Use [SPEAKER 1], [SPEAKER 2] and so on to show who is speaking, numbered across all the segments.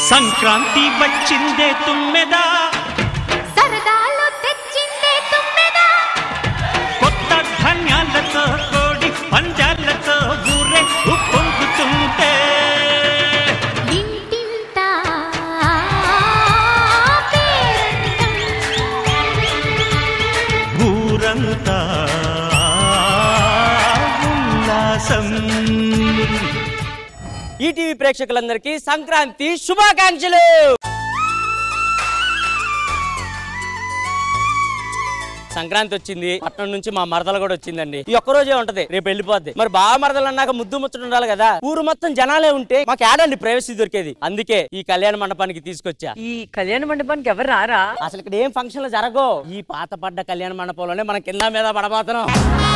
[SPEAKER 1] సంక్రాంతి వచ్చిందే తుమ్మెదా
[SPEAKER 2] సరదాలు తెచ్చిందే తుమ్మెదా
[SPEAKER 1] కొత్త ధాన్యాలతో కోడి పంజాలతో ఊరే ఉప్పొంగుతుంటే
[SPEAKER 2] ఇంటింత పేరంటం.
[SPEAKER 1] ఊరంతా ఉల్లాసం
[SPEAKER 3] ఈటీవీ ప్రేక్షకులందరికీ సంక్రాంతి శుభాకాంక్షలు సంక్రాంతి వచ్చింది పట్నం నుంచి మా మరదలు కూడా వచ్చిందండి ఈ ఒక్క రోజే ఉంటది రేపు వెళ్ళిపోద్ది మరి బాగా మరదలు అన్నాక ముద్దు ముచ్చట ఉండాలి కదా ఊరు మొత్తం జనాలే ఉంటే మాకు ఏడండి ప్రైవసీ దొరికేది అందుకే ఈ కళ్యాణ మండపానికి తీసుకొచ్చా
[SPEAKER 4] ఈ కళ్యాణ మండపానికి ఎవరు రారా
[SPEAKER 3] అసలు ఇక్కడ ఏం ఫంక్షన్లు జరగవు ఈ పాత పడ్డ కళ్యాణ మండపంలోనే మనం కింద మీద పడబోతున్నాం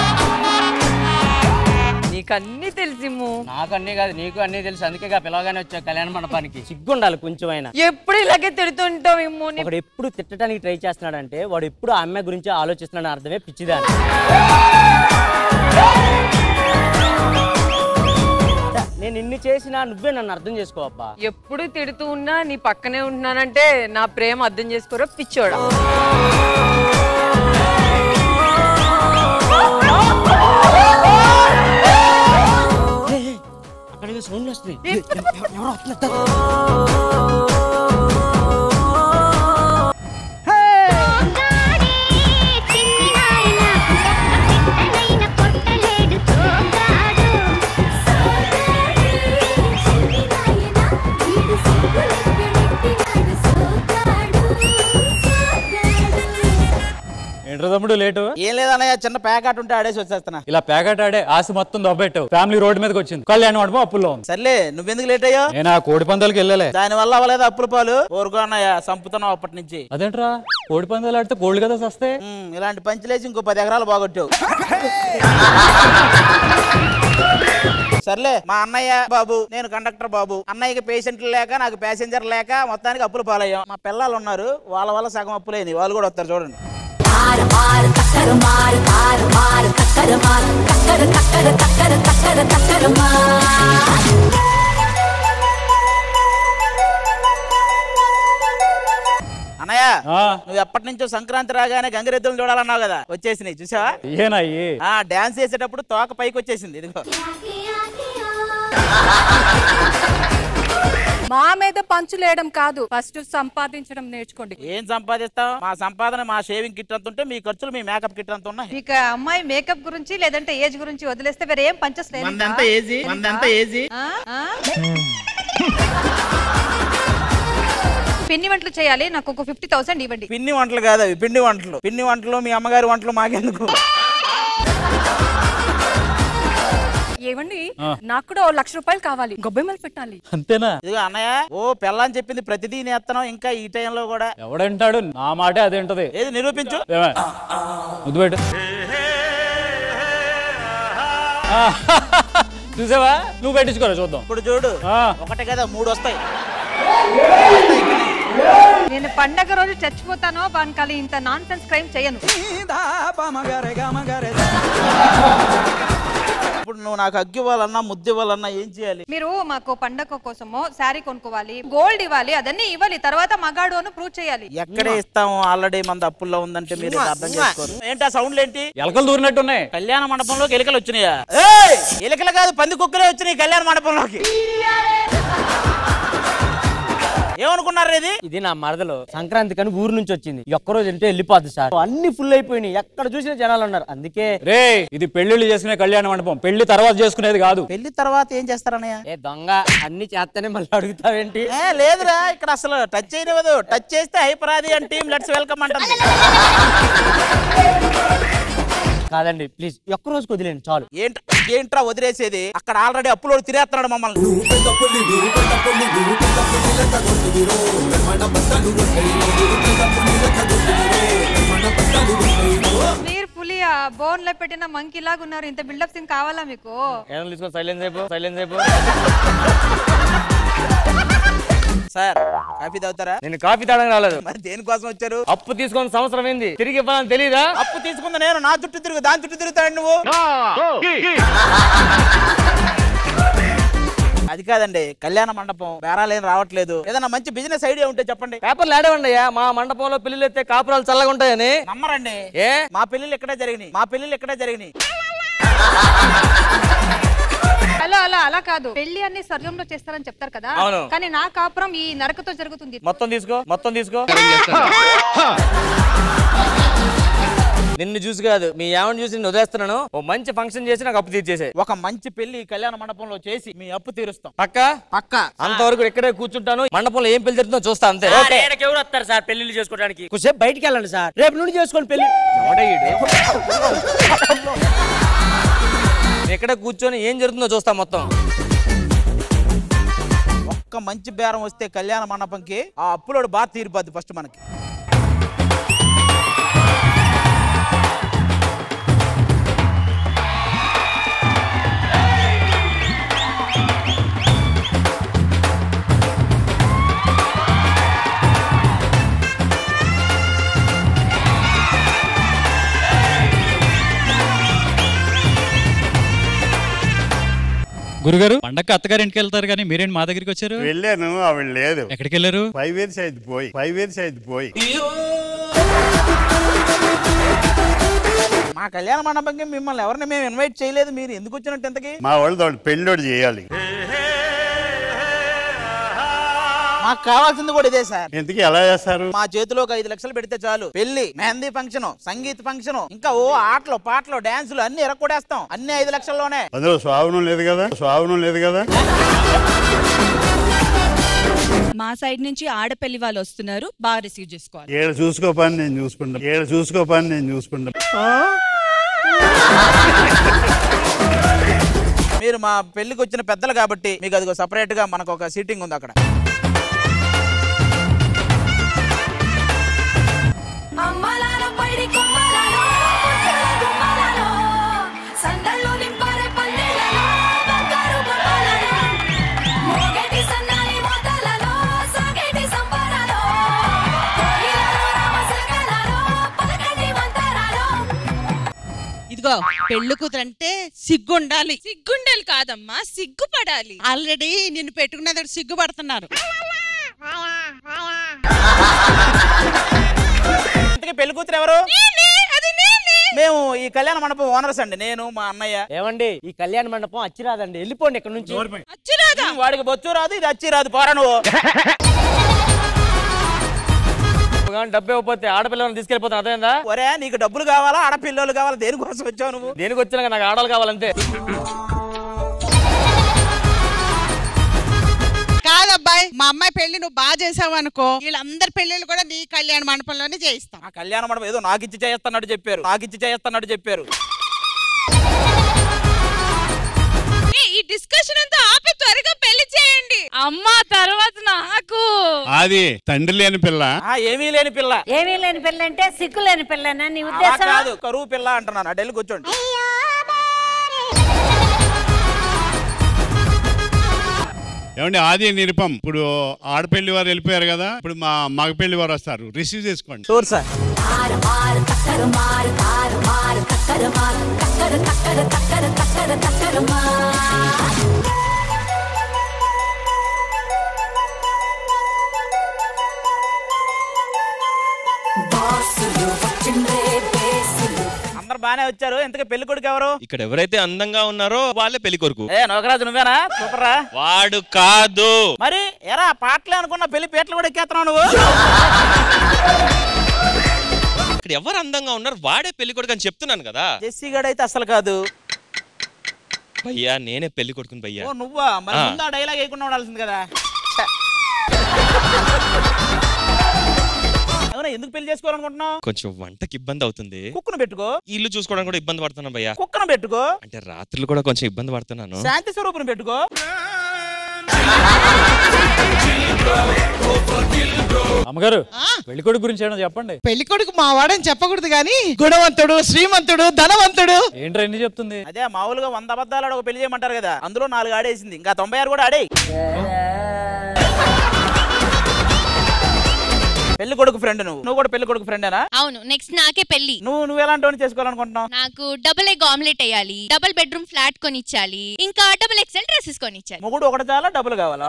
[SPEAKER 4] నీకు అన్ని తెలిసిము
[SPEAKER 3] నాకు అన్నీ కాదు నీకు అన్నీ తెలుసు అందుకే ఇక పిలవగానే వచ్చా కళ్యాణ మండపానికి సిగ్గుండాలి కొంచెం అయినా
[SPEAKER 4] ఎప్పుడు ఇలాగే తిడుతుంటావు ఏమో నీ-
[SPEAKER 3] ఒకడు ఎప్పుడు తిట్టడానికి ట్రై చేస్తున్నాడంటే వాడు ఎప్పుడు ఆ అమ్మాయి గురించి ఆలోచిస్తున్నాడు అర్థమే పిచ్చిదాని నేను ఇన్ని చేసినా నువ్వే నన్ను అర్థం చేసుకో అబ్బా
[SPEAKER 4] ఎప్పుడు తిడుతూ ఉన్నా నీ పక్కనే ఉంటున్నానంటే నా ప్రేమ అర్థం చేసుకోరా పిచ్చోడా
[SPEAKER 3] అక్కడికి సౌండ్లు వస్తున్నాయి ఎవ- ఎవరో వస్తున్నారు.
[SPEAKER 2] సోగాడే చిన్ని నాయన పెట్టనైన పొట్టలేడు సోగాడు సోగాడే చిన్ని నాయన వీడు సిగ్గులెక్కి సోగాడు సోగాడు
[SPEAKER 5] ఏంట్రా తమ్ముడు లేటు
[SPEAKER 6] ఏం లేదన్నయ్య చిన్న ప్యాకెట్ ఉంటే ఆడేసి వచ్చేస్తున్నా
[SPEAKER 5] ఇలా ప్యాకెట్ ఆడే ఆశ మొత్తం దొబ్బెట్టావు ఫ్యామిలీ రోడ్ మీదకి వచ్చింది కళ్యాణ్ మండపం అప్పుల్లో ఉంది
[SPEAKER 6] సర్లే నువ్వెందుకు లేట్ అయ్యో
[SPEAKER 5] నేను ఆ కోడి పందాలకి వెళ్ళలే
[SPEAKER 6] దాని వల్ల అవ్వలేదు అప్పుల పాలు ఊరుకో అన్నయ్య సంపుతున్నావు అప్పటి నుంచి
[SPEAKER 5] అదేంట్రా కోడి పందాలు ఆడితే కోళ్ళు కదా వస్తే
[SPEAKER 6] ఉమ్, ఇలాంటి పంచులేసి ఇంకో పది ఎకరాలు బాగొట్టావు సర్లే మా అన్నయ్య బాబు నేను కండక్టర్ బాబు అన్నయ్యకి పేషెంట్లు లేక నాకు ప్యాసింజర్ లేక మొత్తానికి అప్పులు పాలయ్యాం మా పిల్లలు ఉన్నారు వాళ్ళ వల్ల సగం అప్పులేని వాళ్ళు కూడా వస్తారు చూడండి అన్నయ్య
[SPEAKER 5] ఆ,
[SPEAKER 6] నువ్వు ఎప్పటి నుంచో సంక్రాంతి రాగానే గంగిరెద్దులు చూడాలన్నావు కదా వచ్చేసినాయి చూసావా
[SPEAKER 5] ఏనా ఇయి?
[SPEAKER 6] ఆ డాన్స్ చేసేటప్పుడు తోక పైకి వచ్చేసింది ఇదిగో
[SPEAKER 7] మా మీద పంచులేయడం కాదు ఫస్ట్ సంపాదించడం నేర్చుకోండి
[SPEAKER 6] ఏం సంపాదిస్తావు మా సంపాదన మా షేవింగ్ కిట్ అంత ఉంటే మీ ఖర్చులు మీ మేకప్ కిట్ అంత ఉన్నాయి
[SPEAKER 7] మీకు ఆ అమ్మాయి మేకప్ గురించి లేదంటే ఏజ్ గురించి వదిలేస్తే వేరే ఏం పంచలేదు
[SPEAKER 6] మందెంత ఏజీ మందెంత ఏజీ
[SPEAKER 7] పిండి వంటలు చేయాలి నాకు ఒక ఫిఫ్టీ థౌసండ్ ఇవ్వండి
[SPEAKER 6] పిన్ని వంటలు కాదు అవి పిండి వంటలు పిన్ని వంటలు మీ అమ్మగారి వంటలు మాకెందుకు
[SPEAKER 7] ఏవండి నాకు కూడా ఓ లక్ష రూపాయలు కావాలి గొబ్బెమ్మలు పెట్టాలి
[SPEAKER 5] అంతేనా
[SPEAKER 6] ఇదిగో అన్నయ్య ఓ పెళ్ళని చెప్పింది ప్రతిదీ నేత్తనం ఇంకా ఈ టైంలో కూడా
[SPEAKER 5] ఎవడంటాడు నా మాటే అదేంటది
[SPEAKER 6] ఏది నిరూపించు
[SPEAKER 5] ఏమే? ముద్దు పెట్టు ఆ, చూసావా నువ్వు పెట్టించుకోరా చూద్దాం
[SPEAKER 6] ఇప్పుడు చూడు
[SPEAKER 5] ఆ,
[SPEAKER 6] ఒకటే కదా మూడు వస్తాయి
[SPEAKER 7] నేను పండగ రోజు చచ్చిపోతానో బాన్కాలి ఇంత నాన్ సెన్స్ క్రైమ్ చేయను
[SPEAKER 6] ఇప్పుడు నువ్వు నాకు అగ్గి ఇవ్వాలన్నా ముద్దు ఇవ్వాలన్నా ఏం చేయాలి
[SPEAKER 7] మీరు మాకు పండగ కోసమో శారీ కొనుక్కోవాలి గోల్డ్ ఇవ్వాలి అదన్నీ ఇవ్వాలి తర్వాత మగాడు అని ప్రూవ్ చేయాలి
[SPEAKER 6] ఎక్కడే ఇస్తాము ఆల్రెడీ మంది అప్పుల్లో ఉందంటే మీరు ఇది అర్థం చేసుకోరు ఏంటి ఆ సౌండ్లు ఏంటి
[SPEAKER 5] ఎలకలు దూరినట్టున్నాయి
[SPEAKER 6] కళ్యాణ మండపంలోకి ఎలుకలు వచ్చినాయా ఏయ్! ఎలుకలు కాదు పంది కుక్కలే వచ్చినాయి కళ్యాణ మండపంలోకి ఏమనుకున్నారు ఇది
[SPEAKER 3] ఇది నా మరదలు సంక్రాంతి కానీ ఊరు నుంచి వచ్చింది ఈ ఒక్క రోజు వెళ్తే వెళ్ళిపోద్ది సార్ అన్ని ఫుల్ అయిపోయినాయి ఎక్కడ చూసినా జనాలు ఉన్నారు అందుకే
[SPEAKER 5] రే ఇది పెళ్లిళ్ళు చేసుకునే కళ్యాణ మండపం పెళ్లి తర్వాత చేసుకునేది కాదు
[SPEAKER 6] పెళ్లి తర్వాత ఏం చేస్తారన్నయ్య
[SPEAKER 3] ఏ దొంగ అన్ని చేస్తేనే మళ్ళీ అడుగుతావేంటి
[SPEAKER 6] ఏ లేదురా ఇక్కడ అసలు టచ్ చేయనివ్వదు టచ్ చేస్తే హైపరాది అండ్ టీమ్ లెట్స్ వెల్కమ్ అంటుంది
[SPEAKER 3] కాదండి ప్లీజ్ ఒక్క రోజు వదిలేండి చాలు
[SPEAKER 6] ఏంట ఏంట్రా వదిలేసేది అక్కడ ఆల్రెడీ అప్పులోడు తిరేస్తున్నాడు మమ్మల్ని
[SPEAKER 7] మీరు పులి ఆ బోన్ లో పెట్టిన మంకీ లాగా ఉన్నారు ఇంత బిల్డప్ సీన్ కావాలా మీకు
[SPEAKER 3] ఏమైనా తీసుకో సైలెన్స్ అయిపో సైలెన్స్ అయిపో
[SPEAKER 6] సార్ కాఫీ తాగుతారా
[SPEAKER 3] నేను కాఫీ తాగడానికి రాలేదు
[SPEAKER 6] మరి దేనికోసం వచ్చారు
[SPEAKER 3] అప్పు తీసుకొని సంవత్సరం ఏంది తిరిగి ఇవ్వాలని తెలీదా
[SPEAKER 6] అప్పు తీసుకుంది నేను నా చుట్టూ తిరుగు దాని చుట్టూ తిరుగుతాడు నువ్వు అది కాదండి కళ్యాణ మండపం బేరాలేం రావట్లేదు ఏదైనా మంచి బిజినెస్ ఐడియా ఉంటే చెప్పండి
[SPEAKER 3] పేపర్లు ఆడేవండి అయ్యా మా మండపంలో పెళ్లిళ్ళు ఎత్తే కాపురాలు చల్లగా ఉంటాయని
[SPEAKER 6] నమ్మరండి
[SPEAKER 3] ఏ
[SPEAKER 6] మా పెళ్ళిళ్ళు ఇక్కడే జరిగినాయి మా పెళ్ళిళ్ళు ఇక్కడే జరిగినాయి
[SPEAKER 7] అలా అలా అలా కాదు పెళ్లి అన్ని స్వర్గంలో చేస్తారని చెప్తారు కదా
[SPEAKER 3] అవును.
[SPEAKER 7] కానీ నా కాపురం ఈ నరకతో జరుగుతుంది
[SPEAKER 3] మొత్తం తీసుకో మొత్తం తీసుకో నిన్ను చూసి కాదు మీ ఏమని చూసి నేను వదిలేస్తున్నాను ఓ మంచి ఫంక్షన్ చేసి నాకు అప్పు తీర్చేసే
[SPEAKER 6] ఒక మంచి పెళ్లి కళ్యాణ మండపంలో చేసి మీ అప్పు తీరుస్తాం
[SPEAKER 3] పక్క
[SPEAKER 6] పక్క
[SPEAKER 3] అంతవరకు ఇక్కడే కూర్చుంటాను మండపంలో ఏం పెళ్లి జరుగుతుందో చూస్తా అంతే ఎవరు వస్తారు సార్ పెళ్లిళ్ళు చేసుకోవడానికి కొంచెం బయటికి వెళ్ళండి సార్ రేపు నుండి చేసుకోండి పెళ్లి ఎక్కడ కూర్చొని ఏం జరుగుతుందో చూస్తా మొత్తం
[SPEAKER 6] ఒక్క మంచి బేరం వస్తే కళ్యాణ మండపంకి ఆ అప్పులోడు బాగా తీరిపోద్ది ఫస్ట్ మనకి
[SPEAKER 5] గురుగారు పండగ అత్తగారింటికి వెళ్తారు కానీ మీరేంటి మా దగ్గరికి వచ్చారు
[SPEAKER 8] వెళ్ళాను ఆవిడ లేదు
[SPEAKER 5] ఎక్కడికి వెళ్ళారు
[SPEAKER 8] ఫైవ్ ఇయర్స్ అయింది పోయి ఫైవ్ ఇయర్స్ అయింది పోయి
[SPEAKER 6] మా కళ్యాణ మండపంకి మిమ్మల్ని ఎవరిని మేము ఇన్వైట్ చేయలేదు మీరు ఎందుకు వచ్చినట్టు ఇంతకి
[SPEAKER 8] మా వాళ్ళు పెళ్ళోడు చేయాలి
[SPEAKER 6] మాకు కావాల్సింది కూడా ఇదే సార్
[SPEAKER 8] ఎందుకు ఎలా చేస్తారు
[SPEAKER 6] మా చేతిలో ఒక ఐదు లక్షలు పెడితే చాలు పెళ్లి మెహందీ ఫంక్షన్ సంగీత ఫంక్షన్ ఇంకా ఓ ఆటలు పాటలు డాన్సులు అన్ని ఎరక్కొడేస్తాం అన్ని ఐదు లక్షల్లోనే
[SPEAKER 8] అందులో స్వావనం లేదు కదా స్వావనం లేదు కదా
[SPEAKER 9] మా సైడ్ నుంచి ఆడపల్లి వాళ్ళు వస్తున్నారు బాగా రిసీవ్ చేసుకోవాలి
[SPEAKER 8] ఏడు చూసుకోపని నేను చూసుకుంటా ఏడు చూసుకోపని నేను చూసుకుంటా
[SPEAKER 6] మీరు మా పెళ్లికి వచ్చిన పెద్దలు కాబట్టి మీకు అది సపరేట్ గా మనకు ఒక సీటింగ్ ఉంది అక్కడ
[SPEAKER 2] అమ్మలాల పైడి కొమ్మలలో పుట్టల గుమ్మలలో సందళ్ళు నింపారే పల్లెలలో బంగారు బొమ్మలలో మోగేటి సన్నాయి మోతలలో సాగేటి సంబరాలో కోయిలలో రామశకలలో పలకండి మంతరాలో
[SPEAKER 9] ఇదిగో పెళ్లి కూతురంటే సిగ్గు ఉండాలి సిగ్గుండాలి కాదమ్మా సిగ్గుపడాలి ఆల్రెడీ నిన్ను పెట్టుకున్నది సిగ్గుపడుతున్నారు
[SPEAKER 6] ఇంతకీ పెళ్లి కూతురు ఎవరు మేము ఈ కళ్యాణ మండపం ఓనర్స్ అండి నేను మా అన్నయ్య
[SPEAKER 3] ఏమండి ఈ కళ్యాణ మండపం అచ్చిరాదండి వెళ్ళిపోండి ఇక్కడ నుంచి
[SPEAKER 6] వాడికి బొచ్చు రాదు ఇది వచ్చి రాదు పోరా నువ్వు
[SPEAKER 3] కానీ డబ్బు ఇవ్వకపోతే ఆడపిల్లని తీసుకెళ్ళిపోతాను అర్థమైందా
[SPEAKER 6] ఒరే నీకు డబ్బులు కావాలా ఆడపిల్లలు కావాలా దేనికోసం వచ్చావు నువ్వు
[SPEAKER 3] దేనికి వచ్చినాక నాకు ఆడలు కావాలంతే
[SPEAKER 9] కాదబ్బాయి మా అమ్మాయి పెళ్లి నువ్వు బాగా చేసావు అనుకో వీళ్ళందరి పెళ్లిళ్ళు కూడా నీ కళ్యాణ మండపంలోనే చేయిస్తాం
[SPEAKER 6] ఆ కళ్యాణ మండపం ఏదో నాకు ఇచ్చి చేస్తాన్నట్టు చెప్పారు నాకు ఇచ్చి చేస్తాన్నట్టు చెప్పారు
[SPEAKER 9] ఈ డిస్కషన్ అంతా ఆపి త్వరగా పెళ్లి చేయండి అమ్మా తర్వాత నాకు
[SPEAKER 8] అది తండ్రి లేని పిల్ల
[SPEAKER 6] ఆ ఏమీ లేని పిల్ల
[SPEAKER 10] ఏమీ లేని పిల్ల అంటే సిగ్గు లేని పిల్లనా నీ
[SPEAKER 6] అలా
[SPEAKER 10] ఉద్దేశం
[SPEAKER 6] కాదు కరువు పిల్ల అంటున్నాను అటు వెళ్ళి కూర్చోండి
[SPEAKER 8] ఏమండి ఆది నిరుపం ఇప్పుడు ఆడపెళ్లి వారు వెళ్ళిపోయారు కదా ఇప్పుడు మా మగ పెళ్లి వారు వస్తారు రిసీవ్ చేసుకోండి
[SPEAKER 6] షూర్ సార్
[SPEAKER 2] మార్ మార్ కక్కర మార్ కార్ మార్ కక్కర మార్ కక్కర కక్కర కక్కర కక్కర కక్కర మార్ బాసులు వచ్చిండ్రే బేసులు
[SPEAKER 6] అందరు బానే వచ్చారు ఇంతకీ పెళ్లి కొడుకు ఎవరు
[SPEAKER 11] ఇక్కడ ఎవరైతే అందంగా ఉన్నారో వాళ్ళే పెళ్లి కొడుకు
[SPEAKER 6] ఏ నోకరాజు నువ్వేనా సూపర్ రా
[SPEAKER 11] వాడు కాదు
[SPEAKER 6] మరి ఎరా పాటలే అనుకున్న పెళ్లి పీటలు కూడా ఎక్కేస్తున్నావు నువ్వు
[SPEAKER 11] ఇక్కడ ఎవరు అందంగా ఉన్నారు వాడే పెళ్లి కొడుకు అని చెప్తున్నాను కదా
[SPEAKER 6] జెస్సీ గడ్ అయితే అసలు కాదు
[SPEAKER 11] భయ్యా నేనే పెళ్లి కొడుకుని భయ్యా
[SPEAKER 6] ఓ నువ్వా మరి
[SPEAKER 11] ఆ.
[SPEAKER 6] ముందు ఆ డైలాగ్ వేయకుండా ఉండాల్సింది కదా ఛ. అవునా ఎందుకు పెళ్లి చేసుకోవాలనుకుంటున్నావు
[SPEAKER 11] కొంచెం వంటకి ఇబ్బంది అవుతుంది
[SPEAKER 6] కుక్కను పెట్టుకో
[SPEAKER 11] ఇల్లు చూసుకోవడానికి కూడా ఇబ్బంది పడుతున్నాను భయ్యా
[SPEAKER 6] కుక్కను పెట్టుకో
[SPEAKER 11] అంటే రాత్రులు కూడా కొంచెం ఇబ్బంది పడుతున్నాను
[SPEAKER 6] శాంతి స్వరూపుని పెట్టుకో
[SPEAKER 5] అమ్మగారు పెళ్లి కొడుకు గురించి ఏమో చెప్పండి
[SPEAKER 9] పెళ్లి కొడుకు మా వాడని చెప్పకూడదు కానీ గుణవంతుడు శ్రీమంతుడు ధనవంతుడు
[SPEAKER 5] ఏంట్రా ఎన్ని చెప్తుంది
[SPEAKER 6] అదే మామూలుగా వంద అబద్ధాలు ఆడ ఒక పెళ్లి చేయమంటారు కదా అందులో నాలుగు ఆడేసింది ఇంకా తొంభై ఆరు కూడా ఆడే పెళ్లి కొడుకు ఫ్రెండ్ నువ్వు నువ్వు కూడా పెళ్లి కొడుకు ఫ్రెండేనా
[SPEAKER 9] అవును నెక్స్ట్ నాకే పెళ్లి
[SPEAKER 6] నువ్వు నువ్వు ఎలాంటి వాడిని చేసుకోవాలనుకుంటున్నావు
[SPEAKER 9] నాకు డబుల్ ఎగ్ ఆమ్లెట్ వేయాలి డబుల్ బెడ్రూమ్ ఫ్లాట్ కొనిచ్చాలి ఇంకా డబుల్ ఎక్సెల్ డ్రెస్సెస్ కొనిచ్చాలి
[SPEAKER 6] మొగుడు ఒకటి చాలా డబ్బులు కావాలా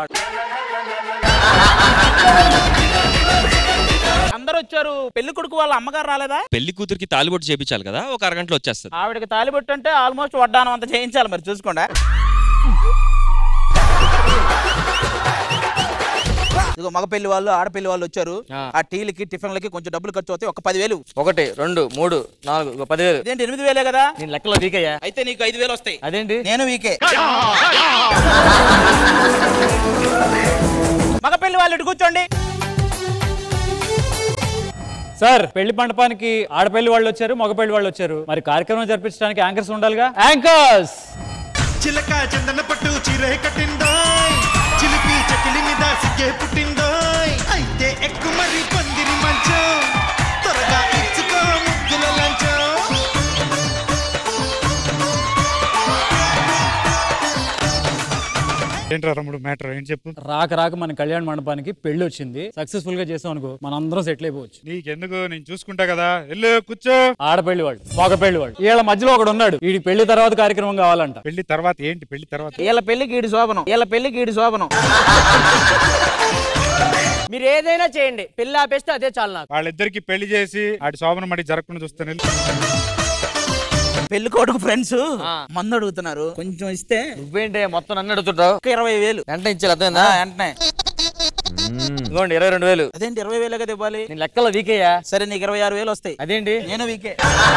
[SPEAKER 6] అందరూ వచ్చారు పెళ్లి కొడుకు వాళ్ళ అమ్మగారు రాలేదా
[SPEAKER 11] పెళ్లి కూతురికి తాలిబొట్టు చేపించాలి కదా ఒక అరగంటలో వచ్చేస్తుంది
[SPEAKER 6] ఆవిడకి తాలిబొట్టు అంటే ఆల్మోస్ట్ వడ్డానం అంత చేయించాలి మరి చూసుకోండి ఇదిగో మగ పెళ్లి వాళ్ళు ఆడపెళ్లి వాళ్ళు వచ్చారు ఆ టీలకి టిఫిన్లకి కొంచెం డబ్బులు ఖర్చు అవుతాయి ఒక పదివేలు
[SPEAKER 3] ఒకటి రెండు మూడు నాలుగు ఇగో పదివేలు
[SPEAKER 6] ఇదేంటి ఎనిమిది వేలే కదా
[SPEAKER 3] నేను లెక్కలో వీకయ్యా
[SPEAKER 6] అయితే నీకు ఐదు వేలు వస్తాయి
[SPEAKER 3] అదేంటి
[SPEAKER 6] నేను వీకే మగ పెళ్లి వాళ్ళు ఇటు కూర్చోండి
[SPEAKER 5] సార్ పెళ్లి మండపానికి ఆడపెళ్లి వాళ్ళు వచ్చారు మగ పెళ్లి వాళ్ళు వచ్చారు మరి కార్యక్రమం జరిపించడానికి యాంకర్స్ ఉండాలిగా యాంకర్స్
[SPEAKER 1] చిలక చందన పట్టు చీరే కట్టిందోయ్ చిలిపి చకిలి మీద సిగ్గే పుట్టిందోయ్ అయితే ఎక్కు మరి పందిరి మంచం త్వరగా ఇచ్చుకో ముగ్గుల లంచం
[SPEAKER 5] ఏంట్రా తమ్ముడు మ్యాటర్ ఏం చెప్పు రాక రాక మన కళ్యాణ మండపానికి పెళ్లి వచ్చింది సక్సెస్ఫుల్ గా చేసాం అనుకో మన అందరం సెటిల్ అయిపోవచ్చు
[SPEAKER 12] నీకెందుకు నేను చూసుకుంటా కదా వెళ్ళు కూర్చో
[SPEAKER 5] ఆడపెళ్లి వాళ్ళు మగ పెళ్లి వాళ్ళు వీళ్ళ మధ్యలో ఒకడు ఉన్నాడు వీడి పెళ్లి తర్వాత కార్యక్రమం కావాలంట
[SPEAKER 12] పెళ్లి తర్వాత ఏంటి పెళ్లి తర్వాత
[SPEAKER 6] వీళ్ళ పెళ్లికి ఈడి శోభనం వీళ్ళ పెళ్లికి ఈడి శోభనం
[SPEAKER 3] మీరు ఏదైనా చేయండి పెళ్లి ఆపేస్తే అదే చాలు నాకు
[SPEAKER 12] వాళ్ళిద్దరికి పెళ్లి చేసి ఆడి శోభనం మడి జరగకుండా చూస్తాను
[SPEAKER 6] పెళ్లి కొడుకు ఫ్రెండ్స్ మందు అడుగుతున్నారు కొంచెం ఇస్తే
[SPEAKER 3] నువ్వేంటి మొత్తం నన్ను అడుగుతుంటావు
[SPEAKER 6] ఒక ఇరవై వేలు
[SPEAKER 3] వెంటనే ఇచ్చారు అర్థమైందా
[SPEAKER 6] ఆ, వెంటనే
[SPEAKER 3] ఇదిగోండి ఇరవై రెండు వేలు
[SPEAKER 6] అదేంటి ఇరవై వేలే కదా ఇవ్వాలి
[SPEAKER 3] నేను లెక్కలో వీకయ్యా
[SPEAKER 6] సరే నీకు ఇరవై ఆరు వేలు వస్తాయి
[SPEAKER 3] అదేంటి
[SPEAKER 6] నేను వీకే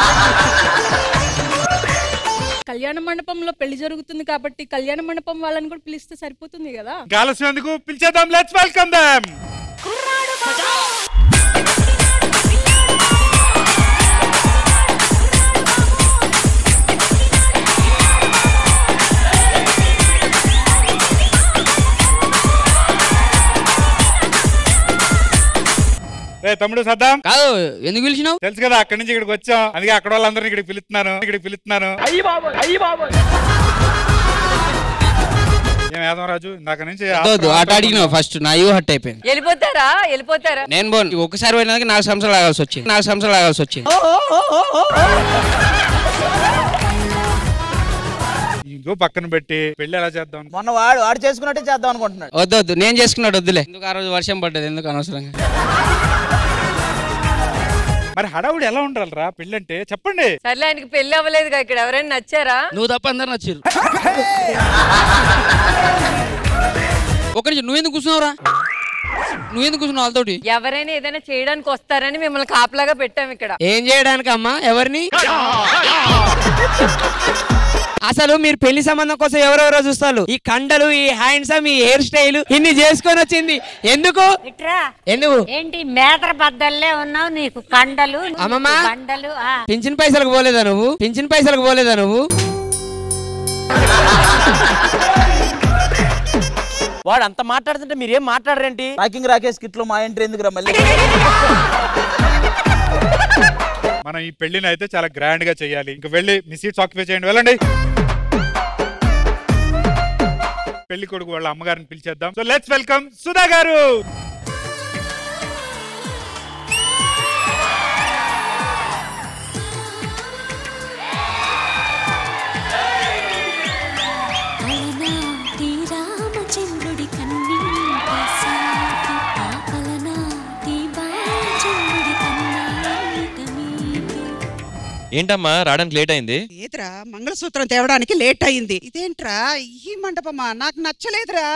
[SPEAKER 13] కళ్యాణ మండపంలో పెళ్లి జరుగుతుంది కాబట్టి కళ్యాణ మండపం వాళ్ళని కూడా పిలిస్తే సరిపోతుంది కదా
[SPEAKER 12] కాలస్యం ఎందుకు పిలిచేద్దాం లెట్స్ వెల్కమ్ దెమ్ రే తమ్ముడు సద్దాం
[SPEAKER 14] కాదు ఎందుకు పిలిచినావు
[SPEAKER 12] తెలుసు కదా అక్కడి నుంచి ఇక్కడికి వచ్చాం అందుకే అక్కడ వాళ్ళందరినీ ఇక్కడికి పిలుస్తున్నాను ఇక్కడికి పిలుస్తున్నాను ఏం యాదవ్ రాజు ఇందాక నుంచి
[SPEAKER 14] వద్దు ఆట అడిగినావు ఫస్ట్ నా యూ హట్ అయిపోయింది
[SPEAKER 4] వెళ్ళిపోతారా వెళ్ళిపోతారా
[SPEAKER 14] నేను బోన్ ఒకసారి పోయినందుకు నాలుగు సంవత్సరాలు ఆగాల్సి వచ్చింది నాలుగు సంవత్సరాలు ఆగాల్సి వచ్చింది
[SPEAKER 12] ఇంకో పక్కన పెట్టి పెళ్లి ఎలా చేద్దాం
[SPEAKER 6] మొన్న వాడు వాడు చేసుకున్నట్టే చేద్దాం అనుకుంటున్నాడు
[SPEAKER 14] వద్దు వద్దు నేను చేసుకున్నాడు వద్దులే ఎందుకు ఆ రోజు వర్షం పడ్డది ఎందుకు అనవసరంగా
[SPEAKER 12] మరి హడావుడి ఎలా ఉండాలిరా పెళ్ళి అంటే చెప్పండి
[SPEAKER 4] సర్లే ఆయనకి పెళ్లి అవ్వలేదుగా ఇక్కడ ఎవరైనా నచ్చారా
[SPEAKER 14] నువ్వు తప్ప అందరు నచ్చారు ఒక నిమిషం నువ్వెందుకు కూర్చున్నావురా నువ్వెందుకు కూర్చున్నావు వాళ్ళతోటి
[SPEAKER 4] ఎవరైనా ఏదైనా చేయడానికి వస్తారని మిమ్మల్ని కాపలాగా పెట్టాం ఇక్కడ
[SPEAKER 14] ఏం చేయడానికి అమ్మా ఎవరిని అసలు మీరు పెళ్లి సంబంధం కోసం ఎవరెవరో చూస్తారు ఈ కండలు ఈ హ్యాండ్సమ్ ఈ హెయిర్ స్టైల్ ఇన్ని చేసుకొని వచ్చింది ఎందుకు
[SPEAKER 10] ఇట్రా
[SPEAKER 14] ఎందుకు
[SPEAKER 10] ఏంటి మేతర బద్దల్లే ఉన్నావు నీకు కండలు నీకు
[SPEAKER 14] అమ్మమ్మ.
[SPEAKER 10] బండలు ఆ.
[SPEAKER 14] పింఛన్ పైసలకు పోలేదా నువ్వు పింఛన్ పైసలకు పోలేదా నువ్వు
[SPEAKER 3] వాడు అంత మాట్లాడుతుంటే మీరేం మాట్లాడరేంటి
[SPEAKER 6] రాకింగ్ రాకేష్ కిట్లో మా ఎంట్రీ ఎందుకురా మళ్ళీ
[SPEAKER 12] మనం ఈ పెళ్లిని అయితే చాలా గ్రాండ్ గా చేయాలి ఇంక వెళ్ళి మీ సీట్స్ ఆక్యుపై చేయండి వెళ్ళండి పెళ్లి కొడుకు వాళ్ళ అమ్మగారిని పిలిచేద్దాం so let's welcome Sudha garu
[SPEAKER 2] అలనాటి రామచంద్రుడి కన్నీటి సాటి అలనాటి బాలచంద్రుడి కన్నీట మీటి
[SPEAKER 11] ఏంటమ్మా రావడానికి లేట్ అయింది
[SPEAKER 15] లేదురా మంగళసూత్రం తేవడానికి లేట్ అయింది ఇదేంట్రా ఈ మండపమా నాకు నచ్చలేదురా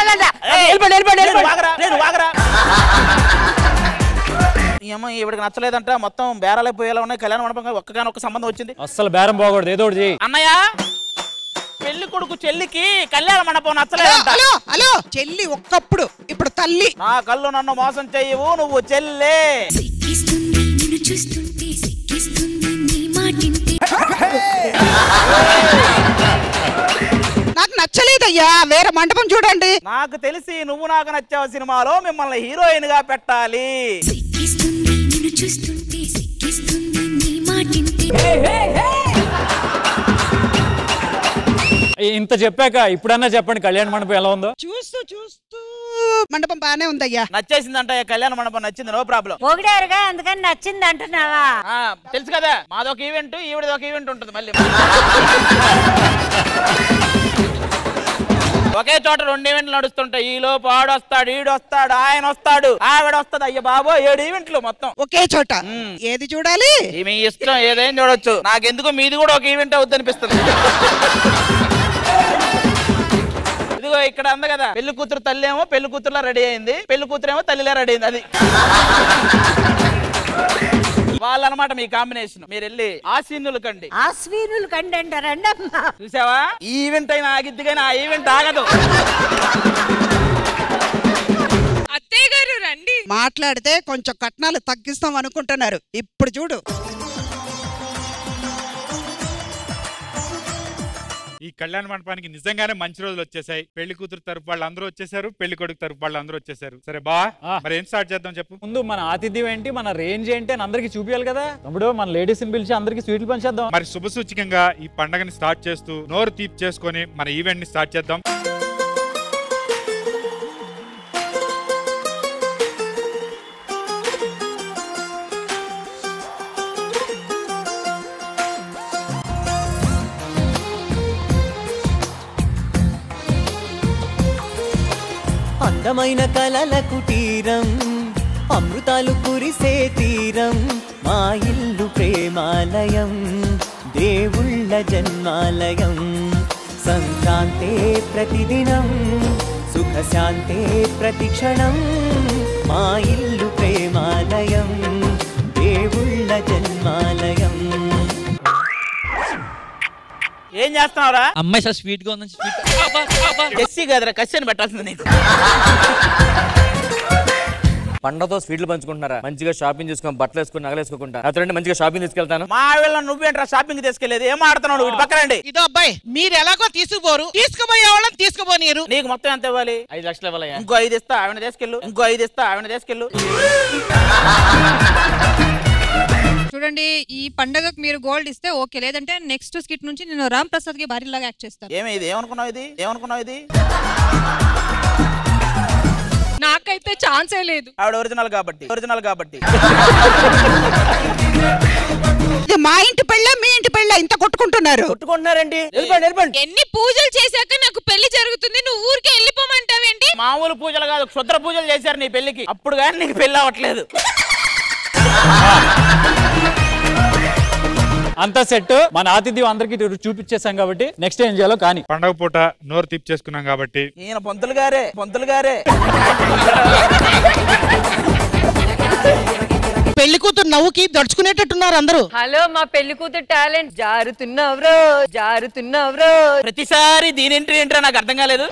[SPEAKER 6] ఈ అమ్మ ఈవిడికి నచ్చలేదంట మొత్తం బేరాలైపోయేలా ఉన్నాయి కళ్యాణ మండపం ఒక్కగానే ఒక్క సంబంధం వచ్చింది
[SPEAKER 5] అస్సలు బేరం పోకూడదు ఏదో ఒకటి చెయ్యి
[SPEAKER 6] అన్నయ్య పెళ్లి కొడుకు చెల్లికి కళ్యాణ మండపం నచ్చలేదంట
[SPEAKER 15] హలో హలో చెల్లి ఒక్కప్పుడు ఇప్పుడు తల్లి
[SPEAKER 6] నా కళ్ళు నన్ను మోసం చెయ్యవు నువ్వు చెల్లే
[SPEAKER 2] సిక్కిస్తుంది నిన్ను చూస్తుంటే సిక్కిస్తుంది నీ మాటింటే
[SPEAKER 15] నాకు నచ్చలేదయ్యా వేరే మండపం చూడండి
[SPEAKER 6] నాకు తెలిసి నువ్వు నాకు నచ్చావు సినిమాలో మిమ్మల్ని హీరోయిన్ గా పెట్టాలి
[SPEAKER 2] సిక్కిస్తుంది నిన్ను చూస్తుంటే సిక్కిస్తుంది నీ మాటింటే
[SPEAKER 5] ఇంత చెప్పాక ఇప్పుడన్నా చెప్పండి కళ్యాణ మండపం ఎలా ఉందో
[SPEAKER 15] చూస్తూ చూస్తూ మండపం బానే ఉందయ్యా
[SPEAKER 6] నచ్చేసిందంట ఈ కళ్యాణ మండపం నచ్చింది నో ప్రాబ్లం
[SPEAKER 10] పొగిడారుగా అందుకని నచ్చింది అంటున్నావా
[SPEAKER 6] తెలుసు కదా మాదొక ఈవెంట్ ఈవిడది ఒక ఈవెంట్ ఉంటుంది మళ్ళీ ఒకే చోట రెండు ఈవెంట్లు నడుస్తుంటాయి ఈ లోపు ఆడు వస్తాడు ఈడు వస్తాడు ఆయన వస్తాడు ఆవిడ వస్తాడు అయ్య బాబో ఏడు ఈవెంట్లు మొత్తం
[SPEAKER 15] ఒకే చోట ఏది చూడాలి
[SPEAKER 6] మీ ఇష్టం ఏదైనా చూడొచ్చు నాకెందుకు మీది కూడా ఒక ఈవెంట్ అవుద్ది అనిపిస్తుంది ఇదిగో ఇక్కడ అంద కదా పెళ్లి కూతురు తల్లి ఏమో పెళ్లి కూతురులా రెడీ అయింది పెళ్లి కూతురు ఏమో తల్లిలా రెడీ అయింది అది వాళ్ళనమాట మీ కాంబినేషన్ మీరు వెళ్ళి ఆ సీన్యులు కండి
[SPEAKER 10] ఆ స్వీనులు కండి అంటారండి అమ్మా
[SPEAKER 6] చూసావా ఈ ఈవెంట్ అయినా ఆగిద్ది కానీ ఆ ఈవెంట్ ఆగదు
[SPEAKER 9] అత్తయ్య గారు రండి
[SPEAKER 15] మాట్లాడితే కొంచెం కట్నాలు తగ్గిస్తాం అనుకుంటున్నారు ఇప్పుడు చూడు
[SPEAKER 12] ఈ కళ్యాణ మండపానికి నిజంగానే మంచి రోజులు వచ్చేసాయి పెళ్లి కూతురు తరపు వాళ్ళు అందరూ వచ్చేసారు పెళ్లి కొడుకు తరపు వాళ్ళు అందరూ వచ్చేసారు సరే బా మరి ఏం స్టార్ట్ చేద్దాం చెప్పు
[SPEAKER 5] ముందు మన ఆతిథ్యం ఏంటి మన రేంజ్ ఏంటి అని అందరికి చూపించాలి కదా తమ్ముడు మన లేడీస్ ని పిలిచి అందరికి స్వీట్లు పంచేద్దాం
[SPEAKER 12] మరి శుభ సూచకంగా ఈ పండగని స్టార్ట్ చేస్తూ నోరు తీపి చేసుకొని మన ఈవెంట్ ని స్టార్ట్ చేద్దాం
[SPEAKER 16] అందమైన కలల కుటీరం అమృతాలు కురిసే తీరం మా ఇల్లు ప్రేమాలయం దేవుళ్ళ జన్మాలయం సంక్రాంతే ప్రతిదినం సుఖశాంతే ప్రతిక్షణం మా ఇల్లు ప్రేమాలయం దేవుళ్ళ జన్మాలయం
[SPEAKER 6] ఏం చేస్తున్నావురా
[SPEAKER 11] అమ్మాయి సార్ స్వీట్ గా ఉందని స్వీట్
[SPEAKER 6] ఎస్సీ కదరా కశ్యని పెట్టాల్సింది నీకు
[SPEAKER 3] పండగతో స్వీట్లు పంచుకుంటున్నారా మంచిగా షాపింగ్ చేసుకుని బట్టలు వేసుకుని నగలేసుకోకుండా నాతో రండి, మంచిగా షాపింగ్ తీసుకెళ్తాను
[SPEAKER 6] మా ఆవిడ నువ్వేంట్రా షాపింగ్ తీసుకెళ్లేదు ఏం ఆడుతున్నావు నువ్వు? ఇటు పక్కనండి
[SPEAKER 17] ఇదో అబ్బాయి మీరు ఎలాగో తీసుకుపోరు తీసుకుపోయే వాళ్ళని తీసుకుపోనీరు
[SPEAKER 6] నీకు మొత్తం ఎంత ఇవ్వాలి
[SPEAKER 3] ఐదు లక్షలు ఇవ్వాలయ్యా
[SPEAKER 6] ఇంకో ఐదు ఇస్తా ఆవిడ తీసుకెళ్ళు ఇంకో ఐదు ఇస్తా ఆవిడ తీసుకెళ్ళు
[SPEAKER 7] చూడండి ఈ పండగకు మీరు గోల్డ్ ఇస్తే ఓకే లేదంటే నెక్స్ట్ స్కిట్ నుంచి నేను రామ్ ప్రసాద్ కి భార్యలాగా యాక్ట్ చేస్తాను
[SPEAKER 6] ఏమి ఇది ఏమనుకున్నావు ఇది ఏమనుకున్నావు ఇది
[SPEAKER 9] నాకైతే ఛాన్సే లేదు
[SPEAKER 6] ఆవిడ ఒరిజినల్ కాబట్టి ఒరిజినల్ కాబట్టి
[SPEAKER 15] ఇది మా ఇంటి పెళ్ళ మీ ఇంటి పెళ్ళ ఇంత కొట్టుకుంటున్నారు
[SPEAKER 6] కొట్టుకుంటున్నారండి
[SPEAKER 9] ఎన్ని పూజలు చేశాక నాకు పెళ్లి జరుగుతుంది నువ్వు ఊరికే వెళ్ళిపోమంటావేంటి
[SPEAKER 6] మామూలు పూజలు కాదు క్షుద్ర పూజలు చేశారు నీ పెళ్లికి అప్పుడు కానీ నీకు పెళ్లి అవ్వట్లేదు
[SPEAKER 5] అంతా సెట్ మన ఆతిథ్యం అందరికి చూపించేసాం కాబట్టి నెక్స్ట్ ఏం చేయాలో కానీ
[SPEAKER 12] పండగ పూట నోరు తీపి చేసుకున్నాం కాబట్టి
[SPEAKER 6] ఈయన పొంతులు గారే పొంతులు గారే
[SPEAKER 17] పెళ్లి కూతురు నవ్వుకి దడుచుకునేటట్టున్నారు అందరూ
[SPEAKER 4] హలో మా పెళ్లి కూతురు టాలెంట్ జారుతున్నావ్రో జారుతున్నావ్రో
[SPEAKER 6] ప్రతిసారి దీని ఎంట్రీ ఏంట్రా నాకు అర్థం కాలేదు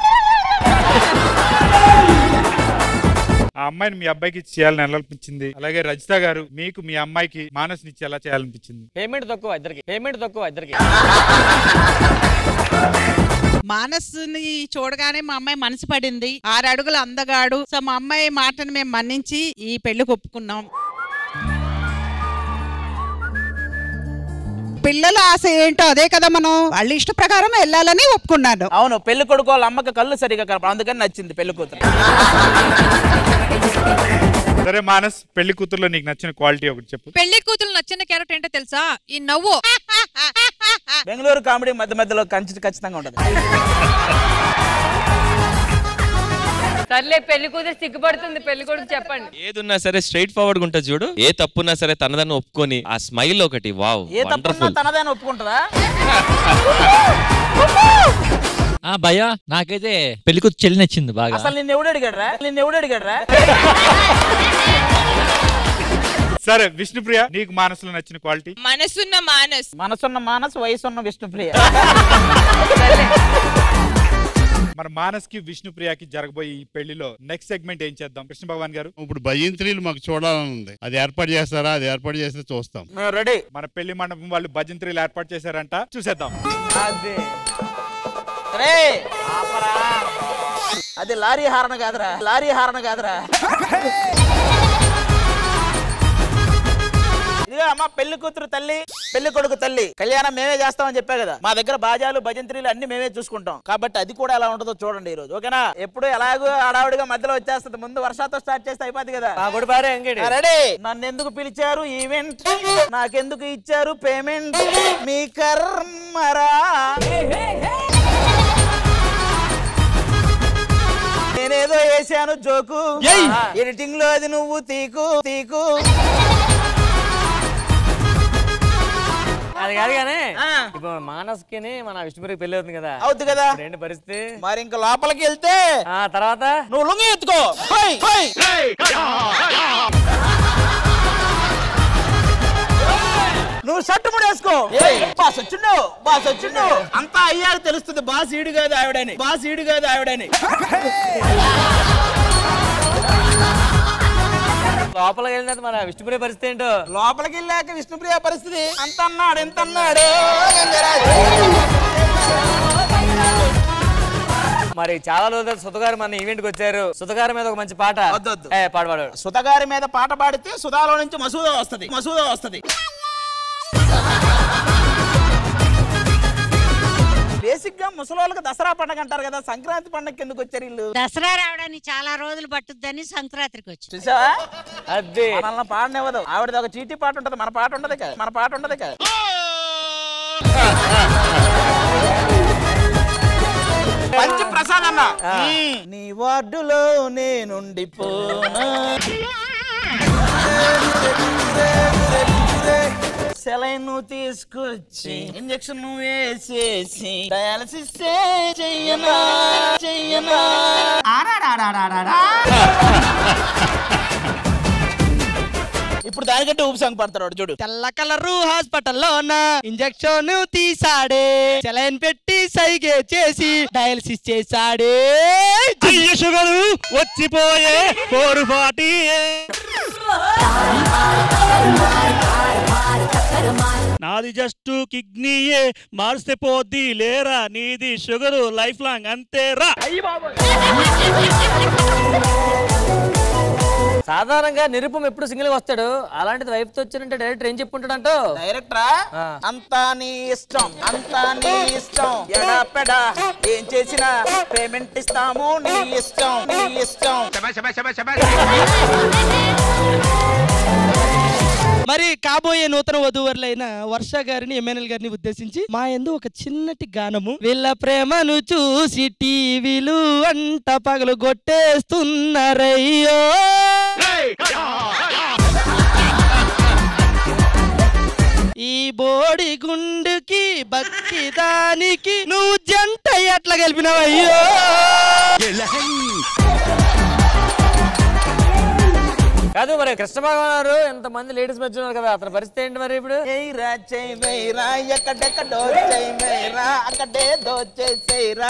[SPEAKER 12] ఆ అమ్మాయిని మీ అబ్బాయికి ఇచ్చి చేయాలని ఎలా అనిపించింది అలాగే రజిత గారు మీకు మీ అమ్మాయికి మానస్ ఇచ్చి ఎలా చేయాలనిపించింది
[SPEAKER 3] పేమెంట్ తక్కువ ఇద్దరికి పేమెంట్ తక్కువ ఇద్దరికి
[SPEAKER 17] మానస్ని చూడగానే మా అమ్మాయి మనసు పడింది ఆరు అడుగుల అందగాడు సో మా అమ్మాయి మాటను మేము మన్నించి ఈ పెళ్లికి ఒప్పుకున్నాం
[SPEAKER 15] పిల్లల ఆశ ఏంటో అదే కదా మనం వాళ్ళ ఇష్ట ప్రకారం వెళ్ళాలని ఒప్పుకున్నాను
[SPEAKER 6] అవును పెళ్లి కొడుకు వాళ్ళ అమ్మకి కళ్ళు సరిగా కనపడ అందుకని నచ్చింది పెళ్లి కూతురు
[SPEAKER 12] సరే మానస్ పెళ్లి కూతురులో నీకు నచ్చిన క్వాలిటీ ఒకటి చెప్పు
[SPEAKER 7] పెళ్లి కూతురు నచ్చిన క్యారెక్టర్ ఏంటో తెలుసా ఈ నవ్వు
[SPEAKER 6] బెంగళూరు కామెడీ మధ్య మధ్యలో కంచి ఖచ్చితంగా ఉండదు
[SPEAKER 4] సర్లే పెళ్లి కూతురు సిగ్గుపడుతుంది పెళ్లి కొడుకు చెప్పండి
[SPEAKER 11] ఏదున్నా సరే స్ట్రైట్ ఫార్వర్డ్ ఉంటుంది చూడు ఏ తప్పున్నా సరే తనదాన్ని ఒప్పుకొని ఆ స్మైల్ ఒకటి వావ్
[SPEAKER 6] ఏ తప్పున్నా
[SPEAKER 11] వండర్ఫుల్
[SPEAKER 6] తనదని ఒప్పుకుంటుందా
[SPEAKER 18] ఆ భయ నాకైతే పెళ్లి కూతురు చెల్లి నచ్చింది బాగా
[SPEAKER 6] అసలు నిన్ను ఎవడు అడిగాడ్రా నిన్ను ఎవడు అడిగాడ్రా
[SPEAKER 12] సరే విష్ణుప్రియ నీకు మానసులో నచ్చిన క్వాలిటీ
[SPEAKER 9] మనసున్న మానస్
[SPEAKER 6] మనసున్న మానస్ వయసున్న విష్ణుప్రియ
[SPEAKER 12] మన మానస్ కి విష్ణుప్రియకి జరగబోయే ఈ పెళ్లిలో నెక్స్ట్ సెగ్మెంట్ ఏం చేద్దాం కృష్ణ భగవాన్ గారు
[SPEAKER 8] ఇప్పుడు భజంత్రీలు మాకు చూడాలని ఉంది అది ఏర్పాటు చేస్తారా అది ఏర్పాటు చేస్తే చూస్తాం
[SPEAKER 6] రెడీ
[SPEAKER 12] మన పెళ్లి మండపం వాళ్ళు భజంత్రీలు ఏర్పాటు చేశారంట చూసేద్దాం
[SPEAKER 6] అదే రే ఆపరా. అది లారీ హారణ కాదురా లారీ హారణ కాదురా ఇదిగో అమ్మ పెళ్లి కూతురు తల్లి పెళ్లి కొడుకు తల్లి కళ్యాణం మేమే చేస్తామని చెప్పా కదా మా దగ్గర బాజాలు భజంత్రీలు అన్ని మేమే చూసుకుంటాం కాబట్టి అది కూడా ఎలా ఉంటుందో చూడండి ఈ రోజు ఓకేనా ఎప్పుడు ఎలాగో ఆడావిడిగా మధ్యలో వచ్చేస్తుంది ముందు వర్షాతో స్టార్ట్ చేస్తే అయిపోద్ది కదా ఆ, రెడీ నన్ను ఎందుకు పిలిచారు ఈవెంట్ నాకెందుకు ఇచ్చారు పేమెంట్ మీ కర్మరా నేనేదో వేసాను జోకు ఎడిటింగ్ లో అది నువ్వు తీకు తీకు
[SPEAKER 3] అది కాదు కానీ ఇప్పుడు మానస్కి మన విష్ణుపురికి పెళ్లి అవుతుంది కదా
[SPEAKER 6] అవుతుంది కదా
[SPEAKER 3] ఇప్పుడు ఏంటి పరిస్థితి
[SPEAKER 6] మరి ఇంకా లోపలికి వెళ్తే
[SPEAKER 3] ఆ తర్వాత
[SPEAKER 6] నువ్వు లుంగి ఎత్తుకో హై, హై. నువ్వు షర్ట్ ముడేసుకో బాస్ వచ్చిండు బాస్ వచ్చిండు అంతా అయ్యాక తెలుస్తుంది బాస్ ఈడు కాదు ఆవిడని బాస్ ఈడు కాదు ఆవిడని
[SPEAKER 3] లోపలికి వెళ్ళినది మన విష్ణుపురి పరిస్థితి ఏంటో
[SPEAKER 6] లోపలికి వెళ్ళాక విష్ణుప్రియ పరిస్థితి అంత అన్నాడు ఎంత అన్నాడు
[SPEAKER 3] మరి చాలా రోజులు సుధగారు మన ఈవెంట్ కి వచ్చారు సుధగారి మీద ఒక మంచి పాట ఏ పాట పాడాడు
[SPEAKER 6] సుధగారి మీద పాట పాడితే సుధాలో నుంచి మసూదా వస్తది మసూదా వస్తది బేసిక్ గా ముసలోళ్ళకి దసరా పండగ అంటారు కదా సంక్రాంతి పండగ ఎందుకు వచ్చారు వీళ్ళు
[SPEAKER 10] దసరా రావడానికి చాలా రోజులు పట్టుద్దని సంక్రాంతికి వచ్చి
[SPEAKER 6] చూసావా
[SPEAKER 3] అదే
[SPEAKER 6] మనల్ని పాడనివ్వదు ఆవిడది ఒక చీటీ పాట ఉంటది మన పాట ఉంటది కదా మన పాట ఉంటది కదా మంచి ప్రసాద్ అన్న నీ వార్డులో నేనుండిపోనా సెలైన్ తీసుకొచ్చి ఇంజక్షన్ వేసేసి డయాలసిస్ చెయ్యనా చెయ్యనా ఇప్పుడు దానికంటే ఊపి సాంగ్ పడతాడు వాడు చూడు
[SPEAKER 14] తెల్ల కలరు హాస్పిటల్లోన ఇంజక్షన్ తీసాడే సెలైన్ పెట్టి సైగే చేసి డయాలసిస్ చేసాడే
[SPEAKER 19] షుగరు వచ్చిపోయే ఫోర్ ఫార్టీ నాది జస్ట్ కిడ్నీయే మార్స్తే పోద్ది లేరా నీది షుగరు లైఫ్ లాంగ్ అంతేరా
[SPEAKER 3] సాధారణంగా నిరుపం ఎప్పుడు సింగిల్ గా వస్తాడు అలాంటిది వైఫ్ తో వచ్చినంటే డైరెక్టర్ ఏం చెప్పుంటాడంటో
[SPEAKER 6] డైరెక్టరా అంతా నీ ఇష్టం అంతా నీ ఇష్టం ఎడా పెడా ఏం చేసినా పేమెంట్ ఇస్తాము నీ ఇష్టం నీ ఇష్టం
[SPEAKER 14] మరి కాబోయే నూతన వధూవరులైన వర్ష గారిని ఎమ్మెల్యే గారిని ఉద్దేశించి మా ఎందు ఒక చిన్నటి గానము వీళ్ళ ప్రేమను చూసి టీవీలు అంట పగలు కొట్టేస్తున్నారయ్యో ఈ బోడి గుండుకి భక్తి దానికి నువ్వు జంట ఎట్లా కలిపినావయ్యో
[SPEAKER 3] కాదు మరి కృష్ణ భగవాన్ గారు ఎంత మంది లేడీస్ మధ్య ఉన్నారు కదా అతని పరిస్థితి ఏంటి మరి ఇప్పుడు
[SPEAKER 6] ఏయ్రా చెయ్యి మేరా ఎక్కడెక్కడో చెయ్యి మేరా అక్కడే దోచేసేరా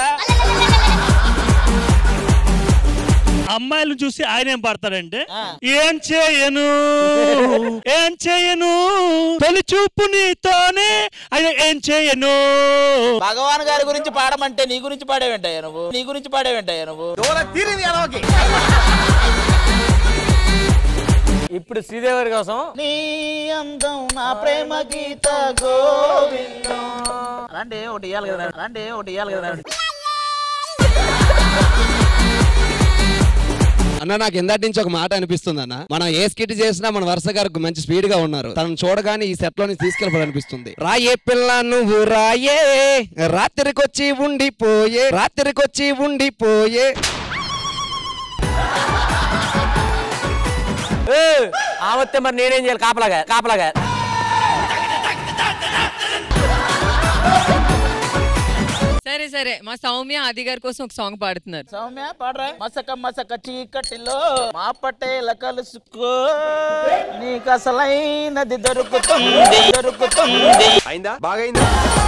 [SPEAKER 19] అమ్మాయిలను చూసి ఆయన ఏం పాడతాడంటే ఏం చేయను ఏం చేయను తొలి చూపు నీతోనే ఆయన ఏం చేయను
[SPEAKER 6] భగవాన్ గారి గురించి పాడమంటే నీ గురించి పాడేవేంటయ్యా నువ్వు నీ గురించి పాడేవేంటయ్యా నువ్వు
[SPEAKER 3] ఇప్పుడు శ్రీదేవి కోసం
[SPEAKER 6] నీ అందం నా ప్రేమ గీత గోవిందం అలాంటి ఒకటి ఇవ్వాలి కదా అలాంటి ఒకటి ఇవ్వాలి కదా
[SPEAKER 20] అన్న నాకు ఇందాటి నుంచి ఒక మాట అనిపిస్తుంది అన్న మనం ఏ స్కిట్ చేసినా మన వరుస గారికి మంచి స్పీడ్ గా ఉన్నారు తనను చూడగానే ఈ సెట్ లోని తీసుకెళ్ళాలనిపిస్తుంది రాయే పిల్ల నువ్వు రాయే రాత్రికొచ్చి ఉండిపోయే రాత్రికొచ్చి ఉండిపోయే
[SPEAKER 3] ఏ, ఆ వస్తే మరి నేనేం చేయాలి కాపలాగా కాపలాగా
[SPEAKER 4] సరే సరే మా సౌమ్య ఆది గారి కోసం ఒక సాంగ్ పాడుతున్నారు
[SPEAKER 6] సౌమ్య పాడరా మసక మసక చీకటిలో మా పటేల కలుసుకో నీకు అసలైనది దొరుకుతుంది దొరుకుతుంది
[SPEAKER 20] అయిందా బాగైందా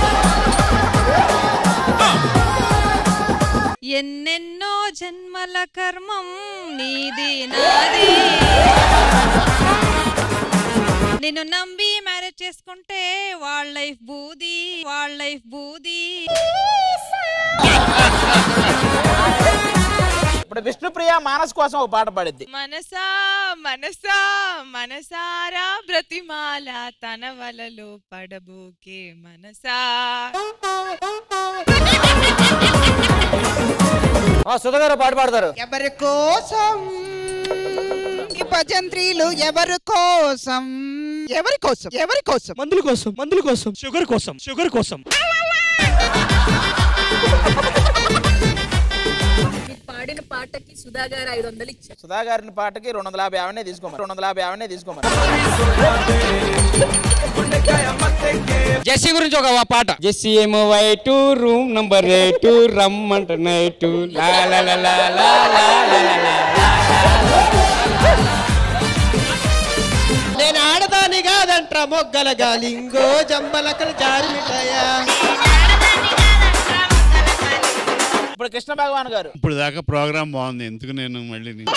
[SPEAKER 7] ఎన్నెన్నో జన్మల కర్మం నీది నాది నిన్ను నమ్మి మ్యారేజ్ చేసుకుంటే వాళ్ళ లైఫ్ బూది వాళ్ళ లైఫ్ బూది
[SPEAKER 6] ఇప్పుడు విష్ణుప్రియ మానస్ కోసం ఒక పాట పాడిద్ది
[SPEAKER 9] మనసా మనసా మనసారా బ్రతిమాల తన వలలో పడబోకే మనసా
[SPEAKER 3] సుధగారు పాట పాడతారు
[SPEAKER 15] ఎవరి కోసం ఈ భజంత్రీలు ఎవరి కోసం ఎవరి కోసం ఎవరి కోసం
[SPEAKER 19] మందుల కోసం మందుల కోసం షుగర్ కోసం షుగర్ కోసం
[SPEAKER 13] మీరు పాడిన పాటకి సుధా గారు ఐదు వందలు ఇచ్చారు
[SPEAKER 6] సుధా గారిని పాటకి రెండు వందల యాభై యావనే తీసుకోమని రెండు వందల యాభై యావనే తీసుకోమని
[SPEAKER 20] జెస్సీ గురించి ఒక పాట జెస్సీ ఏమో వైట్ రూమ్ నంబర్ ఎయిట్ రమ్మంట నైట్ లా లా లా లా లా లా లా లా లా.
[SPEAKER 14] నేను ఆడదాని కాదంట్రా మొగ్గల గాలింగో జంబలకల జారి మిఠాయా
[SPEAKER 6] ఇప్పుడు కృష్ణ భగవాన్ గారు
[SPEAKER 8] ఇప్పుడు దాకా ప్రోగ్రామ్ బాగుంది ఎందుకు నేను మళ్ళీ నీ-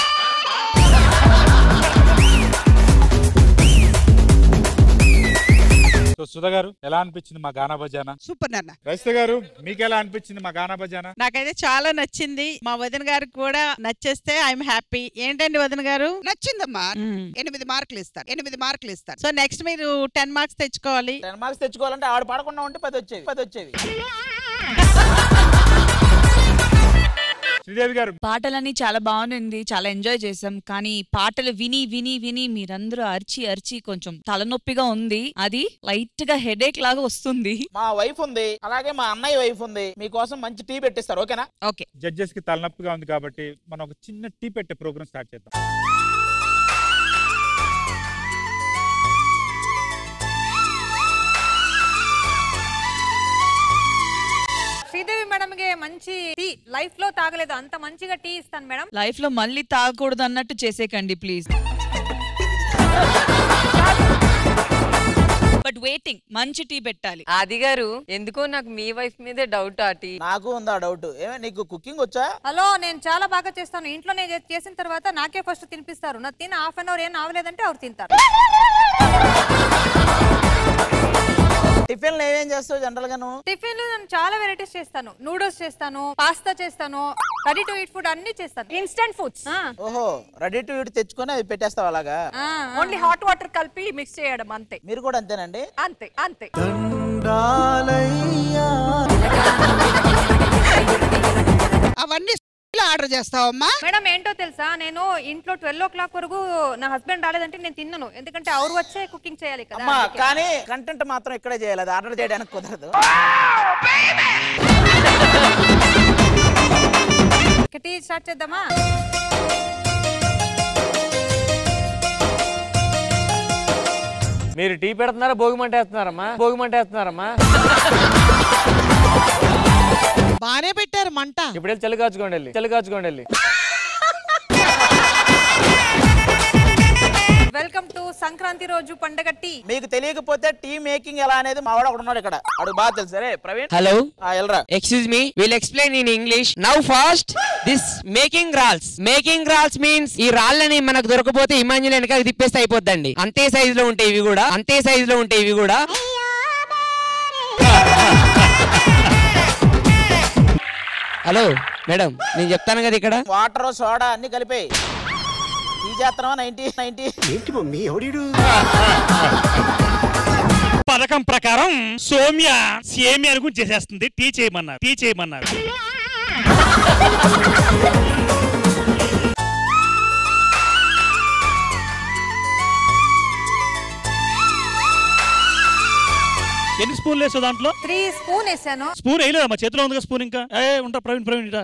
[SPEAKER 12] సో సుధా గారు ఎలా అనిపించింది మా గానా బజానా
[SPEAKER 15] సూపర్ నాన్న
[SPEAKER 12] రజిత గారు మీకు ఎలా అనిపించింది మా గానా బజానా
[SPEAKER 17] నాకైతే చాలా నచ్చింది మా వదిన గారికి కూడా నచ్చేస్తే ఐఎమ్ హ్యాపీ ఏంటండి వదిన గారు
[SPEAKER 15] నచ్చిందమ్మా ఎనిమిది మార్కులు ఇస్తాను ఎనిమిది మార్కులు ఇస్తాను
[SPEAKER 17] సో నెక్స్ట్ మీరు టెన్ మార్క్స్ తెచ్చుకోవాలి
[SPEAKER 6] టెన్ మార్క్స్ తెచ్చుకోవాలంటే ఆవిడ పడకుండా ఉంటే పది వచ్చేవి పది వచ్చేవి
[SPEAKER 12] శ్రీదేవి గారు
[SPEAKER 9] పాటలన్నీ చాలా బాగుంది చాలా ఎంజాయ్ చేసాం కానీ పాటలు విని విని విని మీరందరూ అరిచి అరిచి కొంచెం తలనొప్పిగా ఉంది అది లైట్ గా హెడేక్ లాగా వస్తుంది
[SPEAKER 6] మా వైఫ్ ఉంది అలాగే మా అన్నయ్య వైఫ్ ఉంది మీకోసం మంచి టీ పెట్టిస్తారు ఓకేనా
[SPEAKER 9] ఓకే
[SPEAKER 12] జడ్జెస్ కి తలనొప్పిగా ఉంది కాబట్టి మనం ఒక చిన్న టీ పెట్టే ప్రోగ్రామ్ స్టార్ట్ చేద్దాం
[SPEAKER 7] శ్రీదేవి మేడంకి మంచి టీ లైఫ్ లో తాగలేదు అంత మంచిగా టీ ఇస్తాను మేడం
[SPEAKER 9] లైఫ్ లో మళ్ళీ తాగకూడదు అన్నట్టు చేసేకండి ప్లీజ్ బట్ వెయిటింగ్ మంచి టీ పెట్టాలి
[SPEAKER 4] ఆది గారు ఎందుకో నాకు మీ వైఫ్ మీదే డౌట్ ఆటి
[SPEAKER 6] నాకు ఉందా డౌట్ ఏమే నీకు కుకింగ్ వచ్చా
[SPEAKER 7] హలో నేను చాలా బాగా చేస్తాను ఇంట్లో నేను చే- చేసిన తర్వాత నాకే ఫస్ట్ తినిపిస్తారు నా తిని హాఫ్ అన్ అవర్ ఏం అవలేదంటే ఆవిడ తింటారు
[SPEAKER 6] టిఫిన్ ఏమేం చేస్తావు జనరల్ గా నువ్వు
[SPEAKER 7] టిఫిన్ నేను చాలా వెరైటీస్ చేస్తాను నూడిల్స్ చేస్తాను పాస్తా చేస్తాను రెడీ టు ఈట్ ఫుడ్ అన్ని చేస్తాను ఇన్స్టెంట్ ఫుడ్స్
[SPEAKER 6] ఓహో రెడీ టు ఇటు తెచ్చుకొని అవి పెట్టేస్తావు అలాగా
[SPEAKER 7] ఓన్లీ హాట్ వాటర్ కలిపి మిక్స్ చేయడం అంతే
[SPEAKER 6] మీరు కూడా అంతేనండి
[SPEAKER 7] అంతే అంతే
[SPEAKER 15] అవన్నీ ఆర్డర్ చేస్తావమ్మా
[SPEAKER 7] మేడం ఏంటో తెలుసా నేను ఇంట్లో ట్వెల్వ్ ఓ క్లాక్ వరకు నా హస్బెండ్ రాలేదంటే నేను తిన్నాను ఎందుకంటే అవరు వచ్చే కుకింగ్ చేయాలి కదా
[SPEAKER 6] అమ్మా
[SPEAKER 7] అందుకే.
[SPEAKER 6] కానీ కంటెంట్ మాత్రం ఇక్కడే చేయాలి అది ఆర్డర్ చేయడానికి కుదరదు
[SPEAKER 7] ఇక టీ స్టార్ట్ చేద్దామా
[SPEAKER 3] మీరు టీ పెడుతున్నారా భోగిమంట వేస్తున్నారమ్మా భోగిమంట వేస్తున్నారమ్మా
[SPEAKER 14] బానే పెట్టారు మంట
[SPEAKER 3] ఇప్పుడు వెళ్ళి చలి కాచుకోండి వెళ్ళి చలి కాచుకోండి వెళ్ళి
[SPEAKER 7] వెల్కమ్ టు సంక్రాంతి రోజు పండగ టీ
[SPEAKER 6] మీకు తెలియకపోతే టీ మేకింగ్ ఎలా అనేది మా వాడు ఒకడు ఉన్నాడు ఇక్కడ అడుగు బాగా తెలుసు సరే ప్రవీణ్
[SPEAKER 20] హలో
[SPEAKER 6] ఆ, ఎల్రా
[SPEAKER 20] excuse me will explain in English now fast this making rolls making rolls means ఈ రాళ్ళని మనకు దొరకపోతే ఇమాన్యుల్ వెనక తిప్పేస్తే అయిపోద్దండి అంతే సైజ్ లో ఉంటాయి ఇవి కూడా అంతే సైజ్ లో ఉంటాయి ఇవి కూడా హలో మేడం నేను చెప్తాను కదా ఇక్కడ
[SPEAKER 6] వాటర్ సోడా అన్ని కలిపాయి టీ చేస్తున్నావా నైన్టీ నైన్టీ
[SPEAKER 19] ఏంటి మమ్మీ ఎవడు పథకం ప్రకారం సౌమ్య సేమియా అనుకుని చేసేస్తుంది టీ చేయమన్నారు టీ చేయమన్నారు ఎన్ని స్పూన్లు వేసావు దాంట్లో
[SPEAKER 7] త్రీ స్పూన్ వేసాను
[SPEAKER 19] స్పూన్ వేయలేదా మా చేతిలో ఉందిగా స్పూన్ ఇంకా ఏ ఉంటా ప్రవీణ్ ప్రవీణ్ ఇటా.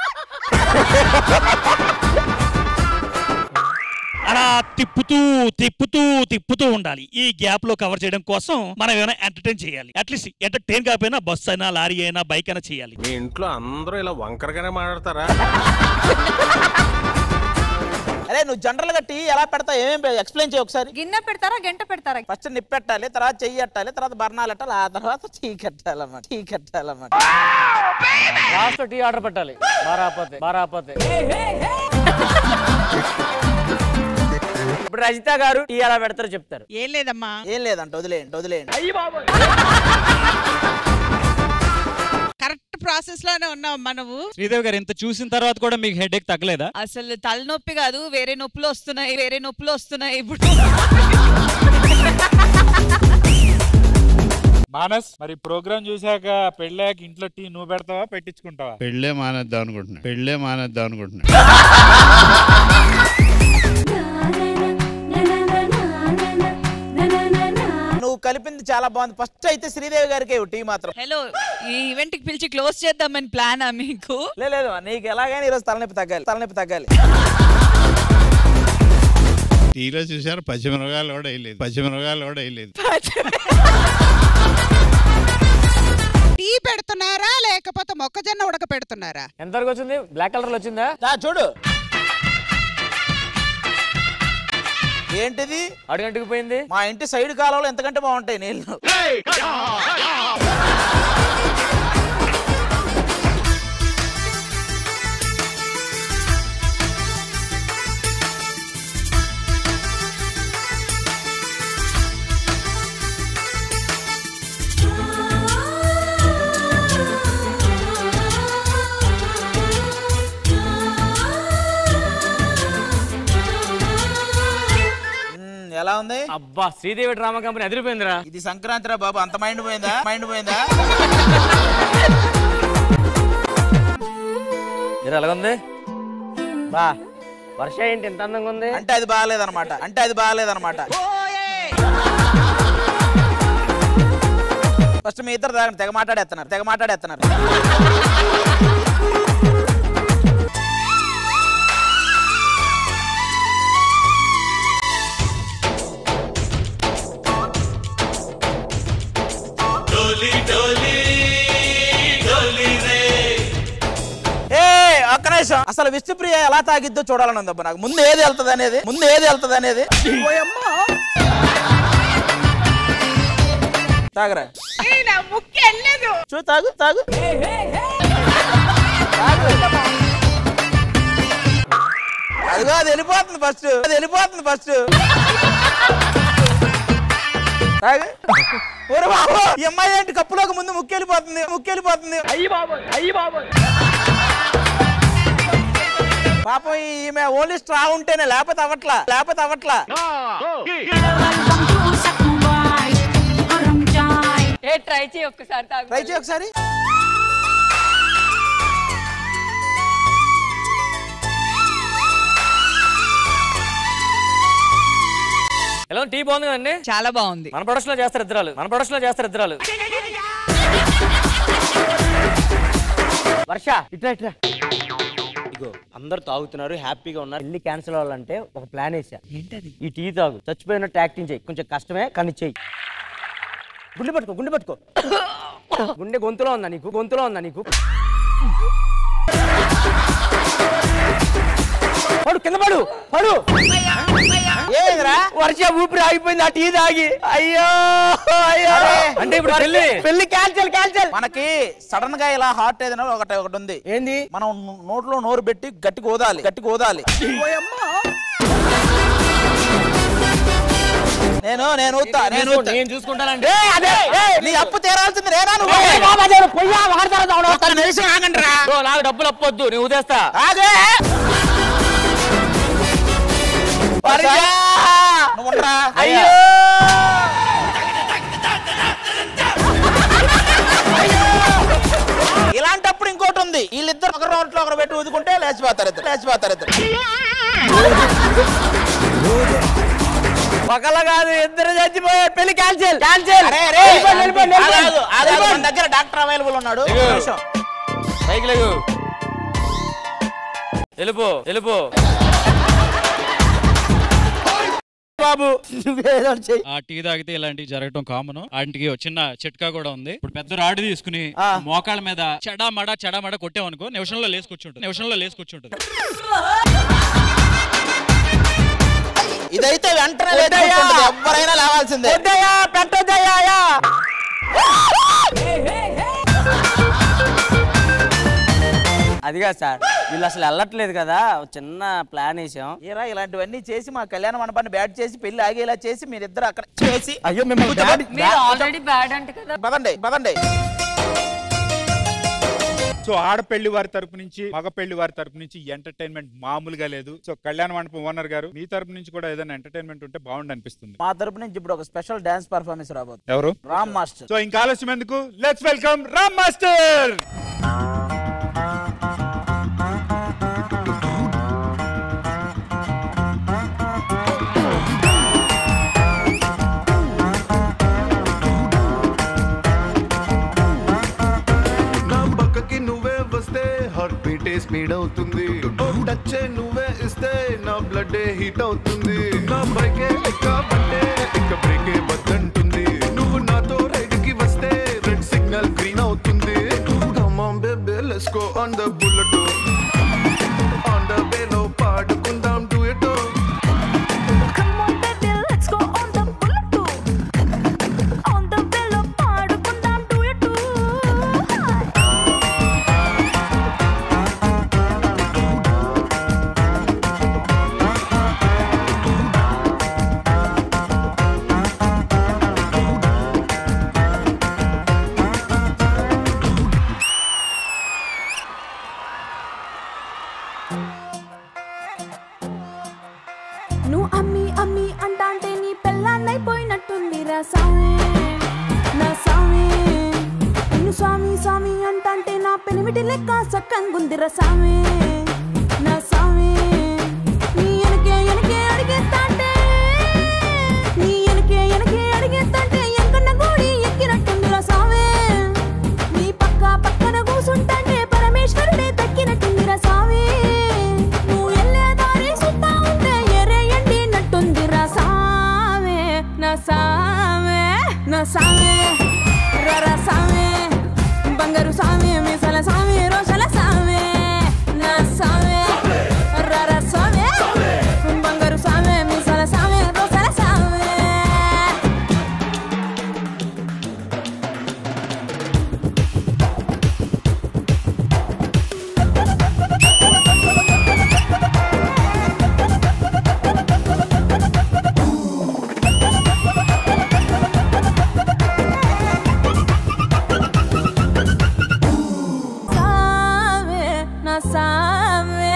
[SPEAKER 19] అలా తిప్పుతూ తిప్పుతూ తిప్పుతూ ఉండాలి ఈ గ్యాప్ లో కవర్ చేయడం కోసం మనం ఏమైనా ఎంటర్టైన్ చేయాలి అట్లీస్ట్ ఎంటర్టైన్ కాకపోయినా బస్ అయినా లారీ అయినా బైక్ అయినా చేయాలి
[SPEAKER 21] మీ ఇంట్లో అందరూ ఇలా వంకరగానే మాట్లాడతారా
[SPEAKER 6] అరే నువ్వు జనరల్ గా టీ ఎలా పెడతావు ఏమేమి ఎక్స్ప్లెయిన్ చేయి ఒకసారి
[SPEAKER 7] గిన్నె పెడతారా గంట పెడతారా
[SPEAKER 6] ఫస్ట్ నిప్పు పెట్టాలి తర్వాత చెయ్యి పెట్టాలి తర్వాత బర్ణాలు పెట్టాలి ఆ తర్వాత టీ కట్టాలన్నమాట టీ కట్టాలన్నమాట
[SPEAKER 3] లాస్ట్ టీ ఆర్డర్ పెట్టాలి బారాపోతే బారాపోతే ఇప్పుడు రజిత గారు టీ ఎలా పెడతారో చెప్తారు
[SPEAKER 17] ఏం లేదమ్మా
[SPEAKER 6] ఏం లేదంట వదిలేయండి వదిలేయండి
[SPEAKER 17] కరెక్ట్ ప్రాసెస్ లోనే ఉన్నావమ్మా నువ్వు
[SPEAKER 5] శ్రీదేవి గారు ఇంత చూసిన తర్వాత కూడా మీకు హెడ్ ఎక్ తగ్గలేదా
[SPEAKER 9] అసలు తలనొప్పి కాదు వేరే నొప్పులు వస్తున్నాయి వేరే నొప్పులు వస్తున్నాయి ఇప్పుడు
[SPEAKER 12] మానస్ మరి ప్రోగ్రామ్ చూసాక పెళ్ళాక ఇంట్లో టీ నువ్వు పెడతావా పెట్టించుకుంటావా
[SPEAKER 8] పెళ్ళే మానేద్దాం అనుకుంటున్నా పెళ్ళే మానేద్దాం అనుకుంటున్నా
[SPEAKER 6] నువ్వు కలిపింది చాలా బాగుంది ఫస్ట్ అయితే శ్రీదేవి గారికి టీ మాత్రం
[SPEAKER 9] హలో ఈ ఈవెంట్ కి పిలిచి క్లోజ్ చేద్దామని ప్లానా మీకు
[SPEAKER 6] లే, లేదు నీకు ఎలాగైనా ఈరోజు తలనొప్పి తగ్గాలి తలనొప్పి తగ్గాలి
[SPEAKER 8] టీలో చూసారు పచ్చిమిరగాయలు కూడా వేయలేదు పచ్చిమిరగాయలు కూడా వేయలేదు
[SPEAKER 15] టీ పెడుతున్నారా లేకపోతే మొక్కజొన్న ఉడక పెడుతున్నారా
[SPEAKER 3] ఎంతవరకు వచ్చింది బ్లాక్ కలర్ లో వచ్చిందా
[SPEAKER 6] చూడు ఏంటిది
[SPEAKER 3] అడుగంటికి పోయింది
[SPEAKER 6] మా ఇంటి సైడ్ కాలంలో ఎంతకంటే బాగుంటాయి నీళ్ళు మ్మ్, ఎలా ఉంది
[SPEAKER 3] అబ్బా శ్రీదేవి డ్రామా కంపెనీ అదిరిపోయిందిరా
[SPEAKER 6] ఇది సంక్రాంతి రా బాబు అంత మైండ్ పోయిందా మైండ్ పోయిందా
[SPEAKER 3] మీరు ఎలాగుంది బా వర్ష ఏంటి ఎంత అందంగా ఉంది
[SPEAKER 6] అంటే అది బాగాలేదన్నమాట అంటే అది బాగాలేదన్నమాట ఫస్ట్ మీ ఇద్దరు తాగండి తెగ మాట్లాడేస్తున్నారు తెగ మాట్లాడేస్తున్నారు ఏ ఒక్క నిమిషం అసలు విష్ణుప్రియ ఎలా తాగిద్దో చూడాలని ఉందబ్బా నాకు ముందు ఏది వెళ్తుంది అనేది ముందు ఏది వెళ్తుంది అనేది తాగరా చూ తాగు తాగు అదిగో అది వెళ్ళిపోతుంది ఫస్ట్ అది వెళ్ళిపోతుంది ఫస్ట్ తాగు ఓరే బాబు ఈ అమ్మాయి ఏంటి కప్పులోకి ముందు ముక్కు వెళ్ళిపోతుంది ముక్కు వెళ్ళిపోతుంది అయ్యి బాబు అయ్యి బాబు పాపం ఈమె ఓన్లీ స్ట్రా ఉంటేనే లేకపోతే అవట్లా లేకపోతే అవట్లా
[SPEAKER 4] ఏ ట్రై చేయి ఒక్కసారి తాగు
[SPEAKER 6] ట్రై చేయి ఒకసారి
[SPEAKER 3] ఎలా టీ బాగుంది కదండి
[SPEAKER 9] చాలా బాగుంది
[SPEAKER 3] మన ప్రొడక్షన్ లో చేస్తారు ఇద్దరాలు మన ప్రొడక్షన్ లో చేస్తారు ఇద్దరాలు వర్ష ఇట్రా ఇట్రా ఇగో అందరు తాగుతున్నారు హ్యాపీగా ఉన్నారు ఇల్లు క్యాన్సిల్ అవ్వాలంటే ఒక ప్లాన్ వేసా
[SPEAKER 9] ఏంటది
[SPEAKER 3] ఈ టీ తాగు చచ్చిపోయినట్టు యాక్టింగ్ చేయి కొంచెం కష్టమే కానీ చెయ్యి గుండె పట్టుకో గుండె పట్టుకో గుండె గొంతులో ఉందా నీకు గొంతులో ఉందా నీకు పడు కింద పడు పడు
[SPEAKER 6] ఏమిరా
[SPEAKER 3] వర్ష ఊపిరి ఆగిపోయింది ఆ టీ తాగి అయ్యో అయ్యో అంటే ఇప్పుడు పెళ్లి పెళ్లి క్యాన్సిల్ క్యాన్సిల్
[SPEAKER 6] మనకి సడన్ గా ఇలా హార్ట్ ఏదైనా ఒకటి ఒకటి ఉంది
[SPEAKER 3] ఏంది
[SPEAKER 6] మనం నోట్లో నోరు పెట్టి గట్టిగా ఓదాలి గట్టిగా ఓదాలి నేను నేను ఊతా నేను ఊతా.
[SPEAKER 3] నేను చూసుకుంటానండి
[SPEAKER 6] ఏయ్, అదే ఏయ్, నీ అప్పు తీరాల్సింది నేనా నువ్వు?
[SPEAKER 3] ఏయ్, బాబా, అదే, పొయ్యా, వాడతారా చావడం?
[SPEAKER 6] ఒక్క నిమిషం ఆగండి రా.
[SPEAKER 3] ఓ, నాకు డబ్బులు అప్పొద్దు నేను ఉదేస్తా
[SPEAKER 6] ఆగే నువ్వు ఉండరా?
[SPEAKER 3] అయ్యో
[SPEAKER 6] ఇలాంటప్పుడు ఇంకోటి ఉంది వీళ్ళిద్దరు ఒకరి నోట్లో ఒకరు పెట్టి ఊదుకుంటే లేచిపోతారు ఇద్దరు లేచిపోతారు ఇద్దరు
[SPEAKER 3] ఒకళ్ళ కాదు ఇద్దరు చచ్చిపోయారు పెళ్లి క్యాన్సిల్ క్యాన్సిల్
[SPEAKER 6] అరే, అరే, ఆగు, ఆగు, ఆగు, మన దగ్గర డాక్టర్ అవైలబుల్ ఉన్నాడు ఒక్క నిమిషం.
[SPEAKER 3] పైకి లేగు వెళ్ళిపో వెళ్ళిపో బాబు నువ్వేదో చెయ్యి
[SPEAKER 5] ఆ టీ తాగితే ఇలాంటివి జరగటం కామన్ వాటికి ఒక చిన్న చిట్కా కూడా ఉంది ఇప్పుడు పెద్ద రాడ్ తీసుకుని మోకాళ్ళ మీద చెడామడ చెడామడ కొట్టామనుకో నిమిషంలో లేసి కూర్చుంటుంది నిమిషంలో లేసి కూర్చుంటుంది
[SPEAKER 6] ఇదైతే వెంటనే
[SPEAKER 3] వద్దయ్యా.
[SPEAKER 6] లేచుకుంటుంది. ఎవరైనా లేవాల్సిందే
[SPEAKER 3] వద్దయ్యా పెట్టొద్దయ్యా అదిగా సార్ వీళ్ళు అసలు వెళ్ళట్లేదు కదా ఒక చిన్న ప్లాన్ వేసాం
[SPEAKER 6] ఏరా ఇలాంటివన్నీ చేసి మా కళ్యాణ మండపాన్ని బ్యాట్ చేసి పెళ్లి ఆగేలా చేసి మీరిద్దరు అక్కడ చేసి
[SPEAKER 3] అయ్యో మిమ్మల్ని
[SPEAKER 6] కూర్చో,
[SPEAKER 3] bad-
[SPEAKER 4] మీరు ఆల్రెడీ బ్యాడ్ అంట కదా
[SPEAKER 6] పదండి పదండి
[SPEAKER 12] సో ఆడపెళ్లి వారి తరపు నుంచి మగ పెళ్లి వారి తరపు నుంచి ఎంటర్టైన్మెంట్ మామూలుగా లేదు సో కళ్యాణ మండపం ఓనర్ గారు మీ తరపు నుంచి కూడా ఏదైనా ఎంటర్టైన్మెంట్ ఉంటే బాగుండి అనిపిస్తుంది
[SPEAKER 6] మా తరపు నుంచి ఇప్పుడు ఒక స్పెషల్ డాన్స్ పర్ఫార్మెన్స్ రాబోతుంది
[SPEAKER 12] ఎవరు
[SPEAKER 6] రామ్ మాస్టర్
[SPEAKER 12] సో ఇంకా ఆలస్యం ఎందుకు లెట్స్ వెల్కమ్ రామ్ మాస్టర్
[SPEAKER 1] నా పక్కకి నువ్వే వస్తే హార్ట్ బీటే స్పీడ్ అవుతుంది టచ్ నువ్వే ఇస్తే నా బ్లడ్ హీట్ అవుతుంది నా బైకే ఎక్కబట్టే ఇక బ్రేకే వద్దంటుంది నువ్వు నాతో రైడ్ కి వస్తే రెడ్ సిగ్నల్ గ్రీన్ అవుతుంది Come on baby let's go on the bullet on the way లో పాడుకుందాం duet
[SPEAKER 2] Come on baby, let's go on the bullet. On the bello పాడుకుందాం duet. నువ్వు అమ్మి అమ్మి అంటాంటే నీ పెళ్ళాన్నైపోయినట్టుంది రా సామి నా సామి నిన్ను స్వామి స్వామి అంటాంటే నా పెనిమిటి లెక్క సక్కంగుంది రా సామి నా సామి నీ ఎనకే ఎనకే అడిగేస్తాంటే నీ ఎనకే ఎనకే అడిగేస్తాంటే ఎంకన్న గోడి ఎక్కినట్టుంది రా సామి నీ పక్క పక్కన కూసుంటాంటే పరమేశ్వరుడే దక్కినట్టుంది రా సామి నువ్వు వెళ్ళే దారి సుత్తా ఉంటే ఎరేయండి నట్టుంది రా సామే నా సామే నా సామే రరా సామే బంగారు సామే మీసల సామే రోషల సామే నా సామే రరా సామే బంగారు సామే మీసల సామే రోషల సామే సామే నా సామే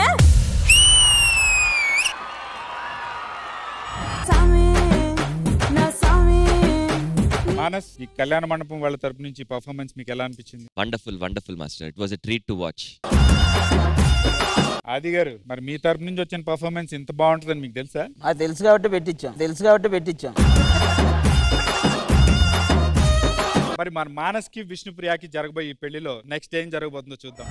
[SPEAKER 2] సామే నా సామే
[SPEAKER 12] మానస్ ఈ కళ్యాణ మండపం వాళ్ళ తరపు నుంచి పర్ఫార్మెన్స్ మీకు ఎలా అనిపించింది
[SPEAKER 11] wonderful wonderful master it was a treat to watch
[SPEAKER 12] Aadi garu మరి మీ తరపు నుంచి వచ్చిన పర్ఫార్మెన్స్ ఇంత బాగుంటుందని మీకు తెలుసా
[SPEAKER 6] అది తెలుసు కాబట్టి పెట్టించాం తెలుసు కాబట్టి పెట్టించాం
[SPEAKER 12] మరి మన మానస్ కి విష్ణుప్రియకి జరగబోయే ఈ పెళ్లిలో నెక్స్ట్ ఏం జరగబోతుందో చూద్దాం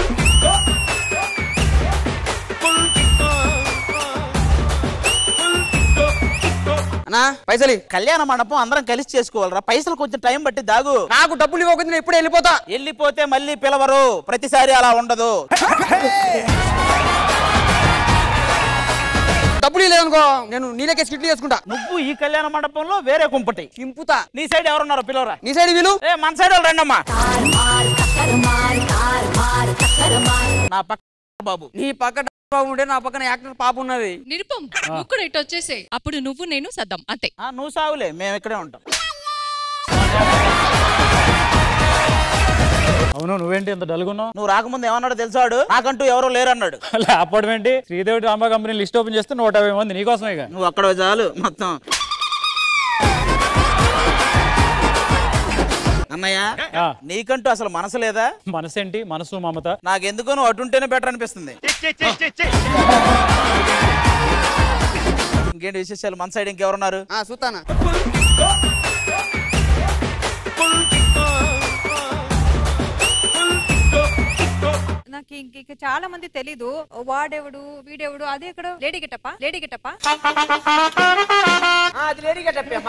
[SPEAKER 6] అన్నా పైసలు కళ్యాణ మండపం అందరం కలిసి చేసుకోవాలరా పైసలు కొంచెం టైం బట్టి దాగు
[SPEAKER 20] నాకు డబ్బులు ఇవ్వకుండా ఎప్పుడు వెళ్ళిపోతా
[SPEAKER 6] వెళ్ళిపోతే మళ్ళీ పిలవరు ప్రతిసారి అలా ఉండదు
[SPEAKER 20] డబ్బులు లేదనుకో నేను నీళ్ళకే స్కిట్లు చేసుకుంటా
[SPEAKER 6] నువ్వు ఈ కళ్యాణ మండపంలో వేరే కుంపటి
[SPEAKER 20] చింపుతా
[SPEAKER 6] నీ సైడ్ ఎవరున్నారో పిలవరా
[SPEAKER 20] నీ సైడ్ వీలు
[SPEAKER 6] ఏ మన సైడ్ వాళ్ళు రండమ్మా నా పక్క బాబు
[SPEAKER 20] నీ పక్క బాబు ఉంటే నా పక్కన యాక్టర్ పాప ఉన్నది
[SPEAKER 22] నిరుపం నువ్వు కూడా ఇటు వచ్చేసే అప్పుడు నువ్వు నేను సద్దాం అంతే
[SPEAKER 6] ఆ, నువ్వు సాగులే మేము ఇక్కడే ఉంటాం
[SPEAKER 23] అవును నువ్వేంటి ఇంత డల్గున్నావు
[SPEAKER 6] నువ్వు రాకముందు ఏమన్నాడు తెలుసాడు నాకంటూ ఎవరో లేరన్నాడు
[SPEAKER 23] లేకపోవడం ఏంటి Sridevi drama company list open చేస్తే నూట యాభై మంది నీకోసమే ఇక.
[SPEAKER 6] నువ్వు అక్కడ చాలు మొత్తం అన్నయ్య
[SPEAKER 23] ఆ.
[SPEAKER 6] నీకంటూ అసలు మనసు లేదా
[SPEAKER 23] మనసేంటి మనసు మమత
[SPEAKER 6] నాకెందుకో నువ్వు అటుంటేనే బెటర్ అనిపిస్తుంది ఇంకేంటి విశేషాలు మన సైడ్ ఇంకెవరున్నారు
[SPEAKER 20] చూస్తానా
[SPEAKER 7] నాకు ఇంక ఇంక చాలా మంది తెలీదు వాడెవడు వీడెవడు అది ఎక్కడ లేడీ గెటప్ప లేడీ గెటప్ప
[SPEAKER 6] అది లేడీ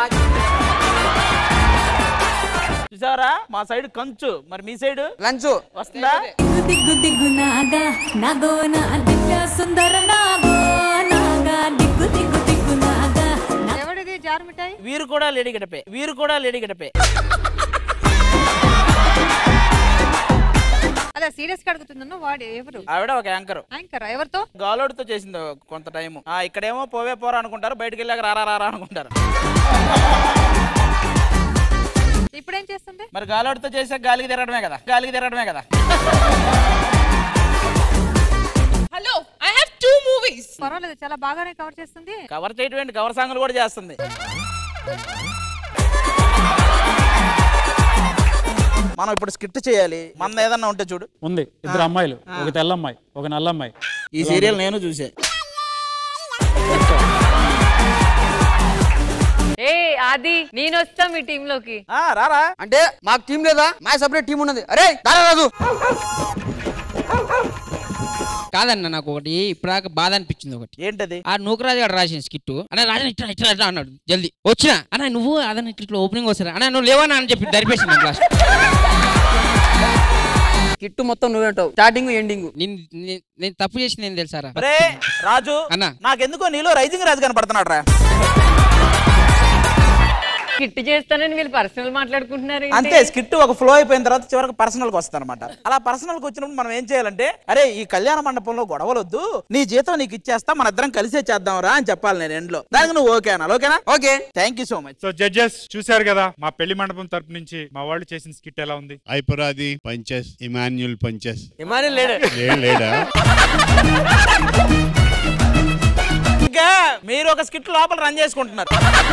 [SPEAKER 6] చూసారా మా సైడ్ కంచు మరి మీ సైడ్
[SPEAKER 20] లంచ్
[SPEAKER 6] వస్తుందా
[SPEAKER 2] దిగ్గు దిగ్గు నాగా నాగోన దివ్య సుందర నాగో నాగా దిగ్గు దిగ్గు దిగ్గు నాగా
[SPEAKER 7] ఎవడిది జారు మిఠాయి
[SPEAKER 6] వీరు కూడా లేడీ గడపే వీరు కూడా లేడీ గడపే
[SPEAKER 7] అదే సీరియస్ గా అడుగుతున్నాను వాడు ఎవరు
[SPEAKER 6] ఆవిడ ఒక యాంకర్
[SPEAKER 7] యాంకర్ ఎవరితో
[SPEAKER 6] గాలోడితో చేసింది కొంత టైం ఆ ఇక్కడేమో పోవే పోరా అనుకుంటారు బయటికి వెళ్ళాక రారా రారా అనుకుంటారు
[SPEAKER 4] ఇప్పుడు ఏం చేస్తుంది
[SPEAKER 6] మరి గాలోడితో చేసే గాలికి తిరగడమే కదా గాలికి తిరగడమే కదా
[SPEAKER 22] hello I have two movies
[SPEAKER 4] పర్వాలేదు చాలా బాగానే కవర్ చేస్తుంది
[SPEAKER 6] కవర్ చేయటం ఏంటి కవర్ సాంగులు కూడా చేస్తుంది మనం ఇప్పుడు స్కిట్ చేయాలి మన ఏదన్నా ఉంటే చూడు
[SPEAKER 23] ఉంది ఇద్దరు అమ్మాయిలు ఒక తెల్ల అమ్మాయి ఒక నల్ల అమ్మాయి
[SPEAKER 6] ఈ సీరియల్ నేను చూసే
[SPEAKER 4] ఏ ఆది నేను వస్తా మీ టీమ్ లోకి
[SPEAKER 6] రారా
[SPEAKER 10] అంటే మాకు టీం లేదా మా సపరేట్ టీం ఉన్నది అరే దారా రాజు కాదన్న నాకు ఒకటి ఇప్పుడు బాధ అనిపించింది ఒకటి
[SPEAKER 6] ఏంటది
[SPEAKER 10] ఆ నూకరాజు గారు రాసిన స్కిట్ అన్న రాజన్ ఇట్లా ఇట్లా ఇట్లా అన్నాడు జల్దీ వచ్చినా అన్న నువ్వు అదన్న ఇట్లా ఇట్లా ఓపెనింగ్ వస్తారా అన్న నువ్వు లేవన్నా అని చెప్పి దరిపేసి లాస్ట్ కిట్టు మొత్తం నువ్వేంటావు స్టార్టింగ్ ఎండింగ్ నేను తప్పు చేసింది ఏం తెలుసారా
[SPEAKER 6] అరే రాజు
[SPEAKER 10] అన్న
[SPEAKER 6] నాకెందుకో నీలో రైజింగ్ రాజు కనపడుతున్నాడు రా
[SPEAKER 4] కిట్ చేస్తానని వీళ్ళు పర్సనల్ మాట్లాడుకుంటున్నారు ఏంటి?
[SPEAKER 6] అంతే స్కిట్ ఒక ఫ్లో అయిపోయిన తర్వాత చివరికి పర్సనల్ కి వస్తుంది అనమాట అలా పర్సనల్ కి వచ్చినప్పుడు మనం ఏం చేయాలంటే అరే ఈ కళ్యాణ మండపంలో గొడవలొద్దు నీ జీతం నీకు ఇచ్చేస్తా మన ఇద్దరం కలిసే చేద్దాం రా అని చెప్పాలి నేను ఎండ్లో దానికి నువ్వు ఓకే అన్నా ఓకేనా okay thank you so much
[SPEAKER 12] so judges చూశారు కదా మా పెళ్లి మండపం తరపు నుంచి మా వాళ్ళు చేసిన స్కిట్ ఎలా ఉంది
[SPEAKER 8] ఐపురాది పంచెస్ ఇమాన్యుల్ పంచెస్
[SPEAKER 3] ఇమానుల్ లేడు
[SPEAKER 8] లే- లేడా
[SPEAKER 6] ఇంకా మీరు ఒక స్కిట్ లోపల రన్ చేసుకుంటున్నారు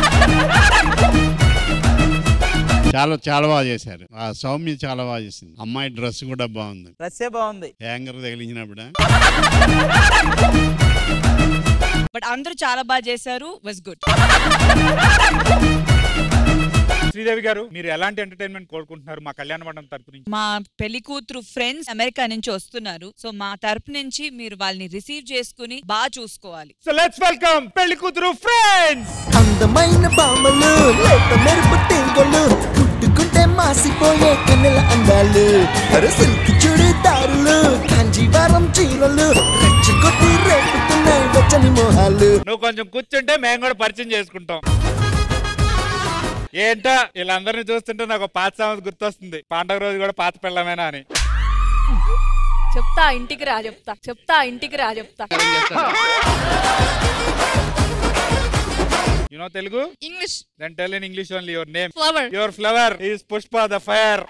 [SPEAKER 8] చాలా చాలా బాగా చేశారు ఆ సౌమ్య చాలా బాగా చేసింది అమ్మాయి డ్రెస్ కూడా బాగుంది
[SPEAKER 6] రస్సే బాగుంది
[SPEAKER 8] హ్యాంగర్ తగిలించినప్పుడు
[SPEAKER 9] బట్ అందరూ చాలా బాగా చేశారు వాజ్ గుడ్
[SPEAKER 12] శ్రీదేవి గారు మీరు ఎలాంటి ఎంటర్టైన్మెంట్ కోరుకుంటున్నారు మా కళ్యాణ మండపం తరపు నుంచి
[SPEAKER 9] మా పెళ్లి కూతురు ఫ్రెండ్స్ అమెరికా నుంచి వస్తున్నారు సో మా తరపు నుంచి మీరు వాళ్ళని రిసీవ్ చేసుకుని బాగా చూసుకోవాలి
[SPEAKER 12] సో లెట్స్ వెల్కమ్ పెళ్లి కూతురు ఫ్రెండ్స్
[SPEAKER 16] అందమైన బామలు లేత మెరుపు తీగలు ముట్టుకుంటే మాసిపోయే కన్నెల అందాలు అరే సిల్క్ చుడిదారులు కాంజీవరం చీరలు రెచ్చగొట్టి రేపుతున్నాయి వెచ్చని మోహాలు
[SPEAKER 12] నువ్వు కొంచెం కూర్చుంటే మేము కూడా పరిచయం చేసుకుంటాం ఏంటో వీళ్ళందరినీ చూస్తుంటే నాకు ఒక పాత సామెత గుర్తొస్తుంది పండగ రోజు కూడా పాత పెళ్ళమేనా అని
[SPEAKER 13] చెప్తా ఇంటికి రా చెప్తా చెప్తా ఇంటికి రా చెప్తా
[SPEAKER 12] you know Telugu
[SPEAKER 22] English
[SPEAKER 12] then tell in English only your name
[SPEAKER 22] Flower.
[SPEAKER 12] Your flower is Pushpa the fire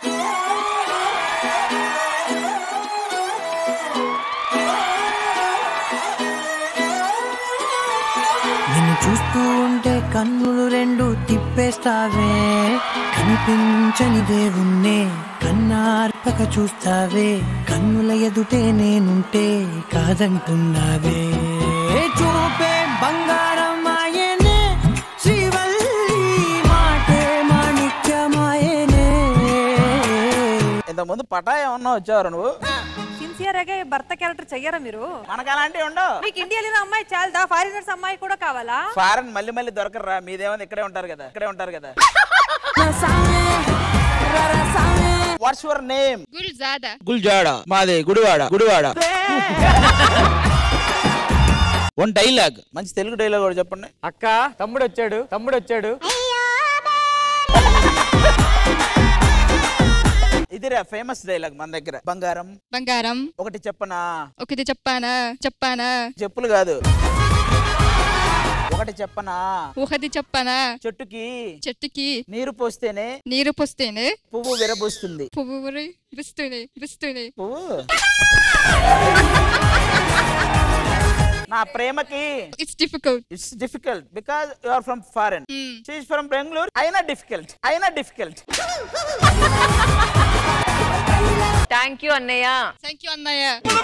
[SPEAKER 16] నిన్ను చూస్తూ ఉంటే కన్నులు రెండు తిప్పేస్తావే కనిపించని దేవుణ్ణే కన్నార్పక చూస్తావే కన్నుల ఎదుటే నేనుంటే కాదంటున్నావే చూపే బంగారం ఆయనే శ్రీవల్లి మాటే మాణిక్యమాయనే
[SPEAKER 6] ఇంతకుముందు పటా ఏమన్నా వచ్చారు నువ్వు
[SPEAKER 4] సిన్సియర్ గా భర్త క్యారెక్టర్ చెయ్యరా మీరు
[SPEAKER 6] మనకు అలాంటివి ఉండవు
[SPEAKER 4] మీకు ఇండియాలో అమ్మాయి చాలదా ఫారినర్స్ అమ్మాయి కూడా కావాలా
[SPEAKER 6] ఫారెన్ మళ్ళీ మళ్ళీ దొరకరా మీదేమో ఇక్కడే ఉంటారు కదా ఇక్కడే ఉంటారు కదా వాట్స్ యువర్ నేమ్
[SPEAKER 22] గుల్జాదా
[SPEAKER 6] గుల్జాడ మాది గుడివాడ గుడివాడ వన్ డైలాగ్ మంచి తెలుగు డైలాగ్ కూడా చెప్పండి
[SPEAKER 3] అక్క తమ్ముడు వచ్చాడు తమ్ముడు వచ్చాడు
[SPEAKER 6] ఇదిరా ఫేమస్ డైలాగ్ మన దగ్గర బంగారం
[SPEAKER 22] బంగారం
[SPEAKER 6] ఒకటి చెప్పనా
[SPEAKER 22] ఒకటి చెప్పానా చెప్పానా
[SPEAKER 6] చెప్పులు కాదు ఒకటి చెప్పనా
[SPEAKER 22] ఒకటి చెప్పానా
[SPEAKER 6] చెట్టుకి
[SPEAKER 22] చెట్టుకి
[SPEAKER 6] నీరు పోస్తేనే
[SPEAKER 22] నీరు పోస్తేనే
[SPEAKER 6] పువ్వు విరబూస్తుంది
[SPEAKER 22] పువ్వు ఉరి విస్తూనే విస్తూనే
[SPEAKER 6] పువ్వు నా ప్రేమకి
[SPEAKER 22] it's difficult
[SPEAKER 6] it's difficult because you are from foreign షీఈ్ ఫ్రమ్ బెంగళూరు అయినా డిఫికల్ట్ అయినా డిఫికల్ట్
[SPEAKER 4] థ్యాంక్ యూ అన్నయ్య
[SPEAKER 22] థ్యాంక్ యూ అన్నయ్య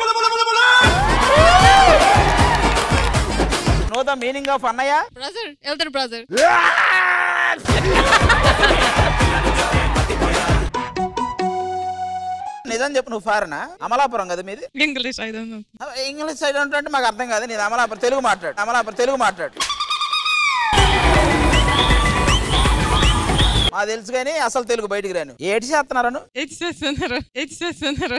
[SPEAKER 6] నో ద మీనింగ్ ఆఫ్ అన్నయ్య
[SPEAKER 22] బ్రదర్ ఎల్డర్ బ్రదర్
[SPEAKER 6] నిజం చెప్పు నువ్వు ఫారెనా అమలాపురం కదా మీది
[SPEAKER 22] English I don't know
[SPEAKER 6] English side అంటే మాకు అర్థం కాదు నేను అమలాపురం తెలుగు మాట్లాడు అమలాపురం తెలుగు మాట్లాడు మా తెలుసు కానీ అసలు తెలుగు బయటికి రాను ఏటి చేస్తున్నారను
[SPEAKER 22] ఏది చేస్తున్నారు ఏది చేస్తున్నారు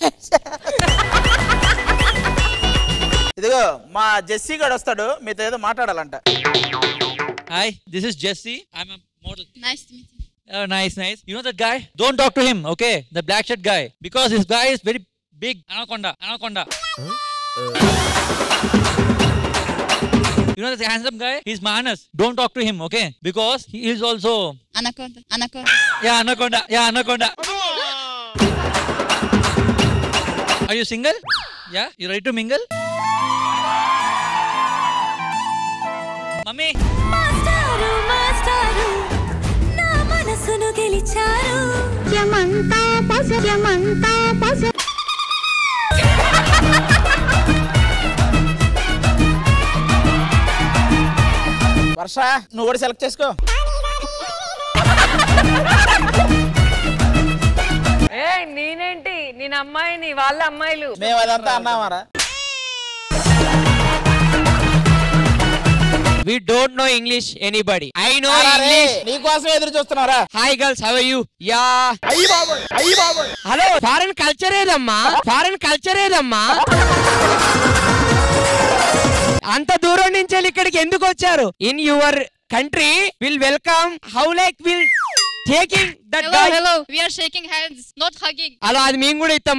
[SPEAKER 6] ఇదిగో మా జెస్సీ గడు వస్తాడు మీతో ఏదో మాట్లాడాలంట
[SPEAKER 18] Hi, this is Jesse. I'm a model.
[SPEAKER 22] Nice to meet
[SPEAKER 18] Oh, nice, nice. You know that guy? Don't talk to him, okay? The black shirt guy. Because this guy is very big. Anaconda. Anaconda. You know this handsome guy? He's Manas. Don't talk to him, okay? Because he is also
[SPEAKER 14] Anaconda. Anaconda.
[SPEAKER 18] yeah anaconda. Yeah anaconda. Are you single? Yeah, you ready to mingle? Mummy
[SPEAKER 2] మాస్టారు మాస్టారు నా మనసును గెలిచారు యమంతా పస యమంతా పస
[SPEAKER 6] వర్ష నువ్వు కూడా select చేసుకో
[SPEAKER 4] ఏ నేనేంటి నేను అమ్మాయిని వాళ్ళ అమ్మాయిలు
[SPEAKER 6] మేము అదంతా అన్నామారా
[SPEAKER 10] We don't know English anybody. I know
[SPEAKER 6] అరే,
[SPEAKER 10] English.
[SPEAKER 6] నీకోసం ఎదురు చూస్తున్నారా
[SPEAKER 10] hi girls how are you యా
[SPEAKER 6] అయ్యి బాబోయ్ అయ్యి బాబోయ్
[SPEAKER 10] హలో ఫారెన్ కల్చర్ ఏదమ్మా ఫారెన్ కల్చర్ ఏదమ్మా అంత దూరం నుంచి వెళ్ళి ఇక్కడికి ఎందుకు వచ్చారు in your country will welcome how like will taking that
[SPEAKER 22] Hello, hello. We are shaking hands, not hugging.
[SPEAKER 10] అలా అది మేము కూడా ఇస్తాం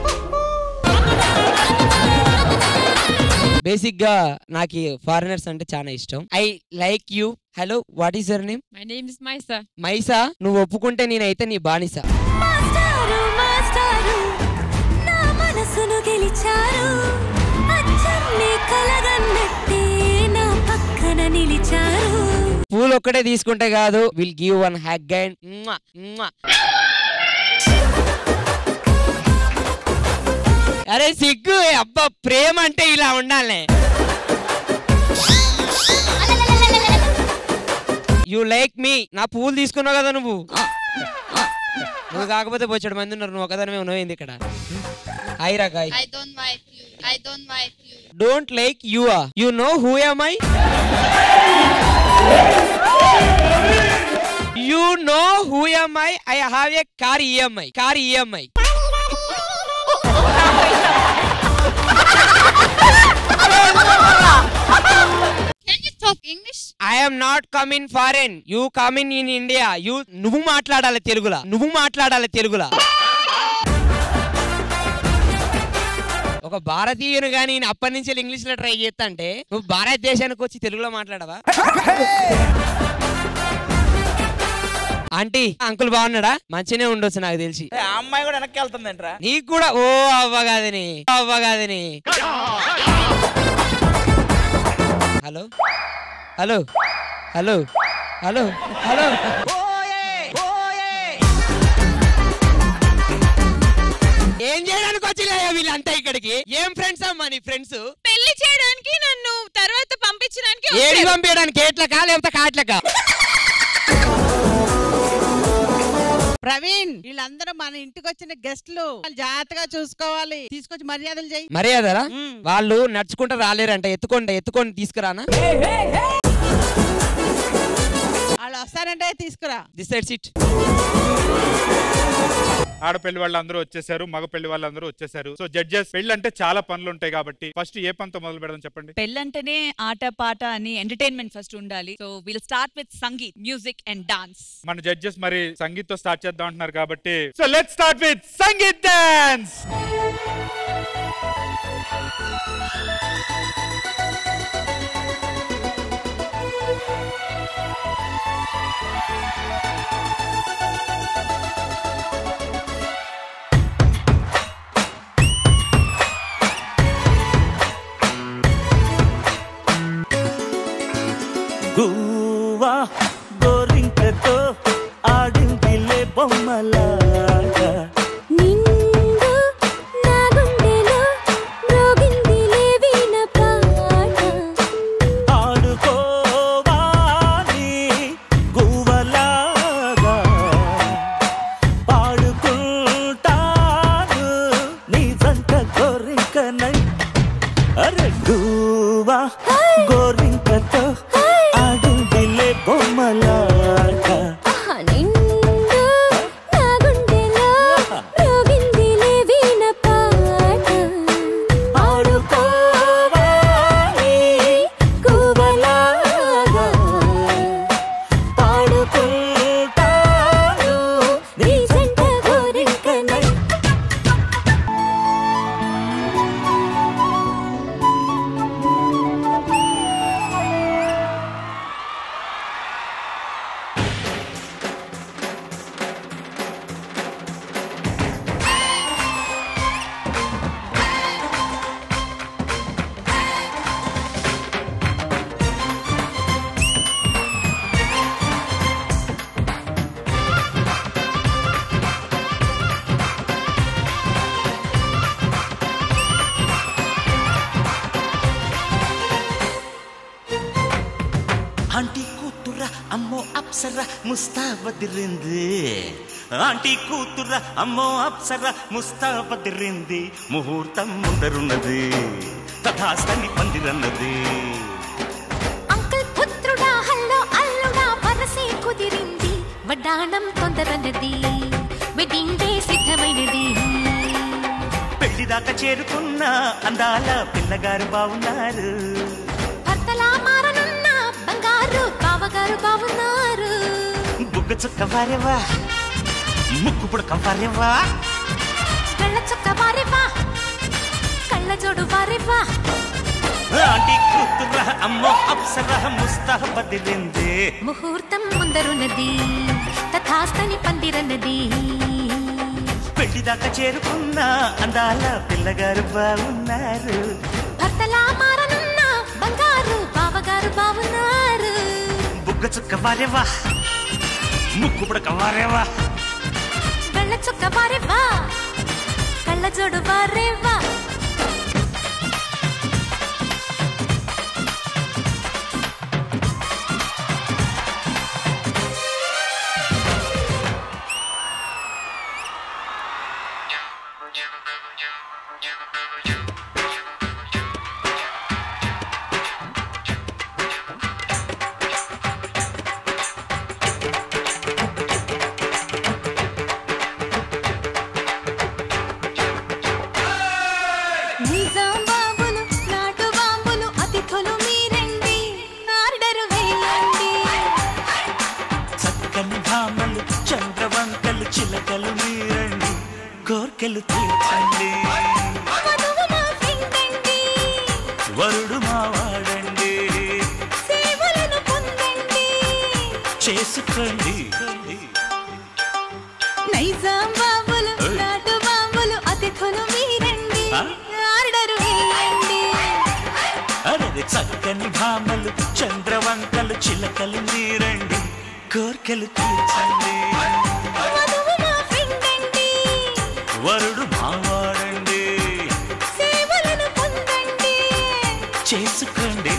[SPEAKER 10] బేసిక్ గా నాకు ఫారినర్స్ అంటే చాలా ఇష్టం I like you hello what is your name
[SPEAKER 22] My name is Maisa.
[SPEAKER 10] Maisa నువ్వు ఒప్పుకుంటే నేనైతే నీ బానిస
[SPEAKER 2] మాస్టారు మాస్టారు నా మనసును గెలిచారు అచ్చం నీ కలగన్నట్టే నా పక్కన నిలిచారు
[SPEAKER 10] పూలు ఒక్కటే తీసుకుంటే కాదు will give one hug and అరే సిగ్గు ఏ అబ్బా ప్రేమ అంటే ఇలా ఉండాలి యు లైక్ మీ నా పూలు తీసుకున్నావు కదా నువ్వు నువ్వు కాకపోతే పోచాడు మంది ఉన్నారు నువ్వు ఒకదానివే ఉన్నావు ఏంది ఇక్కడ హాయ్ రా guy
[SPEAKER 14] I don't like you. I don't like you.
[SPEAKER 10] Don't like you you know who am I you know who am I I have a car EMI car EMI
[SPEAKER 14] Can you talk English?
[SPEAKER 10] I am not coming foreign you coming in India you నువ్వు మాట్లాడాలి తెలుగులా నువ్వు మాట్లాడాలి తెలుగులా ఒక భారతీయుని కానీ నేను అప్పటి నుంచి English లో ట్రై చేస్తా అంటే నువ్వు భారతదేశానికి వచ్చి తెలుగులో మాట్లాడవా ఆంటీ అంకుల్ బాగున్నాడా మంచినే ఉండొచ్చు నాకు తెలిసి
[SPEAKER 6] ఏ, ఆ అమ్మాయి కూడా వెనక్కి వెళ్తుందంట్రా
[SPEAKER 10] నీకు కూడా ఓ అవ్వగాదని అవ్వగాదని hello hello hello hello hello ఏం చేయడానికి వచ్చినాయా వీళ్ళంతా ఇక్కడికి ఏం ఫ్రెండ్స్ అమ్మా నీ ఫ్రెండ్స్
[SPEAKER 17] పెళ్లి చేయడానికి నన్ను తర్వాత పంపించడానికి
[SPEAKER 10] ఏడి
[SPEAKER 17] వచ్చారు.
[SPEAKER 10] పంపించడానికి ఏట్లకా లేకపోతే కాట్లకా
[SPEAKER 17] ప్రవీణ్ వీళ్ళందరూ మన ఇంటికి వచ్చిన గెస్ట్లు వాళ్ళు జాగ్రత్తగా చూసుకోవాలి తీసుకొచ్చి మర్యాదలు చేయి
[SPEAKER 10] మర్యాదరా వాళ్ళు నడుచుకుంటూ రాలేరంట ఎత్తుకోండి ఎత్తుకొని తీసుకురానా
[SPEAKER 17] వాళ్ళు వస్తారంటే తీసుకురా
[SPEAKER 10] దిస్ సైడ్ సిట్
[SPEAKER 12] ఆడపెళ్లి వాళ్ళందరూ వచ్చేసారు మగ పెళ్లి వాళ్ళందరూ వచ్చేసారు సో జడ్జెస్ పెళ్లి అంటే చాలా పనులు ఉంటాయి కాబట్టి ఫస్ట్ ఏ పనితో మొదలు పెడదాం చెప్పండి
[SPEAKER 9] పెళ్ళంటేనే ఆట పాట అని ఎంటర్టైన్మెంట్ ఫస్ట్ ఉండాలి so will start with sangeet music and dance
[SPEAKER 12] మన జడ్జెస్ మరి సంగీత్ తో స్టార్ట్ చేద్దాం అంటున్నారు కాబట్టి so let start with sangeet dance
[SPEAKER 19] గువ్వా గోరింకతో ఆడిందిలే బొమ్మలాగా
[SPEAKER 2] నిండు నా గుండెలో మ్రోగిందిలే వీణ పాట
[SPEAKER 19] ఆడుకోవాలి గువ్వలాగా పాడుకుంటాను నీ జంట గోరింకనై అరే గువ్వా గోరింకతో ఆడిందిలే బొమ్మలాగా
[SPEAKER 2] ఆహా, నిండు నా
[SPEAKER 19] ఆంటీ కూతుర అమ్మో అప్సర ముస్తాబదిరింది ఆంటీ కూతుర అమ్మో అప్సర ముస్తాబదిరింది ముహూర్తం ముందరున్నది తథాస్తని పందిరన్నది
[SPEAKER 5] అంకుల్ పుత్రుడా హల్లో అల్లుడా వరసే కుదిరింది వడ్డాణం తొందరన్నది వెడ్డింగ్ డే సిద్ధమైనది
[SPEAKER 19] పెళ్లిదాకా చేరుకున్న అందాల పిల్లగారు బాగున్నారు
[SPEAKER 5] భర్తలా మారనున్న బంగారు బావగారు బావున్నారు
[SPEAKER 19] బుగ్గ చుక్క వారేవా ముక్కు పుడక వారేవా
[SPEAKER 5] కళ్ళ చుక్క వారేవా కళ్ళ జోడు వారేవా
[SPEAKER 19] ఆంటీ కూతుర అమ్మో అప్సర ముస్తాబదిరింది
[SPEAKER 5] ముహూర్తం ముందరున్నది తథాస్తని పందిరన్నది
[SPEAKER 19] పెళ్లిదాకా చేరుకున్న అందాల పిల్లగారు బాగున్నారు
[SPEAKER 5] భర్తలా మారనున్న బంగారు బావగారు బావున్నారు
[SPEAKER 19] బుగ్గ చుక్క వారేవా ముక్కు పుడక వారేవా
[SPEAKER 5] కళ్ళ చుక్క వారేవా కళ్ళ జోడు వారేవా నిజాం బాబులు నాటు బాంబులు అతిథులు మీరండి ఆర్డర్ వేయండి
[SPEAKER 19] చక్కని భామలు చంద్రవంకలు చిలకలు మీరండి కోర్కెలు తీర్చండి
[SPEAKER 5] వధువు మా ఫ్రెండ్ అండి
[SPEAKER 19] వరుడు మావాడండి
[SPEAKER 5] సేవలను పొందండి
[SPEAKER 19] చేసుకోండి
[SPEAKER 5] నైజాం బాబులు
[SPEAKER 19] ఏయ్.
[SPEAKER 5] నాటు బాంబులు అతిథులు మీరండి
[SPEAKER 19] ఆ?
[SPEAKER 5] ఆర్డర్ వేయండి
[SPEAKER 19] అరే చక్కని భామలు చంద్రవంకలు చిలకలు మీరండి కోర్కెలు తీర్చండి
[SPEAKER 5] వధువు మా ఫ్రెండ్ అండి
[SPEAKER 19] వరుడు మావాడండి
[SPEAKER 5] సేవలను పొందండి
[SPEAKER 19] చేసుకోండి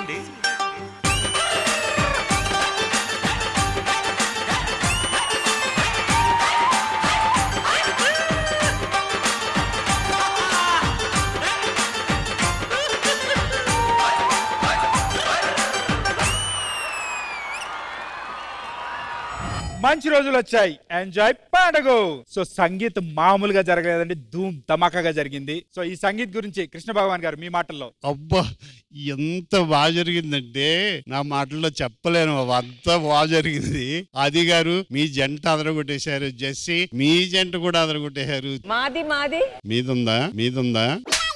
[SPEAKER 12] మంచి రోజులు వచ్చాయి ఎంజాయ్ పండగ సో సంగీత్ మామూలుగా జరగలేదండి ధూమ్ ధమాకాగా జరిగింది సో ఈ సంగీత్ గురించి కృష్ణ భగవాన్ గారు మీ మాటల్లో
[SPEAKER 8] అబ్బా ఎంత బాగా జరిగిందంటే నా మాటల్లో చెప్పలేను బాబు. అంత బాగా జరిగింది ఆది గారు మీ జంట అదరగొట్టేశారు జెస్సీ మీ జంట కూడా అదరగొట్టేశారు
[SPEAKER 4] మాది మాది
[SPEAKER 8] మీదుందా మీదుందా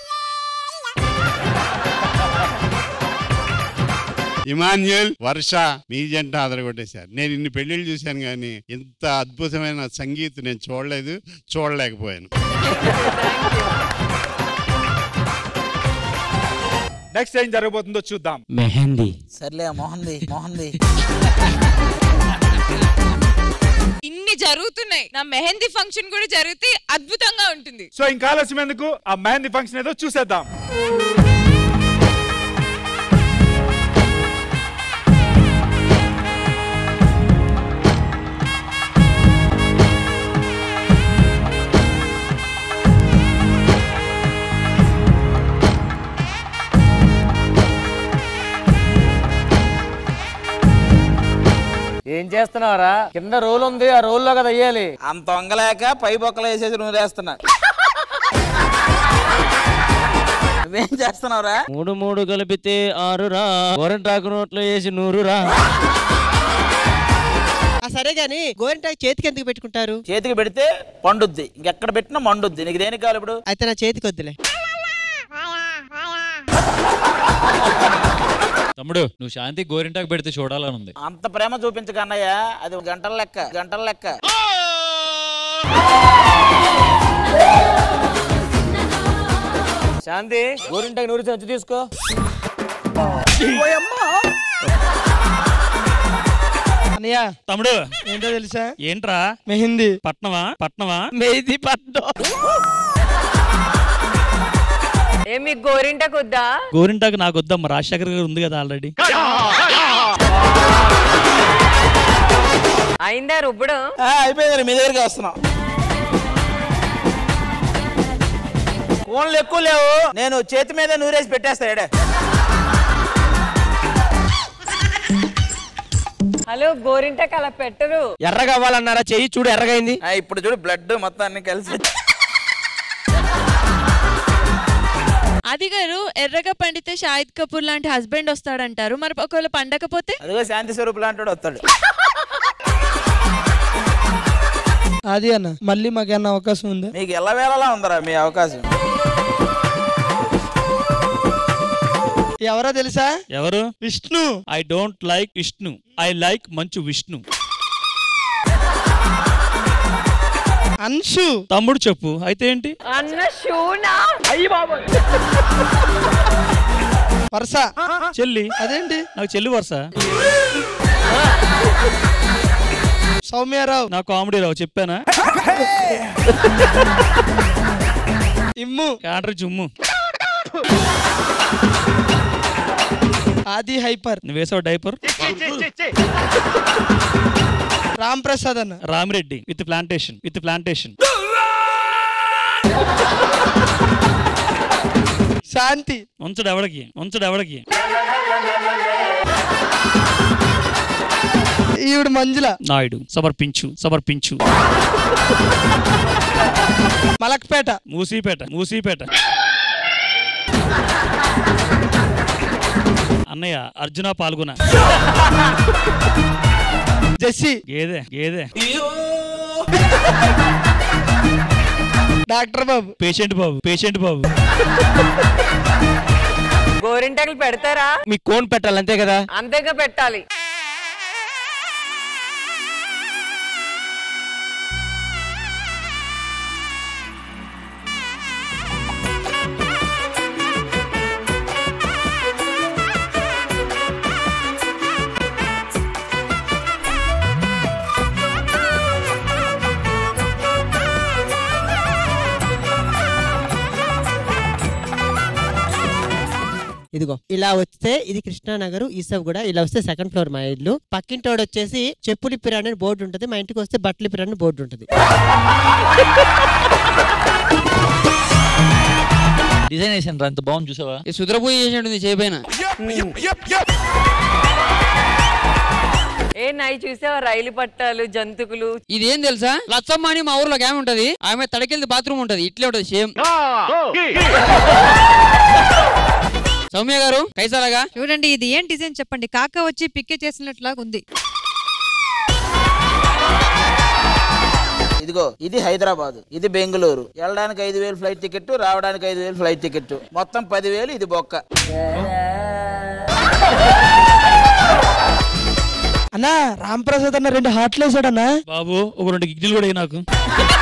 [SPEAKER 8] ఇమాన్యుల్ వర్ష మీ జంట అదరగొట్టేశారు నేను ఇన్ని పెళ్లిళ్ళు చూశాను కానీ ఇంత అద్భుతమైన సంగీత్ నేను చూడలేదు చూడలేకపోయాను
[SPEAKER 12] నెక్స్ట్ ఏం జరగబోతుందో చూద్దాం
[SPEAKER 3] మెహందీ
[SPEAKER 6] సర్లే మోహన్ది మోహన్ది
[SPEAKER 9] ఇన్ని జరుగుతున్నాయి నా మెహందీ ఫంక్షన్ కూడా జరిగితే అద్భుతంగా ఉంటుంది
[SPEAKER 12] సో ఇంకా ఆలస్యం ఎందుకు ఆ మెహందీ ఫంక్షన్ ఏదో చూసేద్దాం
[SPEAKER 3] ఏం చేస్తున్నావురా కింద రోల్ ఉంది ఆ రోల్లో కదా వెయ్యాలి
[SPEAKER 6] అంత వంగలేక పై బొక్కలు వేసేసి నువ్వు వేస్తున్నా నువ్వేం చేస్తున్నావురా
[SPEAKER 3] మూడు మూడు కలిపితే ఆరు రా గోరంటాకు నోట్లో వేసి నూరు రా
[SPEAKER 15] సరే గాని గోరింటాకు చేతికి ఎందుకు పెట్టుకుంటారు
[SPEAKER 6] చేతికి పెడితే పండుద్ది ఇంకెక్కడ పెట్టినా మండుద్ది నీకు దేనికి కావాలి ఇప్పుడు
[SPEAKER 15] అయితే నా చేతికి వద్దులే
[SPEAKER 18] తమ్ముడు నువ్వు శాంతి గోరింటాకు పెడితే చూడాలని ఉంది
[SPEAKER 6] అంత ప్రేమ చూపించక అన్నయ్య అది గంటల లెక్క గంటల లెక్క
[SPEAKER 3] శాంతి గోరింటాకు నూరి వచ్చి తీసుకో
[SPEAKER 15] అన్నయ్య
[SPEAKER 18] తమ్ముడు
[SPEAKER 15] ఏంటో తెలుసా
[SPEAKER 18] ఏంట్రా
[SPEAKER 15] మెహిందీ
[SPEAKER 18] పట్నమా పట్నమా
[SPEAKER 15] మెహిందీ పట్నం
[SPEAKER 4] ఏ మీకు గోరింటకు వద్దా
[SPEAKER 18] గోరింటాకు నాకు వద్దమ్మా రాజశేఖర్ గారు ఉంది కదా ఆల్రెడీ
[SPEAKER 4] అయిందా రుబ్బడం
[SPEAKER 6] అయిపోయింది మీ దగ్గరికి వస్తున్నాం ఫోన్లు ఎక్కువ లేవు నేను చేతి మీద నూరేసి పెట్టేస్తా ఏడే
[SPEAKER 4] హలో గోరింటకి అలా పెట్టరు
[SPEAKER 10] ఎర్రగా అవ్వాలన్నారా చెయ్యి చూడు ఎర్రగైంది
[SPEAKER 6] ఆ, ఇప్పుడు చూడు బ్లడ్ మొత్తం అన్ని కలిసి
[SPEAKER 1] అది గారు ఎర్రగా పండితే షాహిద్ కపూర్ లాంటి హస్బెండ్ వస్తాడంటారు మరి ఒకవేళ పండకపోతే
[SPEAKER 6] అదిగో శాంతి స్వరూప్ లాంటి వాడు వస్తాడు
[SPEAKER 15] అది అన్న మళ్ళీ మాకేమన్నా అవకాశం ఉందా
[SPEAKER 6] మీకు ఎల్లవేళలా ఉందరా మీ అవకాశం
[SPEAKER 15] ఎవరో తెలుసా
[SPEAKER 18] ఎవరు
[SPEAKER 15] Vishnu
[SPEAKER 18] I don't like Vishnu I like Manchu Vishnu
[SPEAKER 15] Anshu
[SPEAKER 18] తమ్ముడు చెప్పు అయితే ఏంటి
[SPEAKER 4] అన్న షూనా
[SPEAKER 15] అయ్యి బాబు వరుస
[SPEAKER 18] చెల్లి
[SPEAKER 15] అదేంటి
[SPEAKER 18] నాకు చెల్లి వరుస
[SPEAKER 15] సౌమ్యారావు
[SPEAKER 18] నా కామెడీ రావు చెప్పానా
[SPEAKER 15] ఇమ్ము
[SPEAKER 18] క్యాటర్ జుమ్ము
[SPEAKER 15] ఆది హైపర్
[SPEAKER 18] నువ్వు వేసావు డైపర్
[SPEAKER 15] రామ్ ప్రసాద్ అన్న
[SPEAKER 18] Ramireddy with plantation with plantation
[SPEAKER 15] శాంతి
[SPEAKER 18] ఉంచడు ఎవడికి ఉంచడు ఎవడికి
[SPEAKER 15] ఈవిడ మంజుల
[SPEAKER 18] నాయుడు సమర్పించు సమర్పించు
[SPEAKER 15] మలక్పేట
[SPEAKER 18] మూసీపేట మూసీపేట అన్నయ్య అర్జున పాల్గొన
[SPEAKER 15] జెస్సీ
[SPEAKER 18] గేదె గేదె
[SPEAKER 15] డాక్టర్ బాబు
[SPEAKER 18] పేషెంట్ బాబు పేషెంట్ బాబు
[SPEAKER 4] గోరింటకులు పెడతారా
[SPEAKER 10] మీకు కోన్ పెట్టాలి అంతే కదా
[SPEAKER 4] అంతేగా పెట్టాలి
[SPEAKER 11] ఇదిగో ఇలా వస్తే ఇది కృష్ణానగర్ ఈసవ్ కూడా ఇలా వస్తే సెకండ్ ఫ్లోర్ మా ఇల్లు పక్కింటోడు వచ్చేసి చెప్పులు ఇప్పిరాని బోర్డు ఉంటుంది మా ఇంటికి వస్తే బట్టలు ఇప్పిరాని బోర్డు ఉంటుంది
[SPEAKER 18] డిజైన్ వేసాను రా అంత బాగుంది చూసావా
[SPEAKER 10] సుద్రపూజ చేసినట్టుంది చేయబోయిన
[SPEAKER 4] ఏ నై చూసావా రైలు పట్టాలు జంతుకులు
[SPEAKER 10] ఇదేం తెలుసా లచ్చమ్మ అని మా ఊర్లో ఆమె ఉంటది ఆమె తడకెళ్ళి బాత్రూమ్ ఉంటది ఇట్లే ఉంటది సేమ్ సౌమ్య గారు కైసాలాగా
[SPEAKER 7] చూడండి ఇది ఏం డిజైన్ చెప్పండి కాక వచ్చి పిక్కే చేసినట్లాగా ఉంది
[SPEAKER 6] ఇదిగో ఇది హైదరాబాద్ ఇది బెంగళూరు వెళ్ళడానికి ఐదు వేలు ఫ్లైట్ టికెట్ రావడానికి ఐదు వేలు ఫ్లైట్ టికెట్ మొత్తం పదివేలు ఇది బొక్క
[SPEAKER 15] అన్నా రామ్ ప్రసాద్ అన్న రెండు హాట్లు వేసాడన్నా
[SPEAKER 18] బాబు ఒక రెండు గిన్నెలు కూడా ఇయ్యి నాకు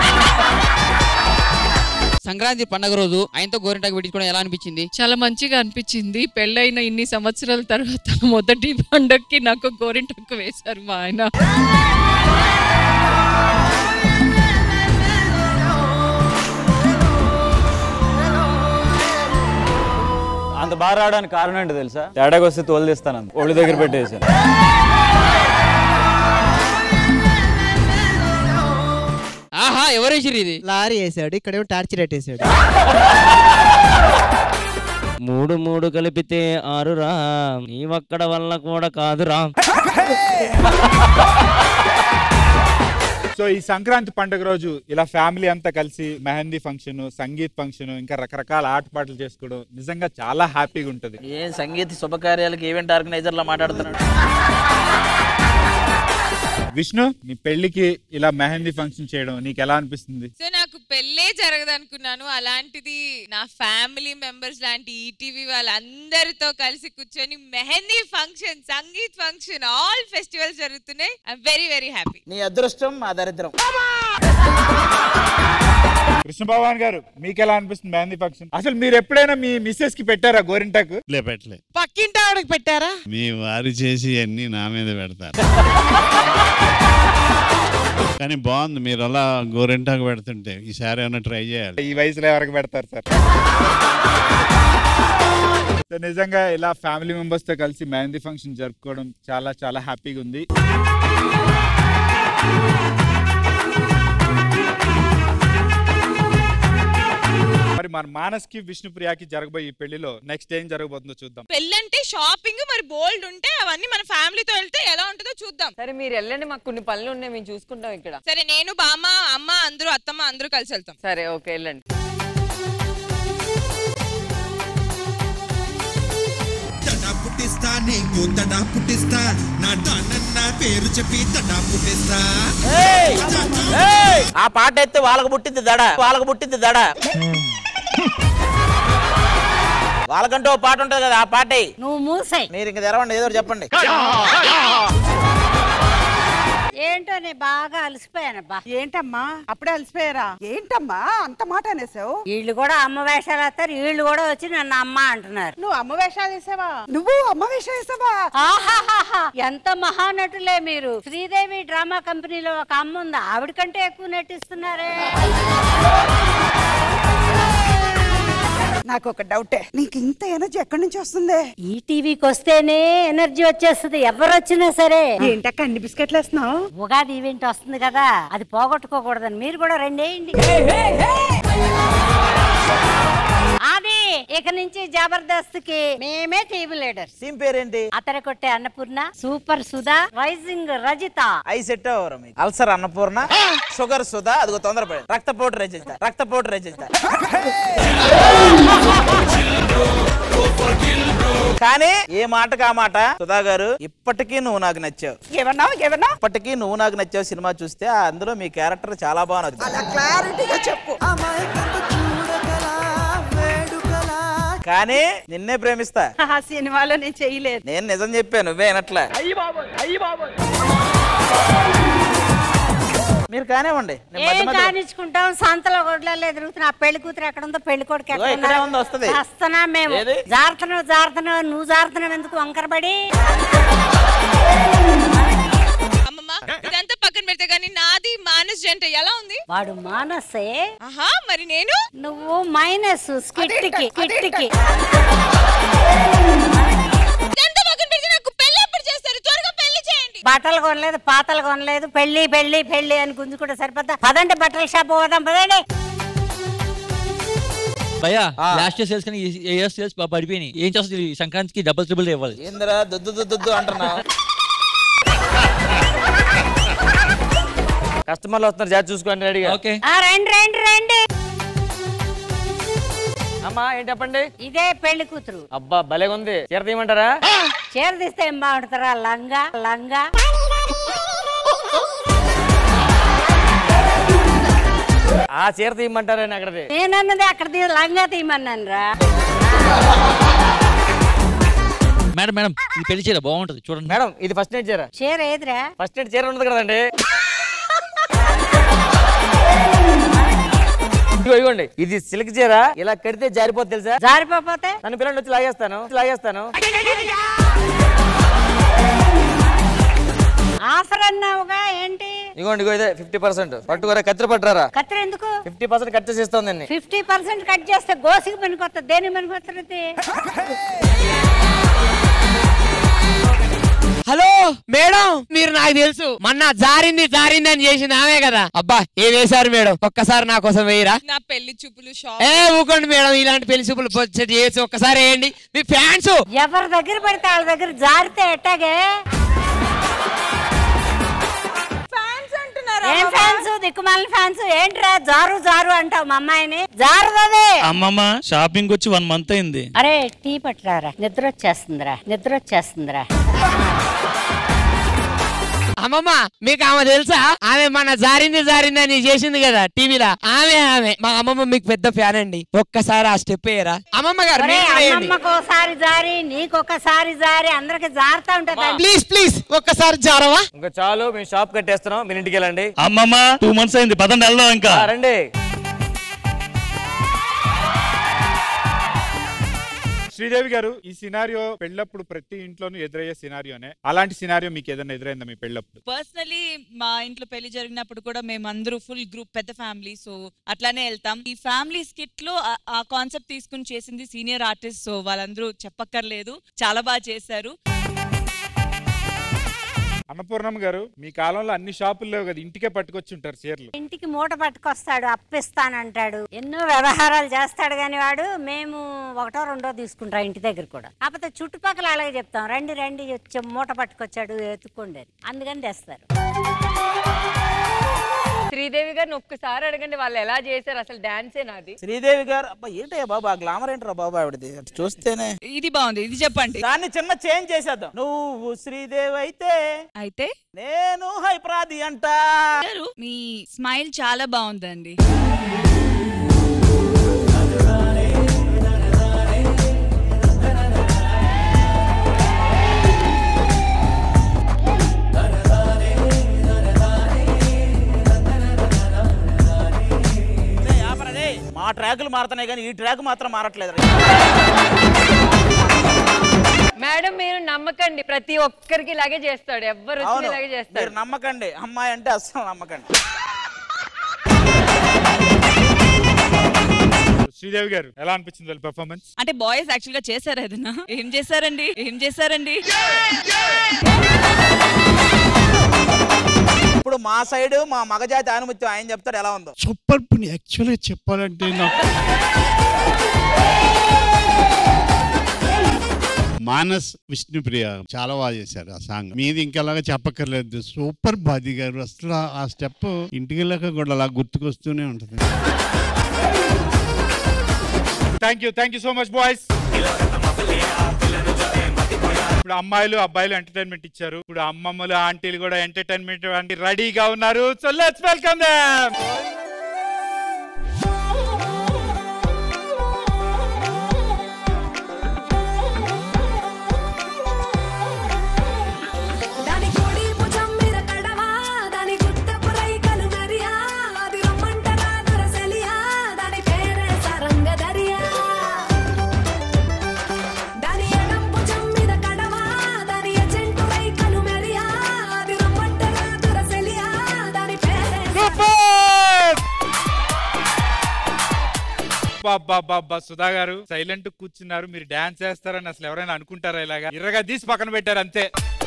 [SPEAKER 10] సంక్రాంతి పండగ రోజు ఆయనతో గోరింటాకు పెట్టించుకోవడం ఎలా అనిపించింది
[SPEAKER 22] చాలా మంచిగా అనిపించింది పెళ్ళైన ఇన్ని సంవత్సరాల తర్వాత మొదటి పండక్కి నాకు గోరింటకు వేశారు మా ఆయన
[SPEAKER 23] అంత బాగా రావడానికి కారణం ఏంటో తెలుసా తేడాకి వస్తే తోలు తీస్తాను అంత. ఒళ్ళు దగ్గర పెట్టేసాను
[SPEAKER 10] ఆహా ఎవరు వేసిర్రు ఇది
[SPEAKER 11] లారీ వేసాడు ఇక్కడేమో టార్చర్ వేసాడు
[SPEAKER 3] మూడు మూడు కలిపితే ఆరు రా నీ ఒక్కడ వల్ల కూడా కాదురా
[SPEAKER 12] సో ఈ సంక్రాంతి పండుగ రోజు ఇలా ఫ్యామిలీ అంతా కలిసి మెహందీ ఫంక్షన్ సంగీత్ ఫంక్షన్ ఇంకా రకరకాల ఆటపాటలు చేసుకోవడం నిజంగా చాలా హ్యాపీగా ఉంటది
[SPEAKER 6] ఏం సంగీత శుభకార్యాలకు ఈవెంట్ ఆర్గనైజర్ లా మాట్లాడుతున్నాడు
[SPEAKER 12] విష్ణు నీ పెళ్లికి ఇలా మెహందీ ఫంక్షన్ చేయడం నీకు ఎలా అనిపిస్తుంది
[SPEAKER 1] సో నాకు పెళ్ళే జరగదు అనుకున్నాను అలాంటిది నా ఫ్యామిలీ మెంబర్స్ లాంటి ఈటీవీ వాళ్ళందరితో కలిసి కూర్చొని mehndi function sangeet function all festivals జరుగుతున్నాయి ఐ వెరీ వెరీ హ్యాపీ
[SPEAKER 6] నీ అదృష్టం మా దరిద్రం
[SPEAKER 12] కృష్ణ భగవాన్ గారు మీకు ఎలా అనిపిస్తుంది మెహందీ ఫంక్షన్ అసలు మీరు ఎప్పుడైనా మీ మిస్సెస్ కి పెట్టారా గోరింటాకు
[SPEAKER 8] లే పెట్టలే
[SPEAKER 17] పక్కింటి ఆవిడకి పెట్టారా
[SPEAKER 8] మీ వారు చేసి అన్ని నా మీద పెడతారు కానీ బాగుంది మీరు అలా గోరింటాకు పెడుతుంటే ఈసారి ఏమైనా ట్రై చేయాలి
[SPEAKER 12] ఈ వయసులో ఎవరికి పెడతారు సార్ సో నిజంగా ఇలా ఫ్యామిలీ మెంబర్స్ తో కలిసి మెహందీ ఫంక్షన్ జరుపుకోవడం చాలా చాలా హ్యాపీగా ఉంది మరి మన మానస్కి విష్ణుప్రియకి జరగబోయే ఈ పెళ్లిలో నెక్స్ట్ ఏం జరగబోతుందో చూద్దాం
[SPEAKER 1] పెళ్ళంటే షాపింగ్ మరి బోల్డ్ ఉంటే అవన్నీ మన ఫ్యామిలీతో వెళ్తే ఎలా ఉంటుందో చూద్దాం
[SPEAKER 4] సరే మీరు వెళ్ళండి మాకు కొన్ని పనులు ఉన్నాయి మేము చూసుకుంటాం ఇక్కడ
[SPEAKER 1] సరే నేను బామ్మ అమ్మ అందరూ అత్తమ్మ అందరూ కలిసి వెళ్తాం
[SPEAKER 4] సరే ఓకే వెళ్ళండి
[SPEAKER 13] తడా పుట్టిస్తా నీకు తడా పుట్టిస్తా నా డానన్న పేరు చెప్పి తడా పుట్టిస్తా
[SPEAKER 6] ఆ పాట ఎత్తే వాళ్ళకు పుట్టింది దడ వాళ్ళకు పుట్టింది దడ వాళ్ళకంటూ ఓ పాట ఉంటది కదా ఆ పాట
[SPEAKER 20] నువ్వు మూసాయి
[SPEAKER 6] మీరు ఇంక తెరవండి ఏదో ఒకటి చెప్పండి
[SPEAKER 20] ఏంటో నేను బాగా అలసిపోయానబ్బా
[SPEAKER 17] ఏంటమ్మా అప్పుడే అలసిపోయారా ఏంటమ్మా అంత మాట అనేసావు
[SPEAKER 20] వీళ్ళు కూడా అమ్మ వేషాలు వేస్తారు వీళ్ళు కూడా వచ్చి నన్ను అమ్మ అంటున్నారు
[SPEAKER 17] నువ్వు అమ్మ వేషాలు వేసావా నువ్వు అమ్మ వేషం వేసావా
[SPEAKER 20] ఆహాహాహా ఎంత మహానటులే మీరు శ్రీదేవి డ్రామా కంపెనీలో ఒక అమ్మ ఉంది ఆవిడ కంటే ఎక్కువ నటిస్తున్నారే
[SPEAKER 17] నాకు ఒక డౌటే నీకు ఇంత ఎనర్జీ ఎక్కడి నుంచి వస్తుంది
[SPEAKER 20] ఈ టీవీకి వస్తేనే ఎనర్జీ వచ్చేస్తుంది ఎవరు వచ్చినా సరే
[SPEAKER 17] ఏంటక్క అన్ని బిస్కెట్లు వేస్తున్నావు
[SPEAKER 20] ఉగాది ఈవెంట్ వస్తుంది కదా అది పోగొట్టుకోకూడదని మీరు కూడా రెండేయండి అది ఇక నుంచి జబర్దస్త్ కి మేమే టీవీ లీడర్
[SPEAKER 6] టీం పేరేంటి
[SPEAKER 20] అతర కొట్టే అన్నపూర్ణ సూపర్ సుధా రైజింగ్ రజిత
[SPEAKER 6] అయి సెట్ అవ్వరు మీకు అల్సర్ అన్నపూర్ణ షుగర్ సుధా అదిగో తొందరపడి రక్తపోటు రచిత రక్తపోటు రచిత కానీ ఏ మాటకు ఆ మాట సుధా గారు ఇప్పటికీ నువ్వు నాకు నచ్చావు
[SPEAKER 17] ఏమన్నావు ఏమన్నా
[SPEAKER 6] ఇప్పటికీ నువ్వు నాకు నచ్చావు సినిమా చూస్తే ఆ అందులో మీ క్యారెక్టర్ చాలా బాగా నచ్చింది
[SPEAKER 17] క్లారిటీగా చెప్పు
[SPEAKER 6] కానీ నిన్నే ప్రేమిస్తా
[SPEAKER 17] ఆ సినిమాలో నేను చేయలేదు
[SPEAKER 6] నేను నిజం చెప్పాను నువ్వే అనట్లే మీరు కానివ్వండి నేను మధ్య
[SPEAKER 20] ఏం
[SPEAKER 6] మధ్య-
[SPEAKER 20] కానిచ్చుకుంటాం సంతలో గొడ్లలో ఎదురుగుతున్నా పెళ్లి కూతురు ఎక్కడ ఉందో పెళ్లి కొడుకు
[SPEAKER 6] ఇదిగో ఇక్కడే ఉంది, వస్తది.
[SPEAKER 20] వస్తున్నా మేము
[SPEAKER 6] ఏది?
[SPEAKER 20] జారుతున్నావు జారుతున్నావు నువ్వు జారుతున్నావు ఎందుకు వంకరబడి
[SPEAKER 1] అమ్మమ్మ ఇదంతా పక్కన పెడితే కానీ నాది మానస్ జంట ఎలా ఉంది
[SPEAKER 20] వాడు మానసే
[SPEAKER 1] ఆహా మరి నేను
[SPEAKER 20] నువ్వు మైనస్ స్కిట్ కి స్కిట్ కి
[SPEAKER 1] ఇదంతా పక్కన పెడితే నాకు పెళ్లి ఎప్పుడు చేస్తారు త్వరగా పెళ్లి చేయండి
[SPEAKER 20] బట్టలు కొనలేదు పాతలు కొనలేదు పెళ్లి పెళ్లి పెళ్లి అని గుంజుకుంటే సరిపోతా పదండి బట్టల షాప్ పోదాం పదండి
[SPEAKER 18] భయ్యా లాస్ట్ ఇయర్ సేల్స్ కానీ ఈ ఇయర్ సేల్స్ పడిపోయినాయి ఏం చేస్తుంది ఈ సంక్రాంతికి డబుల్ ట్రిబుల్ ఇవ్వాలి
[SPEAKER 6] ఏందిరా దుద్దు దుద్దు దుద్దు అంటున్నా
[SPEAKER 3] కస్టమర్లు వస్తున్నారు జాతి చూసుకోండి రెడీగా
[SPEAKER 18] ఓకే
[SPEAKER 20] ఆ, రండి రండి రండి
[SPEAKER 3] అమ్మా ఏంటి చెప్పండి
[SPEAKER 20] ఇదే పెళ్లి కూతురు
[SPEAKER 3] అబ్బా భలేగా ఉంది చీర తీయమంటారా
[SPEAKER 20] చీర తీస్తే ఏం బాగుంటారా లంగా లంగా
[SPEAKER 3] ఆ చీర తీయమంటారని అక్కడది
[SPEAKER 20] నేనన్నది అక్కడ తీ లంగా తీయమన్నాను రా
[SPEAKER 18] మేడం మేడం ఈ పెళ్లి చీర బాగుంటది చూడండి
[SPEAKER 3] మేడం ఇది ఫస్ట్ నైట్ చీర
[SPEAKER 20] చీర ఏదిరా
[SPEAKER 3] ఫస్ట్ నైట్ చీర ఉండదు కదండి ఇదిగో ఇదిగోండి ఇది సిల్క్ చీర ఇలా కడితే జారిపోతుంది తెలుసా
[SPEAKER 20] జారిపోతే
[SPEAKER 3] నన్ను పిల్లలు వచ్చి లాగేస్తాను లాగేస్తాను
[SPEAKER 20] ఆఫర్ అన్నావుగా ఏంటి
[SPEAKER 3] ఇదిగోండి ఇగో ఇదే ఫిఫ్టీ పర్సెంట్ పట్టుకోరా కత్తిరి పట్టురారా
[SPEAKER 20] కత్తిరి ఎందుకు
[SPEAKER 3] ఫిఫ్టీ పర్సెంట్ కట్ చేసి ఇస్తుందండి
[SPEAKER 20] ఫిఫ్టీ పర్సెంట్ కట్ చేస్తే గోసికి పనికొస్తుంది దేనికి పనికొస్తుంది
[SPEAKER 10] హలో మేడం మీరు నాకు తెలుసు మొన్న జారింది జారింది అని చేసింది ఆమె కదా అబ్బా ఏ వేశారు మేడం ఒక్కసారి నా కోసం వేయరా
[SPEAKER 1] నా పెళ్లి చూపులు షాప్
[SPEAKER 10] ఏ ఊకోండి మేడం ఇలాంటి పెళ్లి చూపులు బొచ్చటి చేసి ఒక్కసారి వేయండి మీ ఫ్యాన్స్
[SPEAKER 20] ఎవరి దగ్గర పడితే వాళ్ళ దగ్గర జారితే ఎట్టాగే ఏం ఫ్యాన్స్ దిక్కుమాల ఫ్యాన్స్ ఏంట్రా జారు జారు అంటావు మా అమ్మాయిని జారుదది
[SPEAKER 18] అమ్మమ్మ షాపింగ్ వచ్చి వన్ మంత్ అయింది
[SPEAKER 20] అరే టీ పట్టురారా నిద్ర వచ్చేస్తుందిరా నిద్ర వచ్చేస్తుందిరా
[SPEAKER 10] అమ్మమ్మ మీకు ఆమె తెలుసా ఆమె మన జారింది జారింది అని చేసింది కదా టీవీలో ఆమె ఆమె మా అమ్మమ్మ మీకు పెద్ద ఫ్యాన్ అండి ఒక్కసారి ఆ స్టెప్ వేయరా అమ్మమ్మ గారు
[SPEAKER 20] ఒరే,
[SPEAKER 10] మీరు కూడా వేయండి.
[SPEAKER 20] అమ్మమ్మకు ఒకసారి జారి నీకొకసారి జారి అందరికి జారుతా ఉంటది
[SPEAKER 10] ప్లీజ్ ప్లీజ్ ఒక్కసారి జారవా
[SPEAKER 3] ఇంకా చాలు మేము షాప్ కట్టేస్తున్నాం మీరు ఇంటికి వెళ్ళండి
[SPEAKER 18] అమ్మమ్మ టూ మంత్స్ అయింది పదండి వెళ్దాం ఇంకా
[SPEAKER 3] ఆ, రండి
[SPEAKER 12] శ్రీదేవి గారు ఈ సినారియో పెళ్ళప్పుడు ప్రతి ఇంట్లోనూ ఎదురయ్యే సినారియోనే అలాంటి సినారియో మీకు ఏదైనా ఎదురైందా మీ పెళ్ళప్పుడు
[SPEAKER 9] పర్సనలీ మా ఇంట్లో పెళ్లి జరిగినప్పుడు కూడా మేము అందరూ ఫుల్ గ్రూప్ పెద్ద ఫ్యామిలీ సో అట్లానే వెళ్తాం ఈ ఫ్యామిలీ స్కిట్ లో ఆ- ఆ కాన్సెప్ట్ తీసుకుని చేసింది సీనియర్ ఆర్టిస్ట్ సో వాళ్ళందరూ చెప్పక్కర్లేదు చాలా బాగా చేశారు
[SPEAKER 12] అన్నపూర్ణమ్మ గారు మీ కాలంలో అన్ని షాపులు లేవు కదా ఇంటికే పట్టుకొచ్చి ఉంటారు చీరలు
[SPEAKER 20] ఇంటికి మూట పట్టుకొస్తాడు అప్పిస్తానంటాడు ఎన్నో వ్యవహారాలు చేస్తాడు కాని వాడు మేము ఒకటో రెండో తీసుకుంటాం ఇంటి దగ్గర కూడా కాకపోతే చుట్టుపక్కల అలాగే చెప్తాం రండి రండి వచ్చి మూట పట్టుకొచ్చాడు ఎత్తుక్కోండి అని. అందుకని తెస్తారు
[SPEAKER 4] శ్రీదేవి గారిని ఒక్కసారి అడగండి వాళ్ళు ఎలా చేశారు అసలు డాన్సే నాది
[SPEAKER 6] శ్రీదేవి గారు అబ్బా ఏంటయ్యా బాబా గ్లామర్ ఏంట్రా బాబా ఆవిడది అటు చూస్తేనే
[SPEAKER 9] ఇది బాగుంది ఇది చెప్పండి
[SPEAKER 6] దాన్ని చిన్న చేంజ్ చేసేద్దాం నువ్వు శ్రీదేవి అయితే
[SPEAKER 9] అయితే
[SPEAKER 6] నేను హైప్రాది అంట
[SPEAKER 9] మీ స్మైల్ చాలా బాగుందండి
[SPEAKER 6] ఏయ్, ఆపరా రేయ్. మా ట్రాకులు మారుతున్నాయి కానీ ఈ ట్రాక్ మాత్రం మారట్లేదు
[SPEAKER 4] మేడం మీరు నమ్మకండి ప్రతి ఒక్కరికి ఇలాగే చేస్తాడు ఎవ్వరు వచ్చి
[SPEAKER 6] అవును
[SPEAKER 4] ఇలాగే
[SPEAKER 6] మీరు
[SPEAKER 4] చేస్తాడు
[SPEAKER 6] నమ్మకండి అమ్మాయి అంటే అస్సలు నమ్మకండి
[SPEAKER 12] శ్రీదేవి గారు ఎలా అనిపించింది వాళ్ళ పెర్ఫార్మెన్స్
[SPEAKER 9] అంటే బాయ్స్ యాక్చువల్ గా చేశారు ఏదైనా ఏం చేశారండి ఏం చేశారండి
[SPEAKER 6] ఇప్పుడు మా సైడ్ మా మగజాతి ఆనుమత్యం ఆయన చెప్తాడు ఎలా ఉందో
[SPEAKER 8] సూపర్ పుని యాక్చువల్గా చెప్పాలంటే నాకు మానస్ విష్ణుప్రియ చాలా బాగా చేశారు ఆ సాంగ్ మీది ఇంకెలాగా చెప్పక్కర్లేదు సూపర్ బాది గారు అసలు ఆ- ఆ స్టెప్ ఇంటికి వెళ్ళాక కూడా అలా గుర్తుకొస్తూనే ఉంటుంది
[SPEAKER 12] thank you thank you so much boys ఇప్పుడు అమ్మాయిలు అబ్బాయిలు ఎంటర్టైన్మెంట్ ఇచ్చారు ఇప్పుడు అమ్మమ్మలు ఆంటీలు కూడా ఎంటర్టైన్మెంట్ రెడీగా ఉన్నారు సో లెట్స్ వెల్కమ్ దెమ్
[SPEAKER 5] దాని కోడి భుజం మీద కడవా దాని గుట్టపు రైకలు మెరియా అది రమ్మంటరా దొరసలియా దాని పేరే సరంగ దరియా దాని ఎడం భుజం మీద కడవా దాని ఎజెంటు రైకలు మెరియా అది రమ్మంటరా దొరసలియా దాని పేరే
[SPEAKER 12] బాబా సుధా గారు సైలెంట్ కూర్చున్నారు మీరు డాన్స్ చేస్తారని అసలు ఎవరైనా అనుకుంటారా ఇలాగా ఇర్రగా తీసి పక్కన పెట్టారు అంతే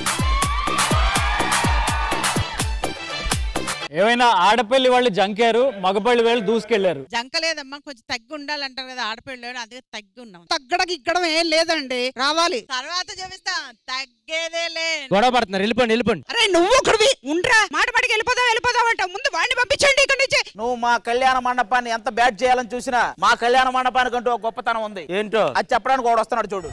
[SPEAKER 23] ఏమైనా ఆడపల్లి వాళ్ళు జంకారు మగపల్లి వాళ్ళు దూసుకెళ్లారు
[SPEAKER 17] జంకలేదమ్మా కొంచెం తగ్గి ఉండాలంటారు కదా ఆడపిల్లలు అదే తగ్గి ఉన్నాం తగ్గడం ఇక్కడం ఏం లేదండి రావాలి తర్వాత చూపిస్తా తగ్గేదే లే
[SPEAKER 3] గొడవ పడుతున్నారు వెళ్ళిపోండి వెళ్ళిపోండి
[SPEAKER 17] అరే నువ్వు ఒకటివి ఉండ్రా మాట మాటికి వెళ్ళిపోదాం వెళ్ళిపోదాం అంట ముందు వాడిని పంపించండి ఇక్కడి నుంచి
[SPEAKER 6] నువ్వు మా కళ్యాణ మండపాన్ని ఎంత బ్యాట్ చేయాలని చూసినా మా కళ్యాణ మండపానికి అంటూ ఒక గొప్పతనం ఉంది
[SPEAKER 3] ఏంటో
[SPEAKER 6] అది చెప్పడానికి కూడా వస్తున్నాడు చూడు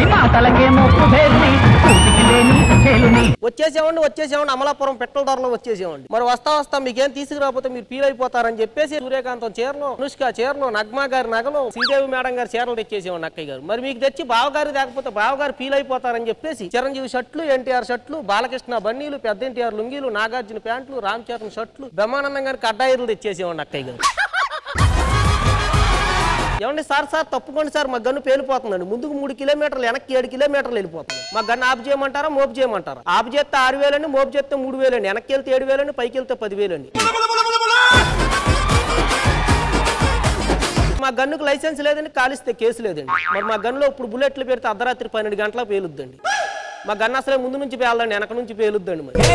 [SPEAKER 11] వచ్చేసేవండి వచ్చేసేవండి అమలాపురం పెట్రోల్ ధరలో వచ్చేసేవండి మరి వస్తా వస్తా మీకేం తీసుకురాకపోతే మీరు ఫీల్ అయిపోతారని చెప్పేసి సూర్యకాంతం చీరలు అనుష్క చీరలు నగ్మా గారి నగలు శ్రీదేవి మేడం గారి చీరలు తెచ్చేసేవండి అక్కయ్య గారు మరి మీకు తెచ్చి బావగారు లేకపోతే బావగారు ఫీల్ అయిపోతారని చెప్పేసి చిరంజీవి షర్ట్లు ఎన్టీఆర్ షర్ట్లు బాలకృష్ణ బన్నీలు పెద్ద ఎన్టీఆర్ లుంగీలు నాగార్జున ప్యాంట్లు రామ్ చరణ్ షర్ట్లు బ్రహ్మానందం గారి కడ్డాయిలు తెచ్చేసేవండి అక్కయ్య గారు ఏమండి సార్ సార్ తప్పుకోండి సార్ మా గన్ను పేలిపోతుందండి ముందుకు మూడు కిలోమీటర్లు వెనక్కి ఏడు కిలోమీటర్లు వెళ్ళిపోతుంది మా గన్ను ఆపు చేయమంటారా మోపు చేయమంటారా ఆపు చేస్తే ఆరు వేలండి మోపు చేస్తే మూడు వేలండి వెనక్కి వెళ్తే ఏడు వేలండి పైకి వెళ్తే పదివేలండి మా గన్నుకు లైసెన్స్ లేదండి కాలిస్తే కేసు లేదండి మరి మా గన్నులో ఇప్పుడు బుల్లెట్లు పెడితే అర్ధరాత్రి పన్నెండు గంటలకు పేలుద్దండి మా గన్ను అసలే ముందు నుంచి పేలదండి వెనక నుంచి పేలుద్దండి మరి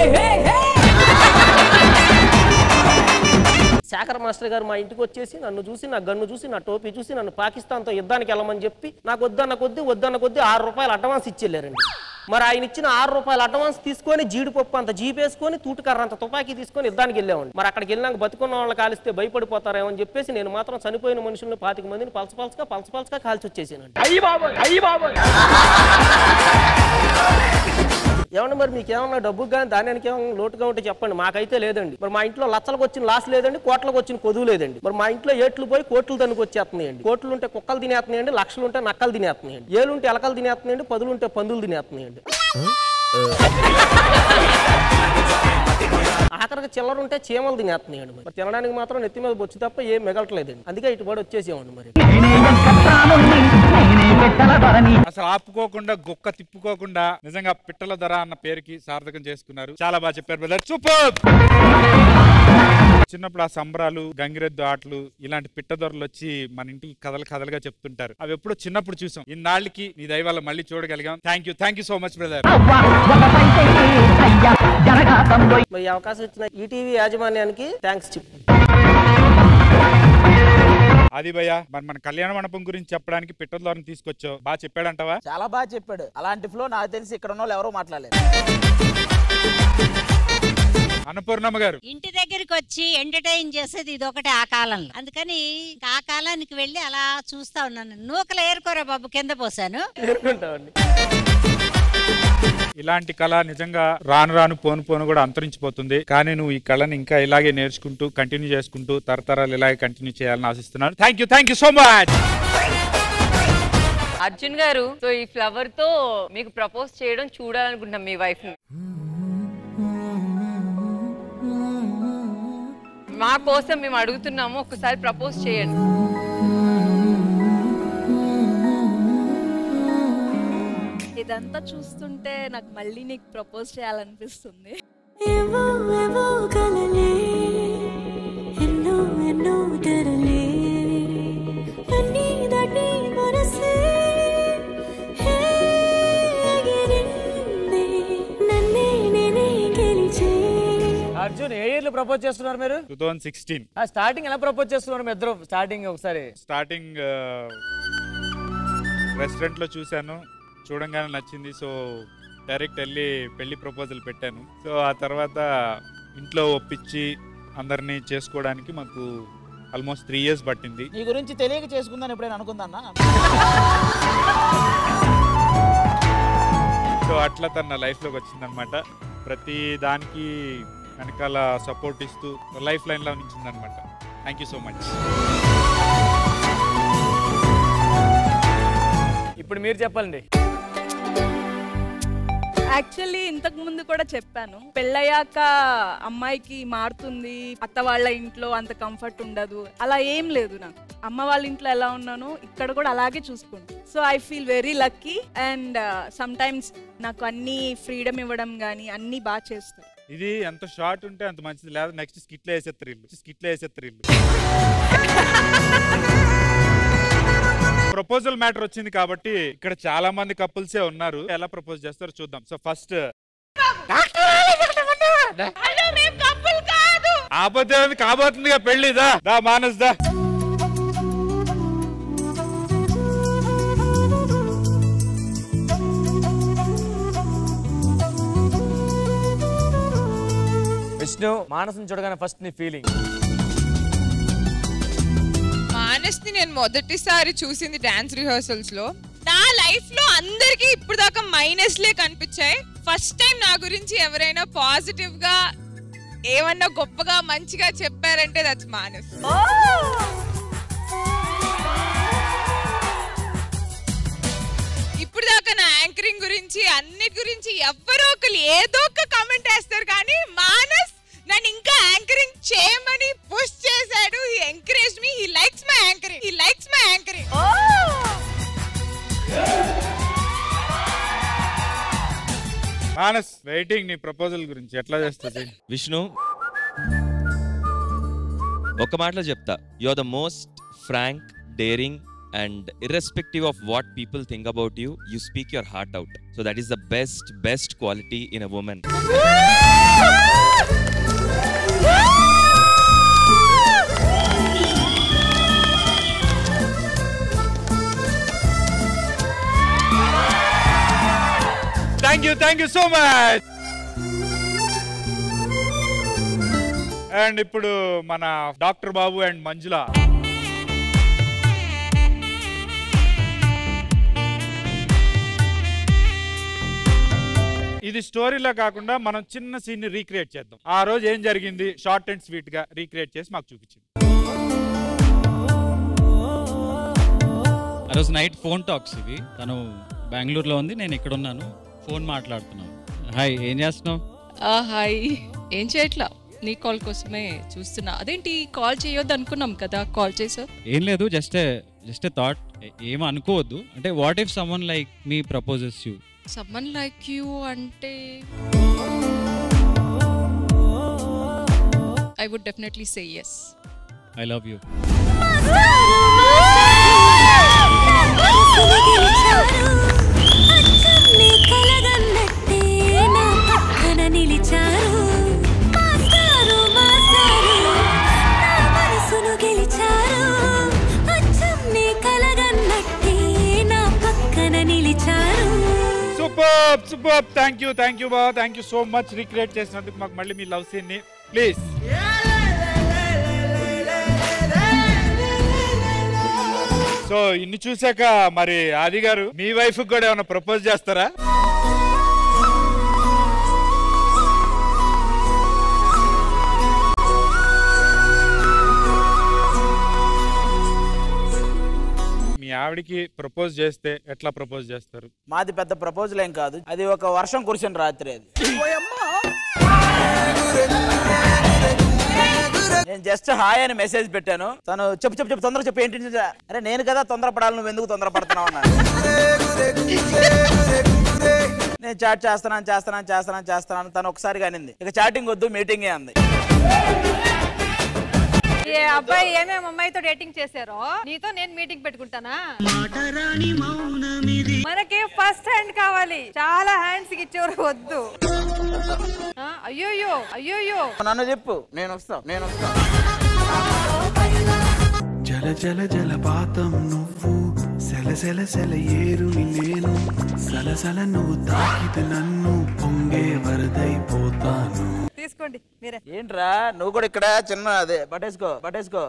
[SPEAKER 11] శేఖర్ మాస్టర్ గారు మా ఇంటికి వచ్చేసి నన్ను చూసి నా గన్ను చూసి నా టోపీ చూసి నన్ను పాకిస్తాన్తో యుద్ధానికి వెళ్ళమని చెప్పి నాకు వద్దన్న కొద్దీ వద్దన్న కొద్దీ ఆరు రూపాయలు అడ్వాన్స్ ఇచ్చెళ్ళారండి మరి ఆయన ఇచ్చిన ఆరు రూపాయలు అడ్వాన్స్ తీసుకొని జీడిపప్పు అంత జీపేసుకొని తూటుకర్ర అంత తుపాకీ తీసుకొని యుద్ధానికి వెళ్ళామండి మరి అక్కడికి వెళ్ళినాక బతుకున్న వాళ్ళు కాలిస్తే భయపడిపోతారేమో అని చెప్పేసి నేను మాత్రం చనిపోయిన మనుషుల్ని పాతిక మందిని పలస పలసగా పలస పలసగా కాల్చి వచ్చేసానండి ఏమన్నా మరి మీకు ఏమన్నా డబ్బు కానీ ధాన్యానికి ఏమన్నా లోటుగా ఉంటే చెప్పండి మాకైతే లేదండి మరి మా ఇంట్లో లచ్చలకు వచ్చిన లాస్ లేదండి కోట్లకు వచ్చిన కొదువు లేదండి మరి మా ఇంట్లో ఏట్లు పోయి కోట్లు దానికి వచ్చేస్తున్నాయండి కోట్లు ఉంటే కుక్కలు తినేస్తున్నాయండి లక్షలు ఉంటే నక్కలు తినేస్తున్నాయండి ఏలు ఉంటే ఎలకలు తినేస్తున్నాయండి పదులు ఉంటే పందులు తినేస్తున్నాయండి ఆఖరికి చిల్లర ఉంటే చీమలు తినేస్తున్నాయండి మరి తినడానికి మాత్రం నెత్తి మీద బొచ్చు తప్ప ఏం మిగలట్లేదండి అందుకే ఇటుబడి వచ్చేసేయండి మరి
[SPEAKER 12] అసలు ఆపుకోకుండా గొక్క తిప్పుకోకుండా నిజంగా పిట్టల ధర అన్న పేరుకి సార్థకం చేసుకున్నారు చాలా బాగా చెప్పారు బ్రదర్ సూపర్ చిన్నప్పుడు ఆ సంబరాలు గంగిరెద్దు ఆటలు ఇలాంటి పిట్ట ధరలు వచ్చి మన ఇంటికి కథలు కథలుగా చెప్తుంటారు అవి ఎప్పుడో చిన్నప్పుడు చూసాం ఇన్నాళ్ళకి నీ దయ వల్ల మళ్ళీ చూడగలిగాం thank you thank you so much brother
[SPEAKER 11] మరి ఈ అవకాశం ఇచ్చిన ఈటీవీ యాజమాన్యానికి థ్యాంక్స్ చెప్పు
[SPEAKER 12] అది భయ్యా మరి మన కళ్యాణ మండపం గురించి చెప్పడానికి పిట్టల ద్వారా తీసుకొచ్చావు బాగా చెప్పాడంటావా
[SPEAKER 6] చాలా బాగా చెప్పాడు అలాంటి ఫ్లో నాకు తెలిసి ఇక్కడ ఉన్న వాళ్ళు ఎవరూ మాట్లాడలేదు
[SPEAKER 12] అన్నపూర్ణమ్మ గారు
[SPEAKER 14] ఇంటి దగ్గరికి వచ్చి ఎంటర్టైన్ చేసేది ఇది ఒకటి ఆ కాలంలో అందుకని ఆ కాలానికి వెళ్ళి అలా చూస్తా ఉన్నాను నూకలు ఏరుకోరా బాబు కింద పోసాను
[SPEAKER 12] ఇలాంటి కళ నిజంగా రాను రాను పోను పోను కూడా అంతరించిపోతుంది కానీ నువ్వు ఈ కళని ఇంకా ఇలాగే నేర్చుకుంటూ కంటిన్యూ చేసుకుంటూ తరతరాలు ఇలాగే కంటిన్యూ చేయాలని ఆశిస్తున్నాను thank you thank you so much
[SPEAKER 4] Arjun garu so ఈ ఫ్లవర్ తో మీకు ప్రపోజ్ చేయడం చూడాలనుకుంటున్నాం మీ వైఫ్ ని మా కోసం మేము అడుగుతున్నాము ఒకసారి ప్రపోజ్ చేయండి
[SPEAKER 9] ఇదంతా చూస్తుంటే నాకు మళ్ళీ నీకు ప్రపోజ్ చేయాలనిపిస్తుంది
[SPEAKER 2] ఏవో ఏవో కలలే ఎన్నో ఎన్నో తెరలే అన్నీ దాటి మనసే హే, ఎగిరిందే, నన్నే నేనే గెలిచే
[SPEAKER 3] అర్జున్ ఏ ఇయర్ లో ప్రపోజ్ చేస్తున్నారు మీరు
[SPEAKER 12] టూ థౌజండ్ సిక్స్టీన్
[SPEAKER 3] స్టార్టింగ్ ఎలా ప్రపోజ్ చేస్తున్నారు మీ ఇద్దరు స్టార్టింగ్ ఒకసారి
[SPEAKER 12] స్టార్టింగ్ రెస్టారెంట్ లో చూశాను చూడంగానే నచ్చింది సో డైరెక్ట్ వెళ్ళి పెళ్లి ప్రపోజల్ పెట్టాను సో ఆ తర్వాత ఇంట్లో ఒప్పించి అందరినీ చేసుకోవడానికి మాకు ఆల్మోస్ట్ త్రీ ఇయర్స్ పట్టింది
[SPEAKER 6] నీ గురించి తెలియక చేసుకుందని ఎప్పుడైనా అనుకుందా
[SPEAKER 12] సో అట్లా తన నా లైఫ్లోకి వచ్చిందనమాట ప్రతి దానికి వెనకాల సపోర్ట్ ఇస్తూ లైఫ్ లైన్లో నిలిచిందనమాట థ్యాంక్ యూ సో మచ్
[SPEAKER 3] ఇప్పుడు మీరు చెప్పండి
[SPEAKER 9] యాక్చువల్లీ ఇంతకు ముందు కూడా చెప్పాను పెళ్ళయ్యాక అమ్మాయికి మారుతుంది అత్త వాళ్ళ ఇంట్లో అంత కంఫర్ట్ ఉండదు అలా ఏం లేదు నాకు అమ్మ వాళ్ళ ఇంట్లో ఎలా ఉన్నానో ఇక్కడ కూడా అలాగే చూసుకుంటాను so I feel very lucky and some times నాకు అన్ని ఫ్రీడమ్ ఇవ్వడం కానీ అన్ని బాగా చేస్తారు
[SPEAKER 12] ఇది ఎంత షార్ట్ ఉంటే అంత మంచిది లేదా నెక్స్ట్ స్కిట్లో వేసేస్తారు ఇల్లు స్కిట్లో వేసేస్తారు ఇల్లు ప్రపోజల్ మ్యాటర్ వచ్చింది కాబట్టి ఇక్కడ చాలా మంది కపుల్సే ఉన్నారు ఎలా ప్రపోజ్ చేస్తారో చూద్దాం సో ఫస్ట్ ఆపత్తి ఏముంది? కాబోతుందిగా పెళ్లి దా దా మానస్ దా
[SPEAKER 3] విష్ణు మానసం చూడగానే ఫస్ట్ నీ ఫీలింగ్
[SPEAKER 1] మానస్ ని నేను మొదటిసారి చూసింది డాన్స్ రిహర్సల్స్ లో నా లైఫ్ లో అందరికి ఇప్పుడు దాకా మైనస్ లే కనిపించాయి ఫస్ట్ టైం నా గురించి ఎవరైనా పాజిటివ్ గా ఏమన్నా గొప్పగా మంచిగా చెప్పారంటే దట్స్ మానస్ ఇప్పుడు దాకా నా యాంకరింగ్ గురించి అన్నిటి గురించి ఎవ్వరో ఒకరు ఏదో ఒక కామెంట్ వేస్తారు కానీ మానస్ నన్ను ఇంకా యాంకరింగ్ చేయమని పుష్ చేశాడు he encourage me he likes my anchoring he likes my anchoring
[SPEAKER 12] Manas waiting నీ ప్రపోజల్ గురించి ఎట్లా చేస్తుంది
[SPEAKER 16] విష్ణు ఒక మాటలో చెప్తా you are the most frank daring and irrespective of what people think about you you speak your heart out so that is the best best quality in a women
[SPEAKER 12] thank you thank you so much and ఇప్పుడు మన doctor Babu and మంజుల ఇది స్టోరీలో కాకుండా మనం చిన్న scene ని recreate చేద్దాం ఆ రోజు ఏం జరిగింది షార్ట్ అండ్ స్వీట్ గా రీక్రియేట్ చేసి మాకు చూపించింది
[SPEAKER 23] ఆ రోజు నైట్ ఫోన్ టాక్స్ ఇవి తను బెంగళూరులో ఉంది నేను ఇక్కడ ఉన్నాను ఫోన్ మాట్లాడుతున్నాను హాయ్ ఏం చేస్తున్నావు
[SPEAKER 22] ఆ, హాయ్ ఏం చేయట్లా నీ కాల్ కోసమే చూస్తున్నా అదేంటి కాల్ చేయొద్దు అనుకున్నాం కదా కాల్ చేసావు
[SPEAKER 23] ఏం లేదు జస్ట్ జస్ట్ థాట్ ఏం అనుకోవద్దు అంటే what if someone like me proposes you
[SPEAKER 22] someone like you అంటే I would definitely say yes
[SPEAKER 23] I love you
[SPEAKER 2] నీ కలగన్నట్టే నా పక్కన నిలిచారు
[SPEAKER 12] super super thank you thank you బాబా thank you so much recreate చేసినందుకు మాకు మళ్ళీ మీ లవ్ సీన్ ని ప్లీజ్ సో ఇన్ని చూసాక మరి ఆది గారు మీ వైఫ్ కూడా ఏమైనా ప్రపోజ్ చేస్తారా మీ ఆవిడకి ప్రపోజ్ చేస్తే ఎట్లా ప్రపోజ్ చేస్తారు
[SPEAKER 6] మాది పెద్ద ప్రపోజల్ ఏం కాదు అది ఒక వర్షం కురిసిన రాత్రి అది నేను జస్ట్ హాయ్ అని మెసేజ్ పెట్టాను తను చెప్పు చెప్పు చెప్పు తొందర చెప్పు ఏంటి నిజ- అరే నేను కదా తొందరపడాలి నువ్వు ఎందుకు తొందరపడుతున్నావు అన్నాడు నేను చాట్ చేస్తున్నాను చేస్తున్నాను చేస్తున్నాను చేస్తున్నాను తను ఒకసారి అనింది ఇక చాటింగ్ వద్దు మీటింగే అంది
[SPEAKER 7] ఏ అబ్బాయి ఏమేమి అమ్మాయితో డేటింగ్ చేశారో నీతో నేను మీటింగ్ పెట్టుకుంటానా మనకి ఫస్ట్ హ్యాండ్ కావాలి చాలా హ్యాండ్స్ ఇచ్చేవారు వద్దు ఆ, అయ్యోయ్యో అయ్యోయ్యో
[SPEAKER 6] నన్ను చెప్పు నేను వస్తా నేను వస్తా
[SPEAKER 19] జల జల జలపాతం నువ్వు సెల సెల సెల ఏరుని నేను సలసల నువ్వు తాకితే నన్ను పొంగే వరదైపోతాను
[SPEAKER 7] తీసుకోండి మీరే
[SPEAKER 6] ఏంట్రా నువ్వు కూడా ఇక్కడ చిన్న అదే పట్టేసుకో పట్టేసుకో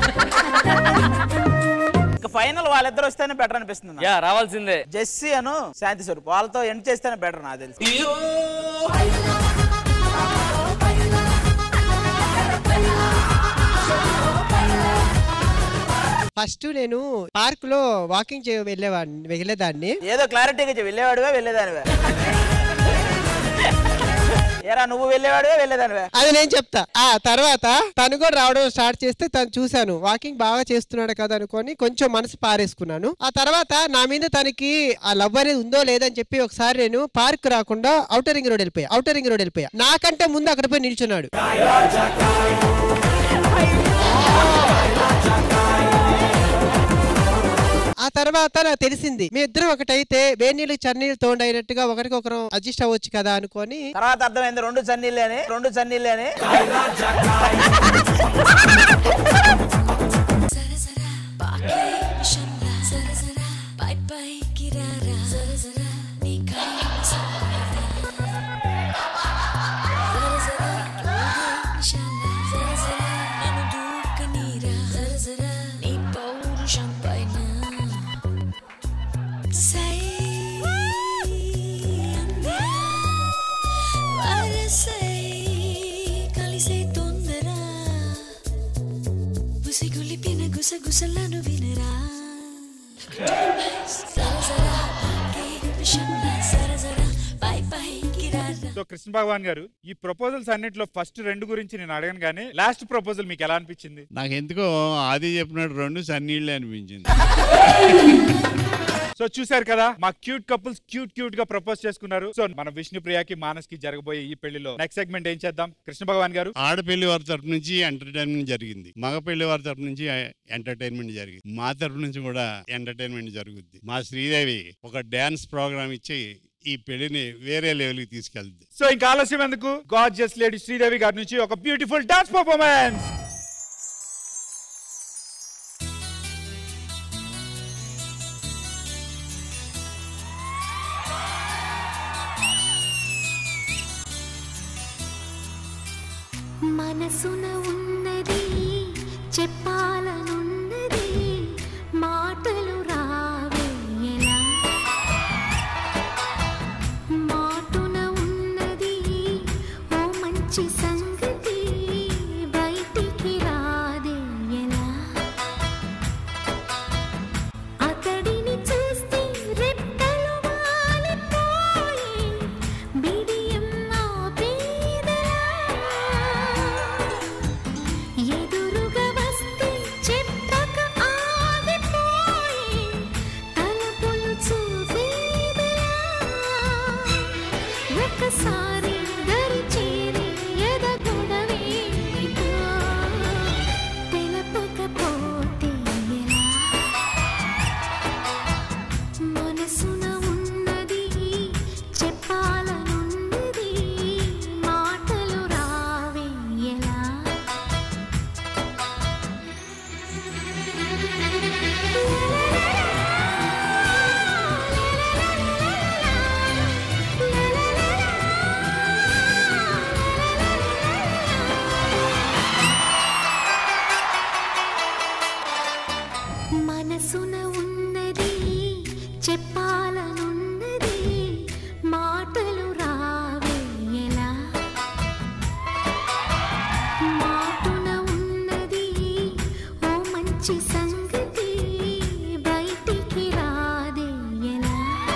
[SPEAKER 6] ఇక ఫైనల్ వాళ్ళిద్దరు వస్తేనే బెటర్ అనిపిస్తుంది
[SPEAKER 3] యా రావాల్సిందే
[SPEAKER 6] జెస్సీ అను శాంతి స్వరూప్ వాళ్ళతో ఎండ్ చేస్తేనే బెటర్ నాకు తెలిసి
[SPEAKER 21] ఫస్ట్ నేను పార్క్ లో వాకింగ్ చేయ వెళ్ళేవాడిని వెళ్ళేదాన్ని
[SPEAKER 6] ఏదో క్లారిటీగా చెప్పి వెళ్ళేవాడివే వెళ్ళేదానివే ఏరా నువ్వు వెళ్ళేవాడివే వెళ్ళేదానివే
[SPEAKER 21] అది నేను చెప్తా ఆ తర్వాత తను కూడా రావడం స్టార్ట్ చేస్తే తను చూశాను వాకింగ్ బాగా చేస్తున్నాడు కదా అనుకొని కొంచెం మనసు పారేసుకున్నాను ఆ తర్వాత నా మీద తనకి ఆ లవ్ అనేది ఉందో లేదని చెప్పి ఒకసారి నేను పార్క్ రాకుండా ఔటర్ రింగ్ రోడ్ వెళ్ళిపోయా ఔటర్ రింగ్ రోడ్ వెళ్ళిపోయా నాకంటే ముందు అక్కడ పోయి నిల్చున్నాడు ఆ తర్వాత నాకు తెలిసింది మీ ఇద్దరం ఒకటైతే వేడి నీళ్ళు చన్నీళ్ళు తోండి అయినట్టుగా ఒకరికొకరు అడ్జస్ట్ అవ్వచ్చు కదా అనుకొని
[SPEAKER 6] తర్వాత అర్థమైంది రెండు చన్నీళ్ళే అని రెండు చన్నీళ్ళే అని
[SPEAKER 5] గుసగుసలను వినరా సరసరా పాకే విషంలా సరసరా పై పైకి రారా
[SPEAKER 12] సో కృష్ణ భగవాన్ గారు ఈ ప్రపోజల్స్ అన్నింటిలో ఫస్ట్ రెండు గురించి నేను అడగను కానీ లాస్ట్ ప్రపోజల్ మీకు ఎలా అనిపించింది
[SPEAKER 8] నాకు ఎందుకో ఆది చెప్పినట్టు రెండు సన్నీళ్ళే అనిపించింది
[SPEAKER 12] సో చూశారు కదా మా క్యూట్ కపుల్స్ క్యూట్ క్యూట్ గా ప్రపోజ్ చేసుకున్నారు సో మన విష్ణుప్రియకి మానస్ కి జరగబోయే ఈ పెళ్లిలో నెక్స్ట్ సెగ్మెంట్ ఏం చేద్దాం కృష్ణ భగవాన్ గారు
[SPEAKER 8] ఆడపెళ్లి వారి తరపు నుంచి ఎంటర్టైన్మెంట్ జరిగింది మగ పెళ్లి వారి తరపు నుంచి ఎంటర్టైన్మెంట్ జరిగింది మా తరపు నుంచి కూడా ఎంటర్టైన్మెంట్ జరుగుద్ది మా శ్రీదేవి ఒక డ్యాన్స్ ప్రోగ్రామ్ ఇచ్చి ఈ పెళ్లిని వేరే లెవెల్కి తీసుకెళ్తుంది
[SPEAKER 12] సో ఇంకా ఆలస్యం ఎందుకు గార్జియస్ లేడీ శ్రీదేవి గారి నుంచి ఒక బ్యూటిఫుల్ డాన్స్ పర్ఫార్మెన్స్
[SPEAKER 5] మనసున ఉన్నది చెప్పాలనున్నది మాటలు రావేయలా మాటున ఉన్నది ఓ మంచి సంగతి బయటికి రాదేయలా అతడిని చూస్తే రెక్కలు వాలిపోయి బిడియం ఆపేదలా
[SPEAKER 10] మనసున ఉన్నది చెప్పాలనున్నది మాటలు రావేలా మాటున ఉన్నది ఓ మంచి సంగతి బయటికి రాదే ఎలా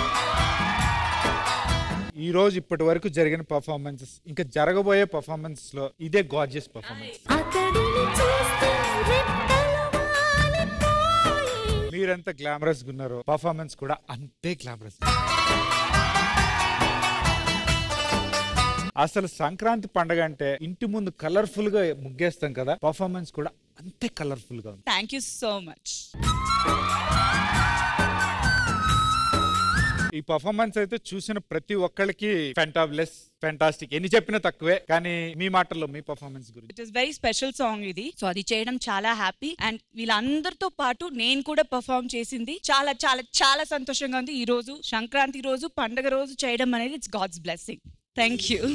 [SPEAKER 12] ఈ రోజు ఇప్పటి వరకు జరిగిన పర్ఫార్మెన్సెస్ ఇంకా జరగబోయే పర్ఫార్మెన్స్ లో ఇదే గార్జియస్ పర్ఫార్మెన్స్
[SPEAKER 10] అతడిని చూస్తే రెక్కలు వాలిపోయే
[SPEAKER 12] మీరెంత గ్లామరస్ గా ఉన్నారో పర్ఫార్మెన్స్ కూడా అంతే గ్లామరస్ అసలు సంక్రాంతి పండగ అంటే ఇంటి ముందు కలర్ఫుల్ గా ముగ్గేస్తాం కదా పర్ఫార్మెన్స్ కూడా అంతే కలర్ఫుల్ గా ఉంది
[SPEAKER 13] థ్యాంక్ యూ సో మచ్
[SPEAKER 12] ఈ పర్ఫార్మెన్స్ అయితే చూసిన ప్రతి ఒక్కరికి ఫెంటాబ్లెస్ ఫెంటాస్టిక్ ఎన్ని చెప్పినా తక్కువే కానీ మీ మాటల్లో మీ పర్ఫార్మెన్స్ గురించి
[SPEAKER 13] it is very special song ఇది సో అది చేయడం చాలా హ్యాపీ అండ్ వీళ్ళందరితో పాటు నేను కూడా పర్ఫామ్ చేసింది చాలా చాలా చాలా సంతోషంగా ఉంది ఈ రోజు సంక్రాంతి రోజు పండగ రోజు చేయడం అనేది it's God's blessing thank you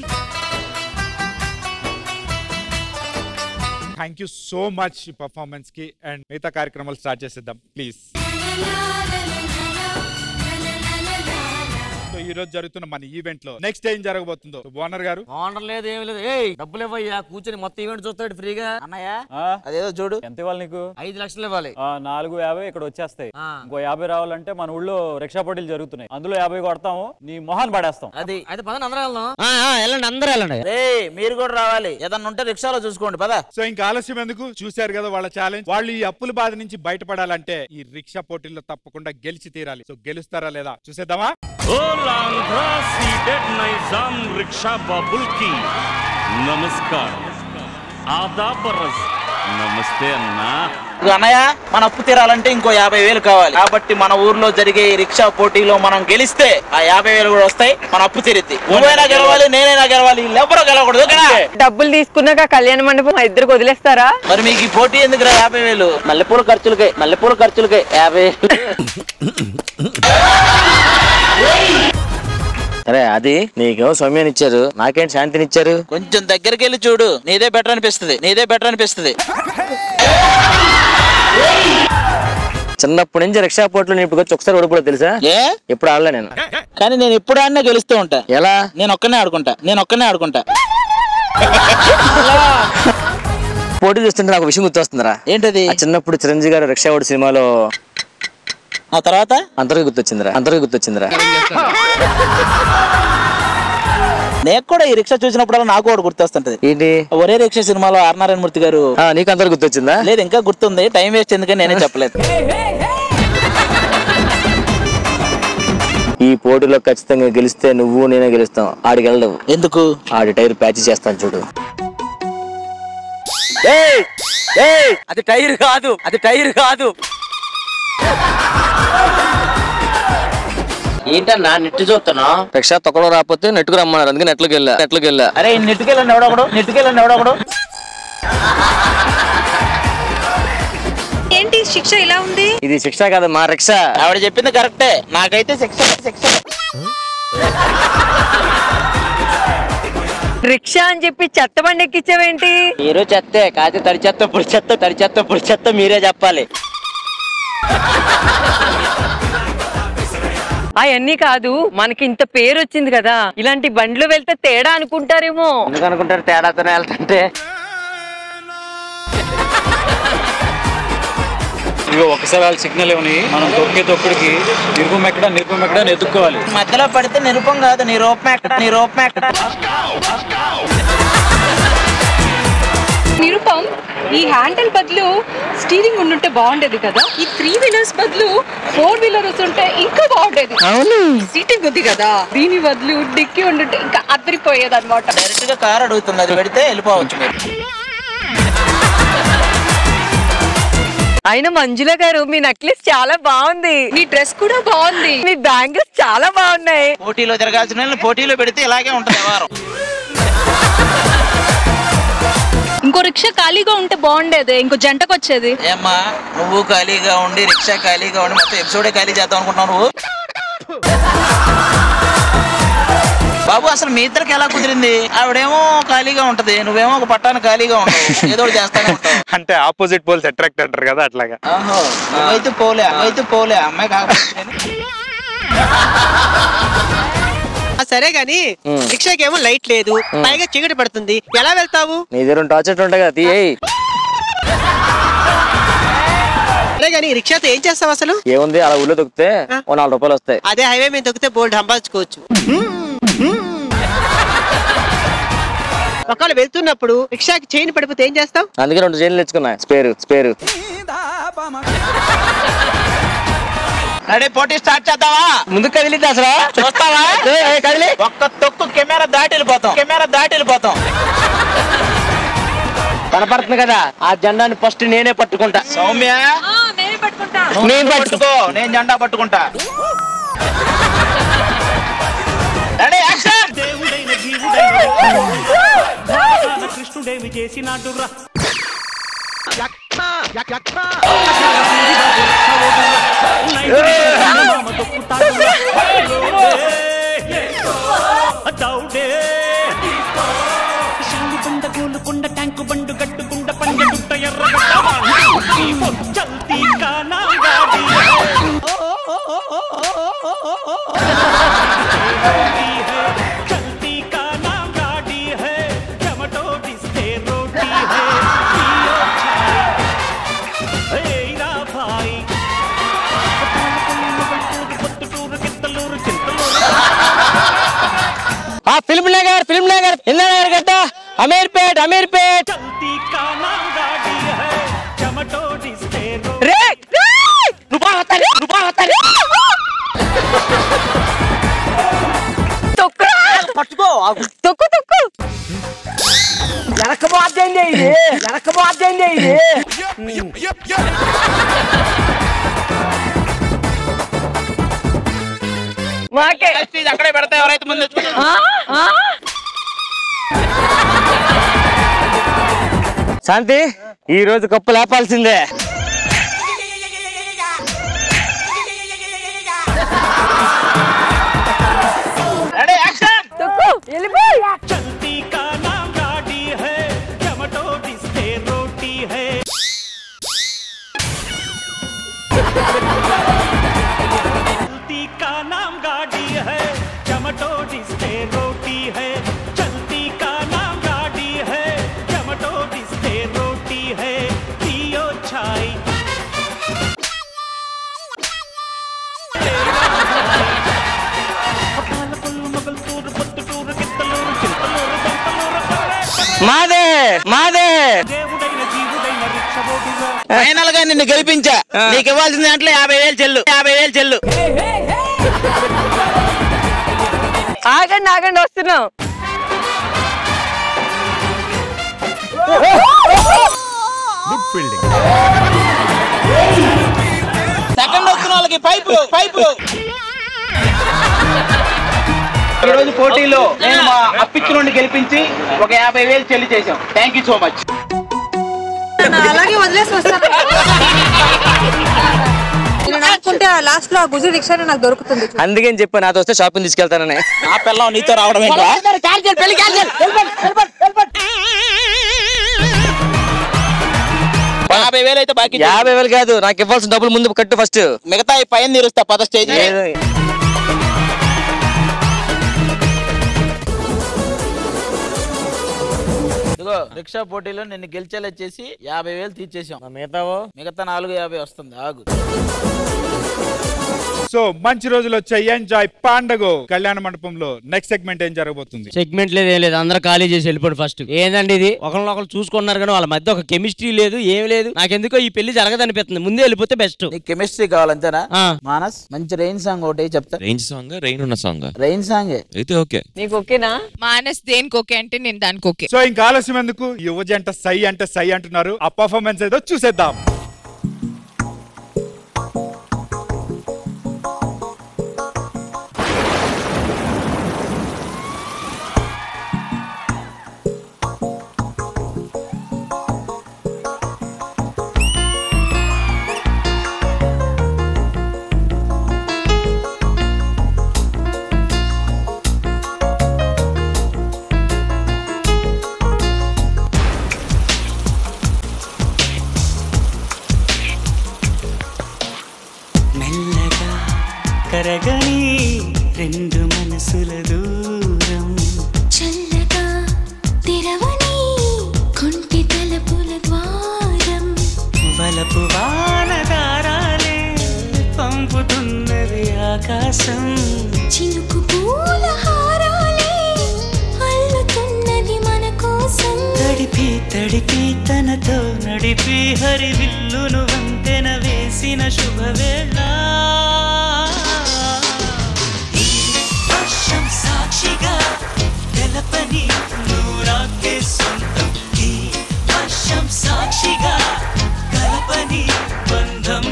[SPEAKER 12] thank you so much ఈ పర్ఫార్మెన్స్ కి అండ్ మిగతా కార్యక్రమాలు స్టార్ట్ చేసేద్దాం ప్లీజ్ సో ఈ రోజు జరుగుతున్న మన ఈవెంట్ లో నెక్స్ట్ ఏం జరగబోతుందో ఓనర్ గారు
[SPEAKER 3] ఓనర్ లేదు ఏమి లేదు ఏయ్ డబ్బులు ఇవ్వయ్యా కూర్చొని మొత్తం ఈవెంట్ చూస్తాడు ఫ్రీగా అన్నయ్య
[SPEAKER 6] అదేదో చూడు
[SPEAKER 15] ఎంత ఇవ్వాలి నీకు
[SPEAKER 3] ఐదు లక్షలు ఇవ్వాలి
[SPEAKER 15] ఆ, నాలుగు యాభై ఇక్కడ వచ్చేస్తాయి ఇంకో యాభై రావాలంటే మన ఊళ్ళో రిక్షా పోటీలు జరుగుతున్నాయి అందులో యాభై కొడతాము నీ మొహాన్ని పడేస్తాం
[SPEAKER 3] అది అయితే పదండి అందరూ వెళ్దాం వెళ్ళండి అందరూ వెళ్ళండి
[SPEAKER 6] రే మీరు కూడా రావాలి ఏదన్నా ఉంటే రిక్షాలో చూసుకోండి పదా
[SPEAKER 12] సో ఇంకా ఆలస్యం ఎందుకు చూశారు కదా వాళ్ళ ఛాలెంజ్ వాళ్ళు ఈ అప్పుల బాధ నుంచి బయటపడాలంటే ఈ రిక్షా పోటీల్లో తప్పకుండా గెలిచి తీరాలి సో గెలుస్తారా లేదా చూసేద్దామా
[SPEAKER 24] all Andhra ceded Nizam rickshaw बाबुल की नमस्कार आदाब रस नमस्ते अन्ना
[SPEAKER 6] ఇదిగో అన్నయ్య మన అప్పు తీరాలంటే ఇంకో యాభై వేలు కావాలి కాబట్టి మన ఊర్లో జరిగే ఈ రిక్షా పోటీలో మనం గెలిస్తే ఆ యాభై వేలు కూడా వస్తాయి మన అప్పు తీరిద్ది నువ్వైనా గెలవాలి నేనైనా గెలవాలి ఎవరో గెలవకూడదు ఓకేనా
[SPEAKER 4] డబ్బులు తీసుకున్నాక కళ్యాణ మండపం మా ఇద్దరికి వదిలేస్తారా
[SPEAKER 6] మరి మీకు ఈ పోటీ ఎందుకురా యాభై వేలు మల్లెపూల ఖర్చులకే మల్లెపూల ఖర్చులకే యాభై
[SPEAKER 3] సరే అది నీకేమో సౌమ్యాన్ని ఇచ్చారు నాకేంటి శాంతిని ఇచ్చారు
[SPEAKER 6] కొంచెం దగ్గరికి వెళ్ళి చూడు నీదే బెటర్ అనిపిస్తుంది నీదే బెటర్ అనిపిస్తుంది
[SPEAKER 3] చిన్నప్పటి నుంచి రిక్షా పోట్లు నేను ఇప్పుడు వచ్చి ఒకసారి ఓడిపోయి తెలుసా
[SPEAKER 6] ఏ
[SPEAKER 3] ఎప్పుడు ఆడలే నేను
[SPEAKER 6] కానీ నేను ఎప్పుడు ఆడినా గెలుస్తూ ఉంటా
[SPEAKER 3] ఎలా
[SPEAKER 6] నేను ఒక్కనే ఆడుకుంటా నేను ఒక్కనే ఆడుకుంటా
[SPEAKER 3] పోటీ చూస్తుంటే నాకు ఒక విషయం గుర్తొస్తుందిరా
[SPEAKER 6] ఏంటది
[SPEAKER 3] చిన్నప్పుడు చిరంజీవి గారు రిక్షా ఓడి సినిమాలో
[SPEAKER 6] ఆ తర్వాత
[SPEAKER 3] అందరికీ గుర్తొచ్చిందిరా అందరికీ గుర్తొచ్చిందిరా
[SPEAKER 6] నేను కూడా ఈ రిక్షా చూసినప్పుడల్లా నాకు కూడా గుర్తొస్తుంటది
[SPEAKER 3] ఏంటి
[SPEAKER 6] ఒరే రిక్షా సినిమాలో ఆర్ నారాయణ మూర్తి గారు
[SPEAKER 3] నీకు అందరు గుర్తొచ్చిందా
[SPEAKER 6] లేదు ఇంకా గుర్తుంది టైం వేస్ట్ ఎందుకని నేనే చెప్పలేదు
[SPEAKER 3] ఈ పోటీలో ఖచ్చితంగా గెలిస్తే నువ్వు నేనే గెలుస్తాం ఆడికి వెళ్ళవు
[SPEAKER 6] ఎందుకు
[SPEAKER 3] ఆడి టైర్ ప్యాచ్ చేస్తాను చూడు ఏయ్! ఏయ్! అది టైర్ కాదు అది టైర్ కాదు ఏంటన్నా నెట్ చూస్తున్నా రిక్షా తొక్కలో రాకపోతే నెట్కు రమ్మన్నారు అందుకే నెట్లోకి వెళ్ళా నెట్లోకి వెళ్ళా
[SPEAKER 6] అరే నెట్టుకెళ్ళండి ఎవడొకడు నెట్టుకెళ్ళండి ఎవడొకడు
[SPEAKER 7] ఏంటి శిక్ష ఇలా ఉంది
[SPEAKER 3] ఇది శిక్ష కాదు మా రిక్షా
[SPEAKER 6] ఆవిడ చెప్పింది కరెక్టే నాకైతే శిక్ష శిక్ష
[SPEAKER 4] రిక్షా అని చెప్పి చెత్త బండి ఎక్కించావేంటి
[SPEAKER 3] మీరు చెత్తే కాదు తడి చెత్త పొడి చెత్త తడి చెత్త పొడి చెత్త మీరే చెప్పాలి
[SPEAKER 4] అవన్నీ కాదు మనకి ఇంత పేరు వచ్చింది కదా ఇలాంటి బండ్లు వెళ్తే తేడా అనుకుంటారేమో
[SPEAKER 3] ఎందుకు అనుకుంటారు తేడాతోనే వెళ్తుంటే
[SPEAKER 15] ఇదిగో ఒకసారి వాళ్ళు సిగ్నల్ ఇవ్వని మనం తొక్కే తొక్కుడికి నిరుపం ఎక్కడ నిరుపం ఎక్కడ అని ఎత్తుక్కోవాలి
[SPEAKER 6] మధ్యలో పడితే నిరూపం కాదు నీ రూపం ఎక్కడ నీ రూపం ఎక్కడ
[SPEAKER 9] నిరుపం ఈ హ్యాండిల్ బదులు స్టీరింగ్ ఉండుంటే బాగుండేది కదా ఈ త్రీ వీలర్స్ బదులు ఫోర్ వీలర్స్ ఉంటే ఇంకా బాగుండేది
[SPEAKER 6] అవును.
[SPEAKER 9] సీటింగ్ ఉంది కదా దీని బదులు డిక్కీ ఉండుంటే ఇంకా అదిరిపోయేది అనమాట
[SPEAKER 6] డైరెక్ట్ గా కార్ అడుగుతుంది అది పెడితే వెళ్ళిపోవచ్చు మీరు
[SPEAKER 4] అయినా మంజుల గారు మీ నెక్లెస్ చాలా బాగుంది
[SPEAKER 9] మీ డ్రెస్ కూడా బాగుంది
[SPEAKER 4] మీ బ్యాంగిల్స్ చాలా బాగున్నాయి
[SPEAKER 6] పోటీలో జరగాల్సిన వాళ్ళని పోటీలో పెడితే ఇలాగే ఉంటుంది వ్యవహారం
[SPEAKER 9] ఇంకో రిక్షా ఖాళీగా ఉంటే బాగుండేది ఇంకో జంటకు వచ్చేది
[SPEAKER 6] ఏమ్మా నువ్వు ఖాళీగా ఉండి రిక్షా ఖాళీగా ఉండి మొత్తం ఎపిసోడే ఖాళీ చేద్దాం అనుకుంటున్నావు నువ్వు బాబు అసలు మీ ఇద్దరికి ఎలా కుదిరింది ఆవిడేమో ఖాళీగా ఉంటది నువ్వేమో ఒక పట్టాన ఖాళీగా ఉంటావు ఏదో ఒకటి చేస్తానే ఉంటావు
[SPEAKER 12] అంటే ఆపోజిట్ పోల్స్ అట్రాక్ట్ అంటారు కదా అట్లాగా
[SPEAKER 6] ఆహో నువ్వైతే పోలే నువ్వైతే పోలే అమ్మాయి కాకపోతే
[SPEAKER 21] ఆ, సరే గాని రిక్షాకి ఏమో లైట్ లేదు పైగా చీకటి పడుతుంది ఎలా వెళ్తావు
[SPEAKER 3] నీ దగ్గర టార్చర్ ఉంటాయి కదా తీయేయ్
[SPEAKER 21] సరే గాని రిక్షాతో ఏం చేస్తావు అసలు
[SPEAKER 3] ఏముంది అలా ఊళ్ళో దొక్కితే ఓ నాలుగు రూపాయలు వస్తాయి
[SPEAKER 21] అదే హైవే మీద తొక్కితే బోల్డ్ సంపాదించుకోవచ్చు ఒకవేళ వెళ్తున్నప్పుడు రిక్షాకి చైన్ పడిపోతే ఏం చేస్తావు
[SPEAKER 3] అందుకే రెండు చైన్లు తెచ్చుకున్నా స్పేరు స్పేరు
[SPEAKER 6] రెడీ పోటీ స్టార్ట్ చేద్దామా
[SPEAKER 3] ముందుకు కదిలిద్ది అసలు
[SPEAKER 6] చూస్తావా
[SPEAKER 3] కదిలి
[SPEAKER 6] ఒక్క తొక్కు కెమెరా దాటి వెళ్ళిపోతాం కెమెరా దాటి వెళ్ళిపోతాం
[SPEAKER 3] కనపడుతుంది కదా ఆ జెండాని ఫస్ట్ నేనే పట్టుకుంటా
[SPEAKER 6] సౌమ్య నువ్వు
[SPEAKER 3] నేను
[SPEAKER 6] పట్టుకో నేను జెండా పట్టుకుంటా రెడీ యాక్షన్
[SPEAKER 11] కృష్ణుడేమి చేసినాడు రా బండ గోలుకొండ ట్యాంకు బండు గట్టుకుండ పంజ గుట్ట ఎర్ర చల్తీ కానా గాడి चलती का नाम गाड़ी है टमाटो डिस्ते रोटी है पियो चाय ए रा भाई పొద్దుటూరు కిత్తలూరు చింతలూరు
[SPEAKER 3] ఆ ఫిల్మ్ నగర్ ఫిల్మ్ నగర్ ఇంద్రనగర్ గడ్డ అమీర్పేట్ అమీర్పేట్
[SPEAKER 11] चलती का नाम गाड़ी है टमाटो डिस्ते
[SPEAKER 3] రే నువ్వు బాగా వస్తాను నువ్వు బాగా వస్తాను పట్టుకో తొక్కు తొక్కు వెనక బాధ్యండి ఇది వెనక బాధ్యండి ఇది మాకే
[SPEAKER 6] అక్కడే పెడతా ఎవరైతే ముందు
[SPEAKER 3] శాంతి ఈ రోజు కప్పు లేపాల్సిందే
[SPEAKER 6] రెడీ యాక్షన్
[SPEAKER 11] चलती का नाम गाड़ी है टमाटो डिस्ते रोटी है चलती का नाम गाड़ी है टमाटो डिस्ते रोटी है चलती का नाम गाड़ी है टमाटो डिस्ते रोटी है पियो चाय మొగల్తూరు పొద్దుటూరు కిత్తలూరు చింతలూరు దంతలూరు
[SPEAKER 3] మాదే మాదే
[SPEAKER 11] దేవుడైన జీవుడైన రిక్షబోడిగా
[SPEAKER 6] ఫైనల్ గా నిన్ను గెలిపించా నీకు ఇవ్వాల్సిన దాంట్లో యాభై వేలు చెల్లు యాభై వేలు చెల్లు
[SPEAKER 4] ఆగండి ఆగండి వస్తున్నాం
[SPEAKER 12] గుడ్ ఫీల్డింగ్
[SPEAKER 6] సెకండ్ వచ్చిన వాళ్ళకి పైపులు పైపులు ఈ రోజు పోటీలో నేను మా అప్పిచ్చి నుండి గెలిపించి ఒక యాభై వేలు చెల్లి చేశాం థ్యాంక్ యూ సో మచ్
[SPEAKER 7] అలాగే వదిలేసి వస్తాను నేను నడుచుకుంటే లాస్ట్ లో ఆ గుజు రిక్షా నాకు దొరుకుతుంది
[SPEAKER 3] అందుకని చెప్పి నాతో వస్తే షాపింగ్ తీసుకెళ్తానని
[SPEAKER 6] ఆ పిల్లం నీతో రావడం ఏంట్రా? యాభై వేలు అయితే బాకీ
[SPEAKER 3] యాభై వేలు కాదు నాకు ఇవ్వాల్సిన డబ్బులు ముందు కట్టు ఫస్ట్
[SPEAKER 6] మిగతా ఈ పైన తీరుస్తా పద స్టేజ్ ఇదిగో రిక్షా పోటీలో నిన్ను గెలిచేలా చేసి యాభై వేలు తీర్చేసాం
[SPEAKER 3] మిగతావో
[SPEAKER 6] మిగతా నాలుగు యాభై వస్తుంది ఆగు
[SPEAKER 12] సో మంచి రోజులు వచ్చాయి ఎంజాయ్ పండగ కళ్యాణ మండపంలో నెక్స్ట్ సెగ్మెంట్ ఏం జరగబోతుంది
[SPEAKER 3] సెగ్మెంట్ లేదు ఏం లేదు అందరూ ఖాళీ చేసి వెళ్ళిపోండి ఫస్ట్ ఏందండి ఇది ఒకరినొకరు చూసుకున్నారు కానీ వాళ్ళ మధ్య ఒక కెమిస్ట్రీ లేదు ఏం లేదు నాకెందుకో ఈ పెళ్లి జరగదనిపిస్తుంది ముందే వెళ్ళిపోతే బెస్ట్
[SPEAKER 6] నీకు కెమిస్ట్రీ కావాలంతేనా మానస్ మంచి రెయిన్ సాంగ్ ఒకటి చెప్తా
[SPEAKER 16] రేంజ్ సాంగ్ రెయిన్ ఉన్న సాంగ్
[SPEAKER 6] రెయిన్ సాంగే
[SPEAKER 16] అయితే ఓకే
[SPEAKER 4] నీకు ఓకేనా
[SPEAKER 1] మానస్ దేనికి ఓకే అంటే నేను దానికి ఓకే
[SPEAKER 12] సో ఇంకా ఆలస్యం ఎందుకు యువ జంట సై అంటే సై అంటున్నారు ఆ పర్ఫార్మెన్స్ ఏదో చూసేద్దాం
[SPEAKER 10] ఆ
[SPEAKER 14] కరగని రెండు మనసుల దూరం
[SPEAKER 10] చల్లగా తెరవని కొంటి తలుపుల ద్వారం
[SPEAKER 14] వలపు వానదారాలే పంపుతున్నది ఆకాశం
[SPEAKER 10] చినుకు పూల హారాలే అల్లుతున్నది మన కోసం
[SPEAKER 14] తడిపి తడిపి తనతో నడిపి హరివిల్లును వంతెన వేసిన శుభవేళ ఈ వర్షం సాక్షిగా తెలపని నూరాకే సొంతం ఈ వర్షం సాక్షిగా కలపని బంధం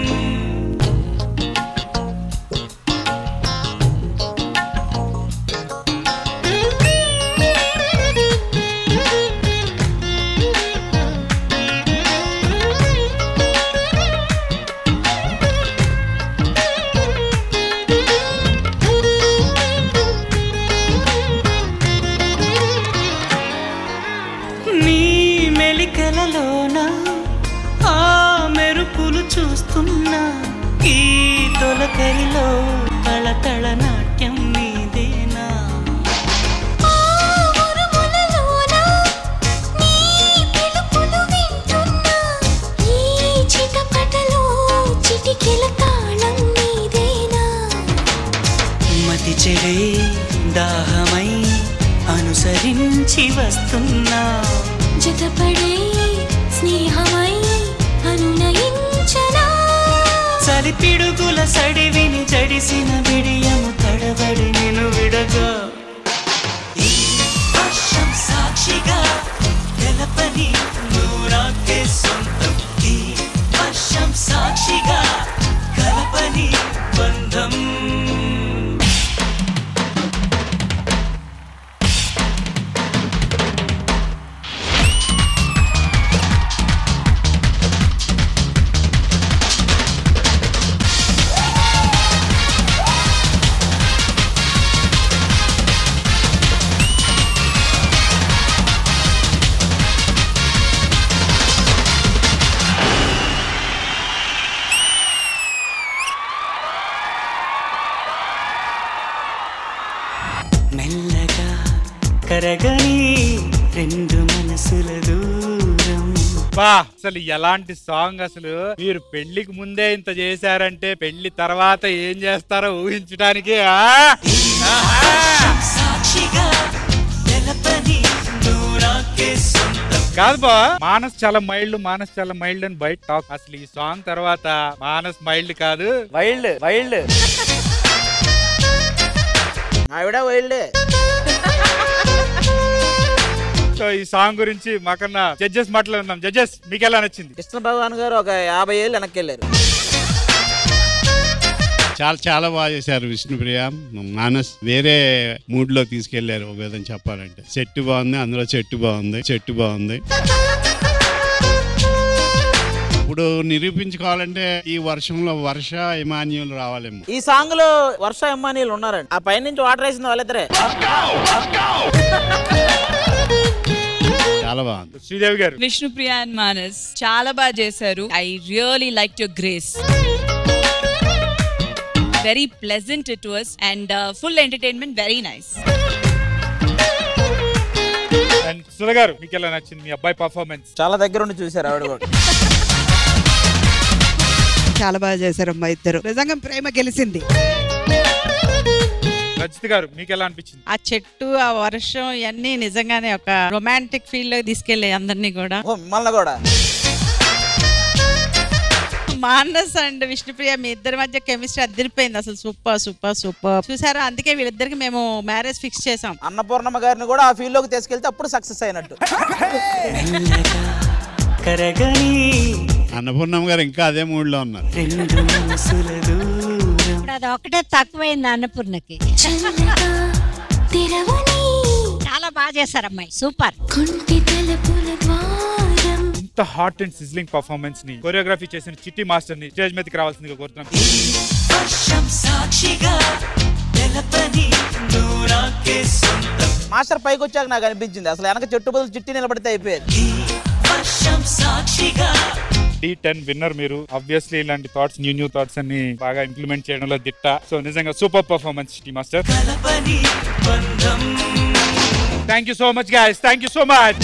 [SPEAKER 14] నీ మెలికలలోన ఆ మెరుపులు చూస్తున్నా ఈ తొలకరిలో తళతళ నాట్యం నీదేనా
[SPEAKER 10] ఆ ఉరుములలోన నీ పిలుపులు వింటున్నా ఈ చిటపటలో చిటికెల తాళం నీదేనా
[SPEAKER 14] మతి చెడే దాహమై అనుసరించి వస్తున్నా
[SPEAKER 10] జతపడే స్నేహమై అనునయించనా
[SPEAKER 14] చలి పిడుగుల సడివిని జడిసిన బిడియము తడబడి నిన్ను విడగా ఈ వర్షం సాక్షిగా తెలపని నూరాకే సొంతం ఈ వర్షం సాక్షిగా కలపని బంధం మెల్లగా కరగని రెండు మనసుల దూరం
[SPEAKER 12] బా అసలు ఎలాంటి సాంగ్ అసలు మీరు పెళ్లికి ముందే ఇంత చేశారంటే పెళ్లి తర్వాత ఏం చేస్తారో ఊహించడానికి
[SPEAKER 14] సాక్షిగా తెలపని నూరాకే సొంతం
[SPEAKER 12] కాదు బా మానస్ చాలా మైల్డ్ మానస్ చాలా మైల్డ్ అని బయట టాక్ అసలు ఈ సాంగ్ తర్వాత మానస్ మైల్డ్ కాదు
[SPEAKER 3] వైల్డ్ వైల్డ్
[SPEAKER 6] ఆవిడ వైల్డే
[SPEAKER 12] సో ఈ సాంగ్ గురించి మాకన్నా జడ్జెస్ మాట్లాడున్నాం జడ్జెస్ మీకు ఎలా నచ్చింది
[SPEAKER 6] కృష్ణ భగవాన్ గారు ఒక యాభై ఏళ్ళు వెనక్కి వెళ్ళారు
[SPEAKER 8] చాలా చాలా బాగా చేశారు విష్ణుప్రియ మానస్ వేరే మూడ్ లో తీసుకెళ్లారు ఒక విధంగా చెప్పాలంటే చెట్టు బాగుంది అందులో చెట్టు బాగుంది చెట్టు బాగుంది ఇప్పుడు నిరూపించుకోవాలంటే ఈ వర్షంలో వర్ష ఇమాన్యులు రావాలేమో
[SPEAKER 6] ఈ సాంగ్ లో వర్ష ఎమ్మానీలు ఉన్నారండి ఆ పైనుంచి వాటర్ వేసింది వాళ్ళిద్దరే
[SPEAKER 8] చాలా బాగుంది
[SPEAKER 12] శ్రీదేవి గారు
[SPEAKER 13] విష్ణుప్రియ అండ్ మానస్ చాలా బాగా చేశారు I really like your grace very pleasant it was and full entertainment very nice
[SPEAKER 12] and Sudha garu మీకు ఎలా నచ్చింది మీ అబ్బాయి పర్ఫార్మెన్స్
[SPEAKER 6] చాలా దగ్గర ఉండి చూశారు ఆవిడ కూడా
[SPEAKER 17] చాలా బాగా చేశారు అమ్మా ఇద్దరు నిజంగా ప్రేమ గెలిచింది
[SPEAKER 12] రజిత్ గారు మీకు ఎలా అనిపించింది
[SPEAKER 18] ఆ చెట్టు ఆ వర్షం ఇవన్నీ నిజంగానే ఒక రొమాంటిక్ ఫీల్ లో తీసుకెళ్ళాయి అందరినీ కూడా
[SPEAKER 6] మిమ్మల్ని కూడా
[SPEAKER 18] మానస్ అండ్ విష్ణుప్రియ మీ ఇద్దరి మధ్య కెమిస్ట్రీ అదిరిపోయింది అసలు సూపర్ సూపర్ సూపర్ చూసారా అందుకే వీళ్ళిద్దరికి మేము మ్యారేజ్ ఫిక్స్ చేసాం
[SPEAKER 6] అన్నపూర్ణమ్మ గారిని కూడా ఆ ఫీల్డ్ లోకి తీసుకెళ్తే అప్పుడు సక్సెస్ అయినట్టు
[SPEAKER 14] కరగని
[SPEAKER 8] అన్నపూర్ణమ్మ గారు ఇంకా అదే మూడ్ లో ఉన్నారు
[SPEAKER 14] రెండు మనసుల దూరం
[SPEAKER 20] ఇప్పుడు అది ఒకటే తక్కువైంది అన్నపూర్ణకి చాలా బాగా చేశారు అమ్మాయి సూపర్
[SPEAKER 10] కొంటి తలుపుల ద్వారం
[SPEAKER 12] ఇంత హాట్ అండ్ సిజ్లింగ్ పర్ఫార్మెన్స్ ని కొరియోగ్రఫీ చేసిన చిట్టి మాస్టర్ ని స్టేజ్ మీదకి రావాల్సిందిగా కోరుతున్నాం
[SPEAKER 14] వర్షం సాక్షిగా తెలపని నూరాకే సొంతం
[SPEAKER 6] మాస్టర్ పైకి వచ్చాక నాకు అనిపించింది అసలు వెనక చెట్టు బదులు చిట్టి నిలబడితే అయిపోయేది
[SPEAKER 14] వర్షం సాక్షిగా
[SPEAKER 12] డి టెన్ విన్నర్ మీరు ఆబ్వియస్లీ ఇలాంటి థాట్స్ న్యూ న్యూ థాట్స్ అన్ని బాగా ఇంప్లిమెంట్ చేయడంలో దిట్ట సో నిజంగా super performance T master thank you so much guys thank you so much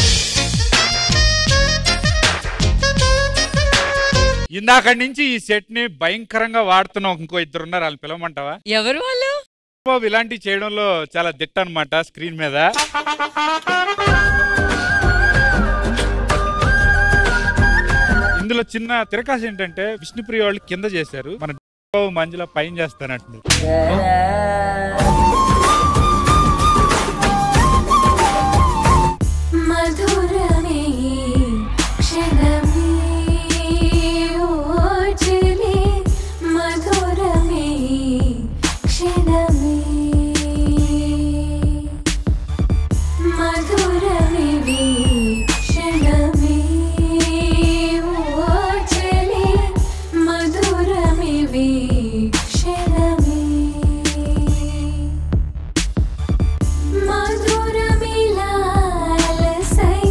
[SPEAKER 12] ఇందాక నుంచి ఈ సెట్ ని భయంకరంగా వాడుతున్నాం ఇంకో ఇద్దరు ఉన్నారు వాళ్ళు పిలవమంటావా
[SPEAKER 4] ఎవరు వాళ్ళు
[SPEAKER 12] బాబు ఇలాంటివి చేయడంలో చాలా దిట్ట అనమాట స్క్రీన్ మీద ఇందులో చిన్న తిరకాసు ఏంటంటే విష్ణుప్రియ వాళ్ళు కింద చేశారు మన బాబు మంజుల పైన చేస్తానంటుంది
[SPEAKER 10] మధురమే క్షణమే ఓచలే మధురమే క్షణమే మధురమే క్షణమే ఓచలే మధురమే క్షణమే మధురమిలాలసై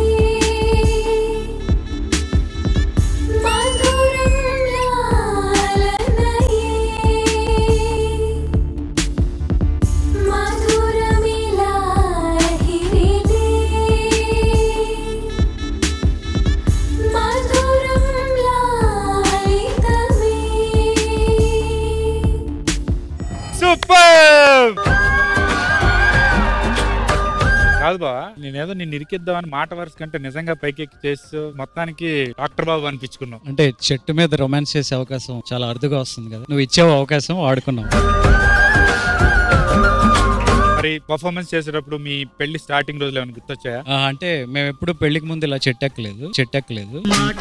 [SPEAKER 10] మధురం లాలనయే మధురమిలాహిరిలే మధురం లాలితమే
[SPEAKER 12] సూపర్ కాదు బా నేనేదో నిన్ను ఇరికిద్దామని మాట వరుస కంటే నిజంగా పైకెక్కి చేస్తూ మొత్తానికి డాక్టర్ బాబు అనిపించుకున్నావు
[SPEAKER 2] అంటే చెట్టు మీద రొమాన్స్ చేసే అవకాశం చాలా అరుదుగా వస్తుంది కదా నువ్వు ఇచ్చావు అవకాశం వాడుకున్నావు
[SPEAKER 12] మరి పర్ఫార్మెన్స్ చేసేటప్పుడు మీ పెళ్లి స్టార్టింగ్ రోజులు ఏమైనా గుర్తొచ్చాయా
[SPEAKER 2] ఆ, అంటే మేము ఎప్పుడు పెళ్లికి ముందు ఇలా చెట్టెక్కలేదు చెట్టెక్కలేదు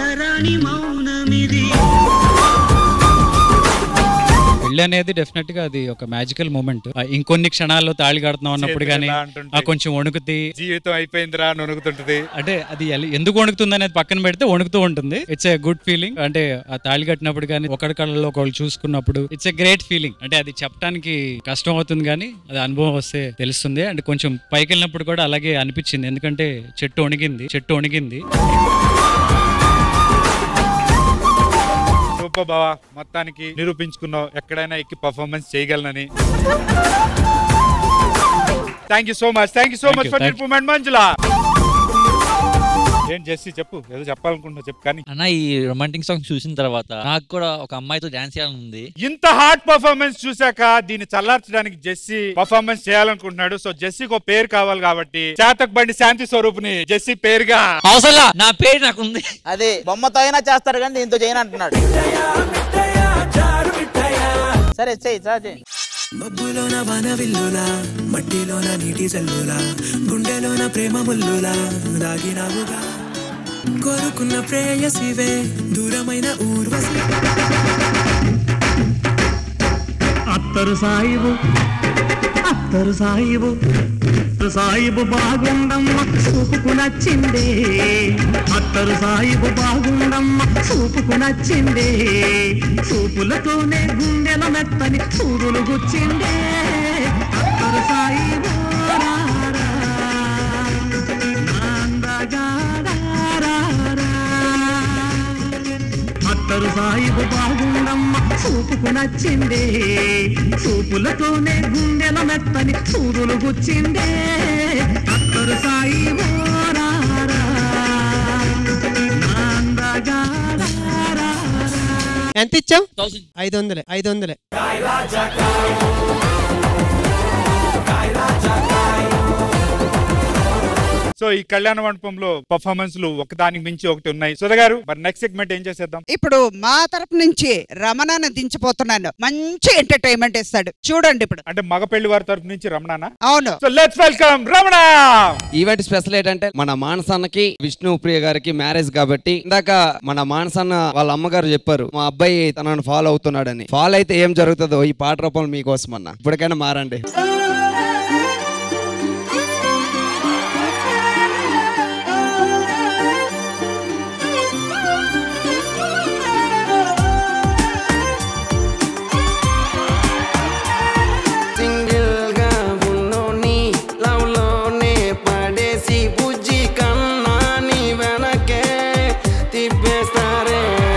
[SPEAKER 2] పెళ్లి అనేది డెఫినెట్ గా అది ఒక మ్యాజికల్ మూమెంట్ ఇంకొన్ని క్షణాల్లో తాళి కడుతున్నాం అన్నప్పుడు
[SPEAKER 12] చేతులు
[SPEAKER 2] కానీ
[SPEAKER 12] ఇలా అంటుంటే.
[SPEAKER 2] ఆ కొంచెం వణుకుతి
[SPEAKER 12] జీవితం అయిపోయిందిరా అని వణుకుతుంటది
[SPEAKER 2] అంటే అది ఎల- ఎందుకు వణుకుతుంది అనేది పక్కన పెడితే వణుకుతూ ఉంటుంది ఇట్స్ ఏ గుడ్ ఫీలింగ్ అంటే ఆ తాళి కట్టినప్పుడు కానీ ఒకరి కళ్ళలో ఒకళ్ళు చూసుకున్నప్పుడు ఇట్స్ ఏ గ్రేట్ ఫీలింగ్ అంటే అది చెప్పడానికి కష్టం అవుతుంది కానీ అది అనుభవం వస్తే తెలుస్తుంది అండ్ కొంచెం పైకి వెళ్ళినప్పుడు కూడా అలాగే అనిపించింది ఎందుకంటే చెట్టు వణిగింది చెట్టు వణిగింది
[SPEAKER 12] సూపర్ బావా మొత్తానికి నిరూపించుకున్నావు ఎక్కడైనా ఎక్కి పర్ఫార్మెన్స్ చేయగలనని thank you so much thank you so
[SPEAKER 2] Thank
[SPEAKER 12] much
[SPEAKER 2] you,
[SPEAKER 12] for
[SPEAKER 2] thank
[SPEAKER 12] improvement Manjula ఏం చేసి చెప్పు ఏదో చెప్పాలనుకుంటున్నా చెప్పు కానీ
[SPEAKER 19] అన్న ఈ రొమాంటిక్ సాంగ్ చూసిన తర్వాత నాకు కూడా ఒక అమ్మాయితో డాన్స్ చేయాలని ఉంది
[SPEAKER 12] ఇంత హార్డ్ పర్ఫార్మెన్స్ చూసాక దీన్ని చల్లార్చడానికి జెస్సీ పర్ఫార్మెన్స్ చేయాలనుకుంటున్నాడు సో జెస్సీకి ఒక పేరు కావాలి కాబట్టి చేతక్ బండి శాంతి స్వరూపుని జెస్సీ పేరుగా
[SPEAKER 19] అవసరం నా పేరు నాకు ఉంది
[SPEAKER 6] అదే బొమ్మతో అయినా చేస్తాడు కానీ దీంతో చేయను అంటున్నాడు సరే చెయ్యి చా చెయ్యి
[SPEAKER 14] మబ్బులోన వానవిల్లులా మట్టిలోన నీటి జల్లులా గుండెలోన ప్రేమ ముల్లులా దాగినావుగా కోరుకున్న ప్రేయసివే దూరమైన ఊర్వశి
[SPEAKER 11] అత్తరు సాయిబు అత్తరు సాయిబు సాయిబు బాగుండమ్మ చూపుకు నచ్చిందే అత్తరు సాయిబు బాగుండమ్మ చూపుకు నచ్చిందే చూపులతోనే గుండెల మెత్తని సూదులు గుచ్చిందే అత్తరు సాయిబు రారా, నాందగాడారా. అత్తరు సాయిబు బాగుండమ్మ చూపుకు నచ్చిందే చూపులతోనే గుండెల మెత్తని సూదులు గుచ్చిందే అత్తరు సాయిబు రారా, నాందగాడారా.
[SPEAKER 21] ఎంత ఇచ్చావు ఐదు వందలే ఐదు వందలే
[SPEAKER 12] సో ఈ కళ్యాణ మండపంలో పర్ఫార్మెన్స్లు ఒకదానికి మించి ఒకటి ఉన్నాయి సుధ గారు మరి నెక్స్ట్ సెగ్మెంట్ ఏం చేసేద్దాం
[SPEAKER 17] ఇప్పుడు మా తరపు నుంచి రమణను దించిపోతున్నాను మంచి ఎంటర్టైన్మెంట్ ఇస్తాడు చూడండి ఇప్పుడు
[SPEAKER 12] అంటే మగ పెళ్లి వారి తరపు నుంచి రమణానా
[SPEAKER 17] అవును
[SPEAKER 12] so let's welcome Ramana
[SPEAKER 22] event special ఏంటంటే మన మానసన్నకి విష్ణు ప్రియ గారికి మ్యారేజ్ కాబట్టి ఇందాక మన మానసన్న వాళ్ళ అమ్మగారు చెప్పారు మా అబ్బాయి తనను ఫాలో అవుతున్నాడని ఫాలో అయితే ఏం జరుగుతుందో ఈ పాట రూపంలో మీకోసం అన్న ఇప్పటికైనా మారండి సింగిల్ గా ఉన్నోని లవ్ లోనే పడేసి బుజ్జి కన్నా నీ వెనకే తిప్పేస్తారే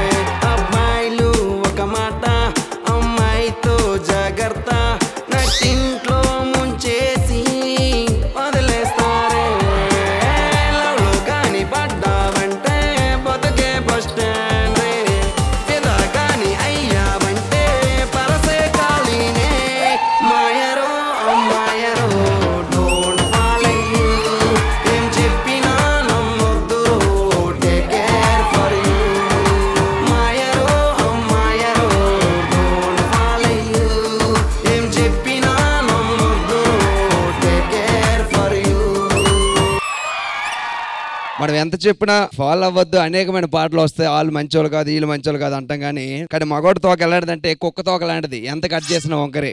[SPEAKER 22] మనం ఎంత చెప్పినా ఫాలో అవ్వద్దు అనేకమైన పాటలు వస్తాయి వాళ్ళు మంచోళ్ళు కాదు వీళ్ళు మంచోళ్ళు కాదు అంటాం కానీ కానీ మగోడి తోక ఎలాంటిదంటే కుక్క తోక లాంటిది ఎంత కట్ చేసిన వంకరే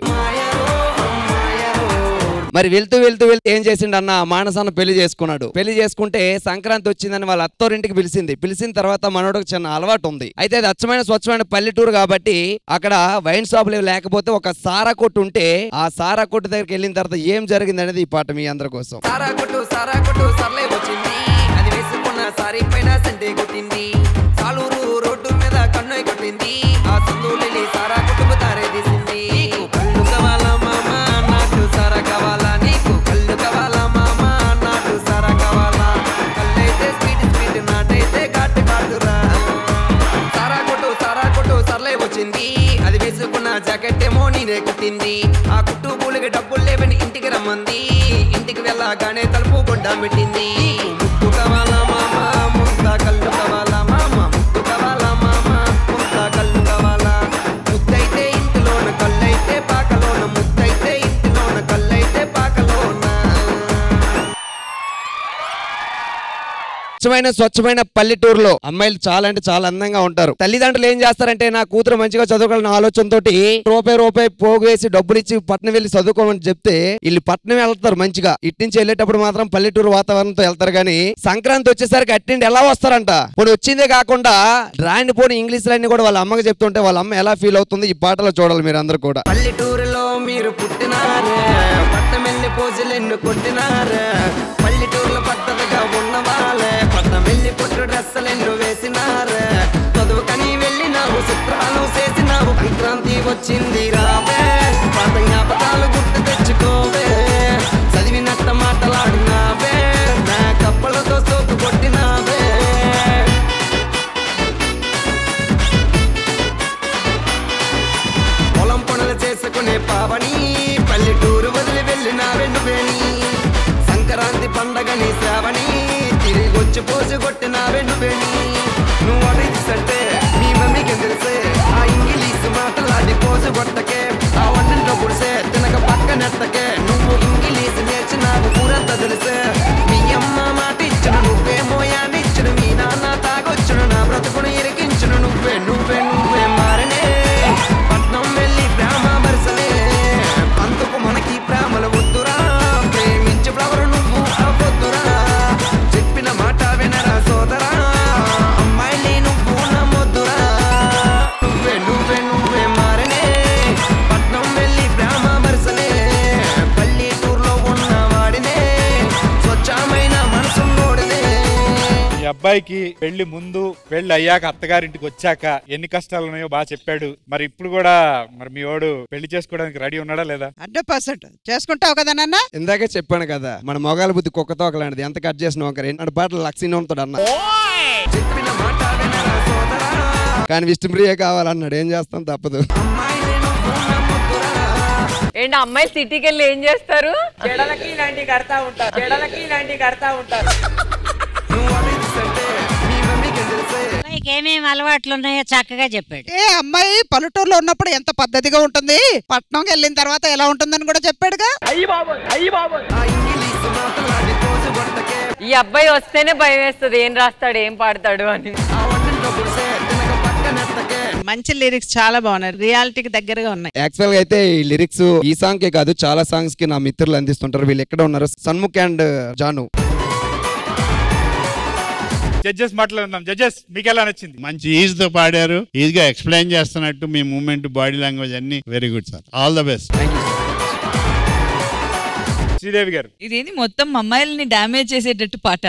[SPEAKER 22] మరి వెళ్తూ వెళ్తూ వెళ్తూ ఏం చేసిండు అన్న మానసాన్న పెళ్లి చేసుకున్నాడు పెళ్లి చేసుకుంటే సంక్రాంతి వచ్చిందని వాళ్ళ అత్తోరింటికి పిలిచింది పిలిచిన తర్వాత మనోడికి చిన్న అలవాటు ఉంది అయితే అది అచ్చమైన స్వచ్ఛమైన పల్లెటూరు కాబట్టి అక్కడ వైన్ షాపులు ఏవి లేకపోతే ఒక సారా కొట్టు ఉంటే ఆ సారా కొట్టు దగ్గరికి వెళ్ళిన తర్వాత ఏం జరిగింది అనేది ఈ పాట మీ అందరి కోసం
[SPEAKER 5] సారా కొట్టు సారా కొట్టు సర్లే వచ్చింది అది వేసుకున్న సారీ పైన సంటే కొట్టింది సాలూరు రోడ్డు మీద కన్ను కొట్టింది ఆ సందులెళ్ళి సారా కొట్టుకు తారే తీసింది నీకు కళ్ళు కావాలా మామ నాటు సారా కావాలా నీకు కళ్ళు కావాలా మామ నాటు సారా కావాలా కళ్ళైతే స్పీడ్ స్పీడ్ నాటైతే ఘాటు ఘాటురా సారా కొట్టు సారా కొట్టు సర్లే వచ్చింది అది వేసుకున్న జాకెట్ ఏమో నేనే కుట్టింది ఆ కుట్టు పూలకి డబ్బులు లేవని ఇంటికి రమ్మంది ఇంటికి వెళ్ళగానే తలుపు గొడ్డ పెట్టింది ముద్దు కావాలా మామ ముద్ద కళ్ళు కావాలా మామ ముద్దు కావాలా మామ ముద్ద కళ్ళు కావాలా ముద్దైతే ఇంటిలోన కళ్ళైతే పాకలోన ముద్దైతే ఇంటిలోన కళ్ళైతే పాకలోన
[SPEAKER 22] స్వచ్ఛమైన స్వచ్ఛమైన పల్లెటూరులో అమ్మాయిలు చాలా అంటే చాలా అందంగా ఉంటారు తల్లిదండ్రులు ఏం చేస్తారంటే నా కూతురు మంచిగా చదువుకోవాలన్న ఆలోచనతోటి రూపాయి రూపాయి పోగు వేసి డబ్బులు ఇచ్చి పట్నం వెళ్ళి చదువుకోమని చెప్తే వీళ్ళు పట్నం వెళ్తారు మంచిగా ఇటు నుంచి వెళ్ళేటప్పుడు మాత్రం పల్లెటూరు వాతావరణంతో వెళ్తారు కానీ సంక్రాంతి వచ్చేసరికి అట్టిండి ఎలా వస్తారంట ఇప్పుడు వచ్చిందే కాకుండా రాని పోని ఇంగ్లీష్ లన్నీ కూడా వాళ్ళ అమ్మకి చెప్తుంటే వాళ్ళ అమ్మ ఎలా ఫీల్ అవుతుంది ఈ పాటలో చూడాలి మీరు అందరు కూడా
[SPEAKER 5] పల్లెటూరులో మీరు పుట్టినారే పట్టమెల్లి పోజులు ఎన్ను కొట్టినారే పల్లెటూరులో పట్టదుగా ఉన్న వాళ్ళే పట్టమెల్లి పుట్టు డ్రెస్సులు ఎన్ను వేసినారే చదువుకని వెళ్ళినావు చిత్రాలు చేసినావు సంక్రాంతి వచ్చింది రావే పాత జ్ఞాపకాలు గుర్తు తెచ్చుకోవే చదివినట్ట మాటలాడినావే నా కప్పలతో సోపు కొట్టినావే పొలం పనులు చేసుకునే పావని పల్లెటూరు వదిలి వెళ్ళిన వెన్నువేణి సంక్రాంతి పండగని శ్రావణి తిరిగి వచ్చి పోసి కొట్టిన వెన్నువేణి నువ్వు అడిగిసంటే మీ మమ్మీకి తెలిసే ఆ ఇంగిలీష్ మాటలాడి పోసి కొట్టకే ఆ వంటింట్లో పుడిసే తినక పక్క నెట్టకే నువ్వు ఇంగిలీష్ నేర్చినావు ఊరంతా తెలిసే మీ అమ్మ మాట ఇచ్చిన నువ్వే మోయాన్నిచ్చును మీ నాన్న తాగొచ్చును నా బ్రతుకును ఇరికించును నువ్వే నువ్వే నువ్వే మారనే పట్నం వెళ్ళి ప్రేమ వరుసలే అందుకు మనకి ప్రేమలు వద్దురా ప్రేమించి ఫ్లవర్ నువ్వు అవ్వద్దురా చెప్పిన మాట వినరా సోదరా అమ్మాయిని నువ్వు నమ్మొద్దురా నువ్వే నువ్వే నువ్వే మారనే పట్నం వెళ్ళి ప్రేమ వరుసలే పల్లెటూరులో ఉన్న వాడినే స్వచ్ఛమైన మనసున్నోడినే
[SPEAKER 12] ఈ అబ్బాయికి పెళ్లి ముందు పెళ్లి అయ్యాక అత్తగారింటికి వచ్చాక ఎన్ని కష్టాలు ఉన్నాయో బాగా చెప్పాడు మరి ఇప్పుడు కూడా మరి మీ వాడు పెళ్లి చేసుకోవడానికి రెడీ ఉన్నాడా లేదా
[SPEAKER 17] హండ్రెడ్ పర్సెంట్ చేసుకుంటావు కదా నాన్న
[SPEAKER 22] ఇందాకే చెప్పాను కదా మన మొగాల బుద్ధి కుక్కతో ఒకలాంటిది ఎంత కట్ చేసిన ఒక రెండు పాటలు లక్ష్మీ ఉంటాడు అన్న కానీ విష్ణుప్రియ కావాలన్నాడు ఏం చేస్తాం తప్పదు
[SPEAKER 4] ఏంటి అమ్మాయిలు సిటీకి వెళ్ళి ఏం చేస్తారు
[SPEAKER 15] చెడలకి ఇలాంటివి కడతా ఉంటారు చెడలకి ఇలాంటివి కడతా ఉంటారు
[SPEAKER 20] అమ్మాయికి ఏమేమి అలవాట్లు ఉన్నాయో చక్కగా చెప్పాడు
[SPEAKER 17] ఏ అమ్మాయి పల్లెటూరులో ఉన్నప్పుడు ఎంత పద్ధతిగా ఉంటుంది పట్నంకి వెళ్ళిన తర్వాత ఎలా ఉంటుందని కూడా చెప్పాడుగా
[SPEAKER 15] అయ్యి బాబు అయ్యి బాబు
[SPEAKER 4] ఈ అబ్బాయి వస్తేనే భయం వేస్తుంది ఏం రాస్తాడు ఏం పాడతాడు అని
[SPEAKER 18] మంచి లిరిక్స్ చాలా బాగున్నాయి రియాలిటీకి దగ్గరగా ఉన్నాయి
[SPEAKER 22] యాక్చువల్ గా అయితే ఈ లిరిక్స్ ఈ సాంగ్ కే కాదు చాలా సాంగ్స్ కి నా మిత్రులు అందిస్తుంటారు వీళ్ళు ఎక్కడ ఉన్నారు సన్ముఖ్ అండ్ జాను
[SPEAKER 12] జడ్జెస్ మాట్లాడుదాం జడ్జెస్ మీకు ఎలా నచ్చింది
[SPEAKER 8] మంచి ఈజ్ తో పాడారు ఈజ్ గా ఎక్స్ప్లెయిన్ చేస్తున్నట్టు మీ మూమెంట్ బాడీ లాంగ్వేజ్ అన్ని very good sir all the best
[SPEAKER 12] Sridevi garu
[SPEAKER 13] ఇదేంది మొత్తం అమ్మాయిల్ని డ్యామేజ్ చేసేటట్టు పాట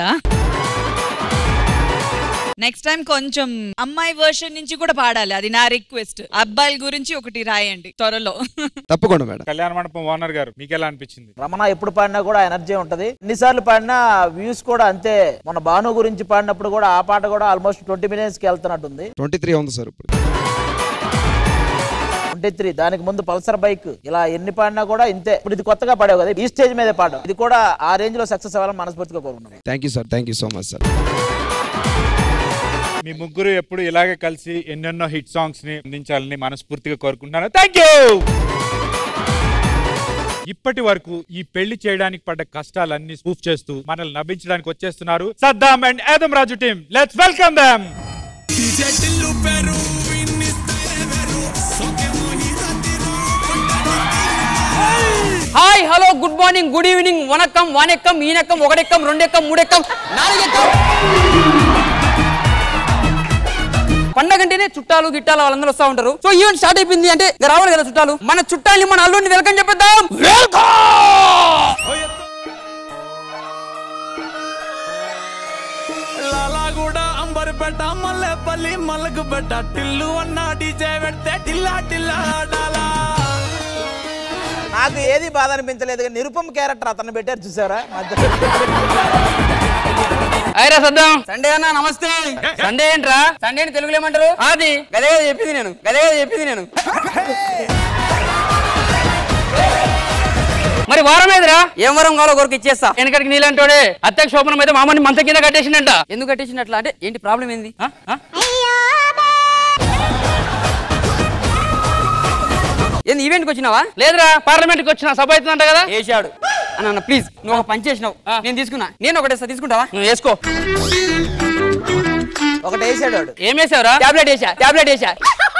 [SPEAKER 13] నెక్స్ట్ టైం కొంచెం అమ్మాయి వర్షన్ నుంచి కూడా పాడాలి అది నా రిక్వెస్ట్ అబ్బాయిల గురించి ఒకటి రాయండి త్వరలో
[SPEAKER 22] తప్పకుండా మేడం
[SPEAKER 12] కళ్యాణ మండపం ఓనర్ గారు మీకు ఎలా అనిపించింది
[SPEAKER 6] రమణ ఎప్పుడు పాడినా కూడా ఎనర్జీ ఉంటది ఎన్నిసార్లు పాడినా వ్యూస్ కూడా అంతే మన భాను గురించి పాడినప్పుడు కూడా ఆ పాట కూడా ఆల్మోస్ట్ ట్వంటీ మిలియన్స్ కి వెళ్తున్నట్టుంది
[SPEAKER 22] ట్వంటీ త్రీ ఉంది సార్ ఇప్పుడు
[SPEAKER 6] ట్వంటీ త్రీ దానికి ముందు పల్సర్ బైక్ ఇలా ఎన్ని పాడినా కూడా ఇంతే ఇప్పుడు ఇది కొత్తగా పాడావు కదా ఈ స్టేజ్ మీద పాడావు ఇది కూడా ఆ రేంజ్ లో సక్సెస్ అవ్వాలని మనస్ఫూర్తిగా కోరుకున్నాను
[SPEAKER 22] thank you sir thank you so much sir
[SPEAKER 12] మీ ముగ్గురు ఎప్పుడు ఇలాగే కలిసి ఎన్నెన్నో హిట్ సాంగ్స్ ని అందించాలని మనస్ఫూర్తిగా కోరుకుంటున్నాను థ్యాంక్ యూ ఇప్పటి వరకు ఈ పెళ్లి చేయడానికి పడ్డ కష్టాలన్నీ ప్రూఫ్ చేస్తూ మనల్ని నవ్వించడానికి వచ్చేస్తున్నారు Saddam and Yadam Raju team let's welcome them
[SPEAKER 3] hi hello good morning good evening వనక్కం వానెక్కం ఈనెక్కం ఒకటెక్కం రెండెక్కం మూడెక్కం నాలుగెక్కం పండగంటేనే చుట్టాలు గిట్టాలు వాళ్ళందరూ వస్తూ ఉంటారు సో ఈవెంట్ స్టార్ట్ అయిపోయింది అంటే ఇక రావాలి కదా చుట్టాలు మన చుట్టాలని మన అల్లుడిని వెల్కమ్ చెప్పేద్దాం
[SPEAKER 7] లాలాగూడ అంబర్పేట మల్లెపల్లి మల్లకుపేట టిల్లు అన్న డీజే పెడితే టిల్లా టిల్లా ఆడాలా
[SPEAKER 6] నాకు ఏది బాధ అనిపించలేదు కానీ నిరుపమ క్యారెక్టర్ అతను పెట్టారు చూసారా
[SPEAKER 3] అయిరా సద్దాం సండే అన్న నమస్తే సండే ఏంట్రా సండే అని తెలుగులో ఏమంటారు అది గదే గదే చెప్పింది నేను గదే గదే చెప్పింది నేను మరి వారం ఏదిరా ఏం వరం కావాలో కొరకు ఇచ్చేస్తా వెనకటికి నీళ్ళంటోడే అత్యక్ష శోభనం అయితే మామని మంచం కింద కట్టేసిండంట ఎందుకు కట్టేసినట్లా అంటే ఏంటి ప్రాబ్లం ఏంది ఆ? ఆ? ఏంది ఈవెంట్కి వచ్చినావా లేదురా పార్లమెంట్కి వచ్చిన సభ అవుతుందంట కదా వేసాడు అన్న ప్లీజ్ నువ్వు ఒక పని చేసినావు నేను తీసుకున్నా నేను ఒకటేస్తా తీసుకుంటావా నువ్వు వేసుకో
[SPEAKER 6] ఒకటి వేసాడు వాడు
[SPEAKER 3] ఏం వేసావురా టాబ్లెట్ వేసా టాబ్లెట్ వేసా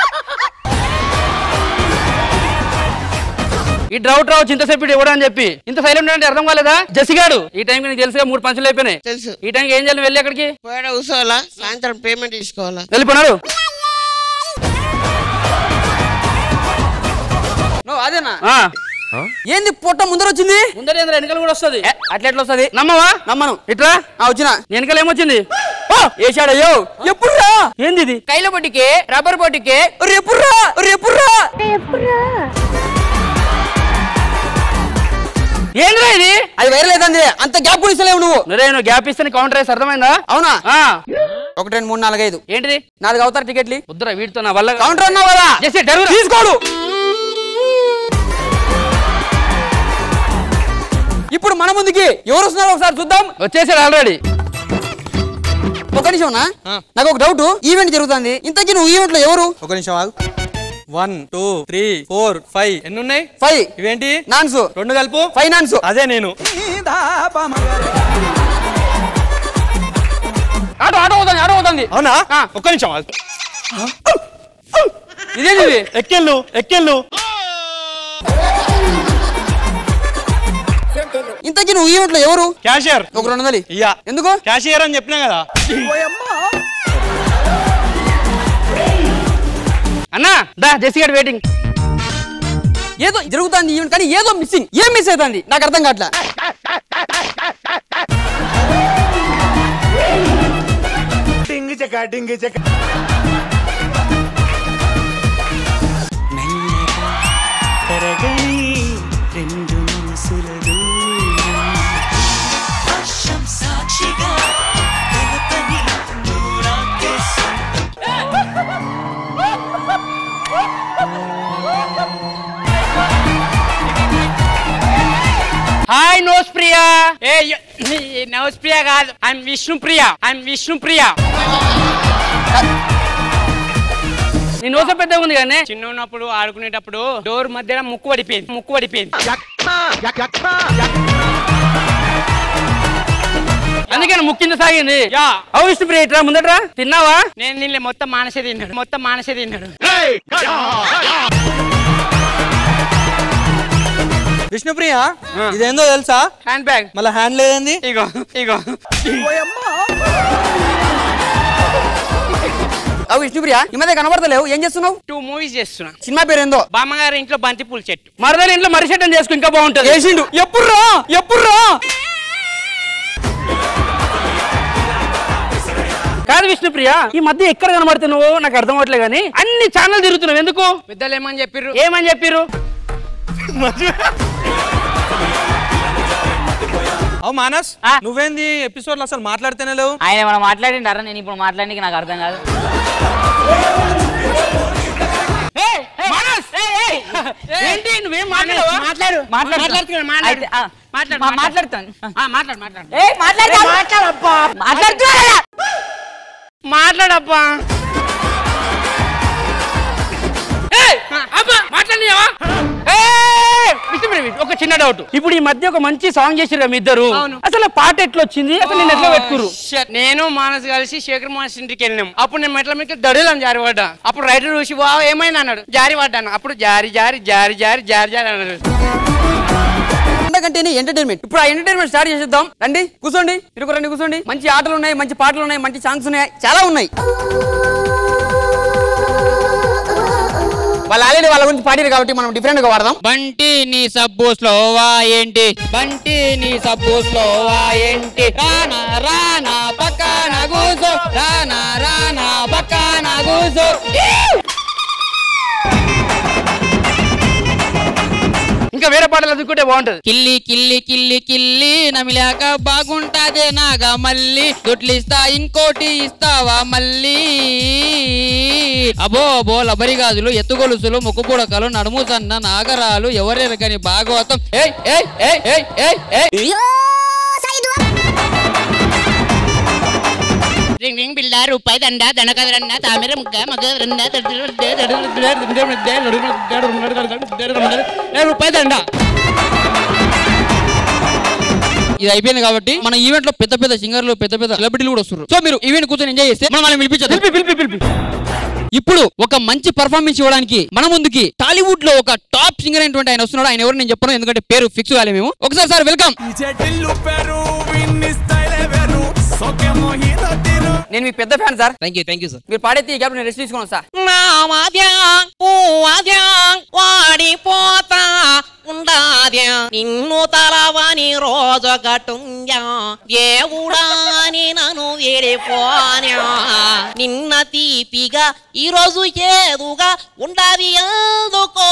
[SPEAKER 3] ఈ డ్రౌట్ రావు చింతసేపు ఇవ్వడం అని చెప్పి ఇంత సైలెంట్ అంటే అర్థం కాలేదా జసిగాడు ఈ టైంకి నీకు తెలుసుగా మూడు పంచులు అయిపోయినాయి
[SPEAKER 9] తెలుసు
[SPEAKER 3] ఈ టైంకి ఏం చేయాలి వెళ్ళి అక్కడికి
[SPEAKER 9] పోయాడ కూర్చోవాలా సాయంత్రం పేమెంట్ తీసుకోవాలా
[SPEAKER 3] వెళ్ళిపోయినారు నువ్వు అదేనా ఏంది పొట్ట ముందర వచ్చింది ముందర ఏంద్ర వెనకాల కూడా వస్తుంది అట్లా ఎట్లా వస్తుంది నమ్మవా నమ్మను ఇట్లా ఆ వచ్చిన వెనకాల ఏమొచ్చింది ఓ వేసాడయ్యో ఎప్పుడు రా ఏంది ఇది కైల పొట్టికే రబ్బర్ పొట్టికే రేపుర్రా రేపుర్రా ఏంద్రా ఇది అది వైరల్ అవుతుంది అంత గ్యాప్ కూడా ఇస్తలేవు నువ్వు నేను గ్యాప్ ఇస్తే కౌంటర్ వేసి అర్థమైందా అవునా ఒకటి రెండు మూడు నాలుగు ఐదు ఏంటిది నాలుగు అవుతారు టికెట్లు వద్దురా వీటితో నా వల్ల కౌంటర్ అన్నావు కదా తీసుకోడు ఇప్పుడు మన ముందుకి ఎవరు వస్తున్నారో ఒకసారి చూద్దాం వచ్చేసాడు ఆల్రెడీ ఒక నిమిషం నాకు ఒక డౌట్ ఈవెంట్ జరుగుతుంది ఇంతకీ నువ్వు ఈవెంట్ లో ఎవరు
[SPEAKER 23] ఒక నిమిషం ఆగు one two three four five ఎన్ని ఉన్నాయి
[SPEAKER 3] ఫైవ్
[SPEAKER 23] ఇవేంటి
[SPEAKER 3] నాన్స్
[SPEAKER 23] రెండు కలుపు
[SPEAKER 3] ఫైనాన్స్
[SPEAKER 23] అదే నేను
[SPEAKER 3] ఆటో ఆటో అవుతుంది ఆటో అవుతుంది
[SPEAKER 23] అవునా ఒక్క నిమిషం ఆగు.
[SPEAKER 3] ఇదేంటి ఇది
[SPEAKER 23] ఎక్కెళ్ళు ఎక్కెళ్ళు
[SPEAKER 3] ఇంతకీ నువ్వు ఈవెంట్ లో ఎవరు
[SPEAKER 23] క్యాషియర్
[SPEAKER 3] ఒక రెండు వందలు
[SPEAKER 23] ఇయ్యా
[SPEAKER 3] ఎందుకు
[SPEAKER 23] క్యాషియర్ అని చెప్పినా కదా
[SPEAKER 3] అన్నా దా జెసిగాడు వెయిటింగ్ ఏదో జరుగుతుంది ఈవెంట్ కానీ ఏదో మిస్సింగ్ ఏం మిస్ అవుతుంది నాకు అర్థం కావట్లే
[SPEAKER 7] టింగ్ చెక్క టింగ్ చెక్క
[SPEAKER 11] కరగని రెండు మనసుల దూరం వర్షం సాక్షిగా కలపని నూరాకే
[SPEAKER 3] హాయ్ నోస్ ప్రియా ఏ నోస్ ప్రియా కాదు ఐఎమ్ విష్ణు ప్రియా ఐఎమ్ విష్ణు ప్రియా నీ నోస పెద్ద ఉంది కానీ చిన్న ఉన్నప్పుడు ఆడుకునేటప్పుడు డోర్ మధ్యలో ముక్కు పడిపోయింది ముక్కు పడిపోయింది అందుకని ముక్కింద సాగింది అవు విష్ణు ప్రియ ఇట్రా ముందట్రా తిన్నావా నేను నిన్న మొత్తం మానసే తిన్నాడు మొత్తం మానసే తిన్నాడు
[SPEAKER 23] విష్ణుప్రియ ఇదేందో తెలుసా
[SPEAKER 3] హ్యాండ్ బ్యాగ్
[SPEAKER 23] మళ్ళీ హ్యాండ్ లేదండి
[SPEAKER 3] ఇగో ఇగో అవు విష్ణుప్రియ ఈ మధ్య కనబడతలేవు ఏం చేస్తున్నావు టూ మూవీస్ చేస్తున్నా సినిమా పేరు ఏందో బామ్మగారి ఇంట్లో బంతి పూల చెట్టు మరదల ఇంట్లో మర్రి చెట్టు చేసుకో ఇంకా బాగుంటుంది వేసిండు ఎప్పుడు రా ఎప్పుడు రా కాదు విష్ణుప్రియ ఈ మధ్య ఎక్కడ కనబడుతున్నావు నాకు అర్థం అవట్లేదు కానీ అన్ని ఛానల్ తిరుగుతున్నావు ఎందుకు పెద్దలు ఏమని చెప్పిర్రు ఏమని చెప్పిర్రు
[SPEAKER 23] అవు మానస్ నువ్వేంది ఎపిసోడ్ లో అసలు మాట్లాడితేనే లేవు
[SPEAKER 3] ఆయన ఏమైనా మాట్లాడిండారా నేను ఇప్పుడు మాట్లాడడానికి నాకు అర్థం కాదు ఏంటి నువ్వేం మాట్లాడవా మాట్లాడు మాట్లాడుతున్నాను మాట్లాడు మాట్లాడుతాను మాట్లాడు మాట్లాడు మాట్లాడబ్బా మాట్లాడబ్బా ఏయ్, అబ్బా, మాట్లాడినావా? ఏయ్, విష్ణుప్రియ, ఒక చిన్న చిన్న డౌట్ ఇప్పుడు ఈ మధ్య ఒక మంచి సాంగ్ చేసిరు మీ ఇద్దరు అసలు ఆ పాట ఎట్లా వచ్చింది అసలు నేను ఎట్లా పెట్టుకురు
[SPEAKER 1] నేను మానస్ కలిసి శేఖర్ మానస్ ఇంటికి వెళ్ళినాం అప్పుడు నేను మెట్ల మీద దడులం జారి పడ్డా అప్పుడు రైటర్ చూసి వా ఏమైంది అన్నాడు జారి పడ్డాను అప్పుడు జారి జారి జారి జారి జారి జారి అన్నాడు
[SPEAKER 10] కంటేనే ఎంటర్టైన్మెంట్ ఇప్పుడు ఆ ఎంటర్టైన్మెంట్ స్టార్ట్ చేసేద్దాం రండి కూర్చోండి ఇరుకు రండి కూర్చోండి మంచి ఆటలు ఉన్నాయి మంచి పాటలు ఉన్నాయి మంచి సాంగ్స్ ఉన్నాయి చాలా ఉన్నాయి వాళ్ళు ఆల్రెడీ వాళ్ళ గురించి పాడారు కాబట్టి మనం డిఫరెంట్ గా వాడదాం
[SPEAKER 1] బంటి నీ సబ్బు స్లోవా ఏంటి బంటి నీ సబ్బు స్లోవా ఏంటి రానా రానా పక్కన కూసో రానా రానా పక్కన కూసో
[SPEAKER 10] ఇంకా వేరే పాటలు చదువుకుంటే బాగుంటది
[SPEAKER 1] కిల్లి కిల్లి కిల్లి కిల్లి నమిలాక బాగుంటాదే నాగా మళ్ళీ దుడ్లు ఇస్తా ఇంకోటి ఇస్తావా మళ్ళీ అబో అబో లబరి గాజులు ఎత్తుగొలుసులు ముక్కు పుడకలు నడుము సన్న నాగరాలు ఎవరెరగని భాగవతం ఏయ్ ఏయ్ ఏయ్ ఏయ్ ఏయ్ ఏయ్ రింగ్ రింగ్ బిల్లా రూపాయి దండ దండకదరన్న తామిర ముగ్గ మగ రూపాయి దండ ఇది అయిపోయింది కాబట్టి మన ఈవెంట్ లో పెద్ద పెద్ద సింగర్లు పెద్ద పెద్ద సెలబ్రిటీలు కూడా వస్తారు సో మీరు ఈవెంట్ కూర్చొని ఎంజాయ్ చేస్తే మనం వాళ్ళని పిలిపించారు పిలిపి పిలిపి పిలిపి ఇప్పుడు ఒక మంచి పర్ఫార్మెన్స్ ఇవ్వడానికి మన ముందుకి టాలీవుడ్ లో ఒక టాప్ సింగర్ అయినటువంటి ఆయన వస్తున్నాడు ఆయన ఎవరు నేను చెప్పను ఎందుకంటే పేరు ఫిక్స్ కాలే మేము ఒకసారి సార్ వెల్కమ్ నేను మీ పెద్ద fan sir thank you thank you sir మీరు పాడైతే ఈ గ్యాప్ నేను రెస్ట్ తీసుకున్నాను సార్
[SPEAKER 9] నామాద్యా పూవాద్యా వాడిపోతా ఉండాద్యా నిన్ను తలవని రోజు గటుంగ్యా దేవుడాని నన్ను వేడిపోన్యా నిన్న తీపిగా ఈ రోజు ఏదుగా ఉండాది ఎందుకో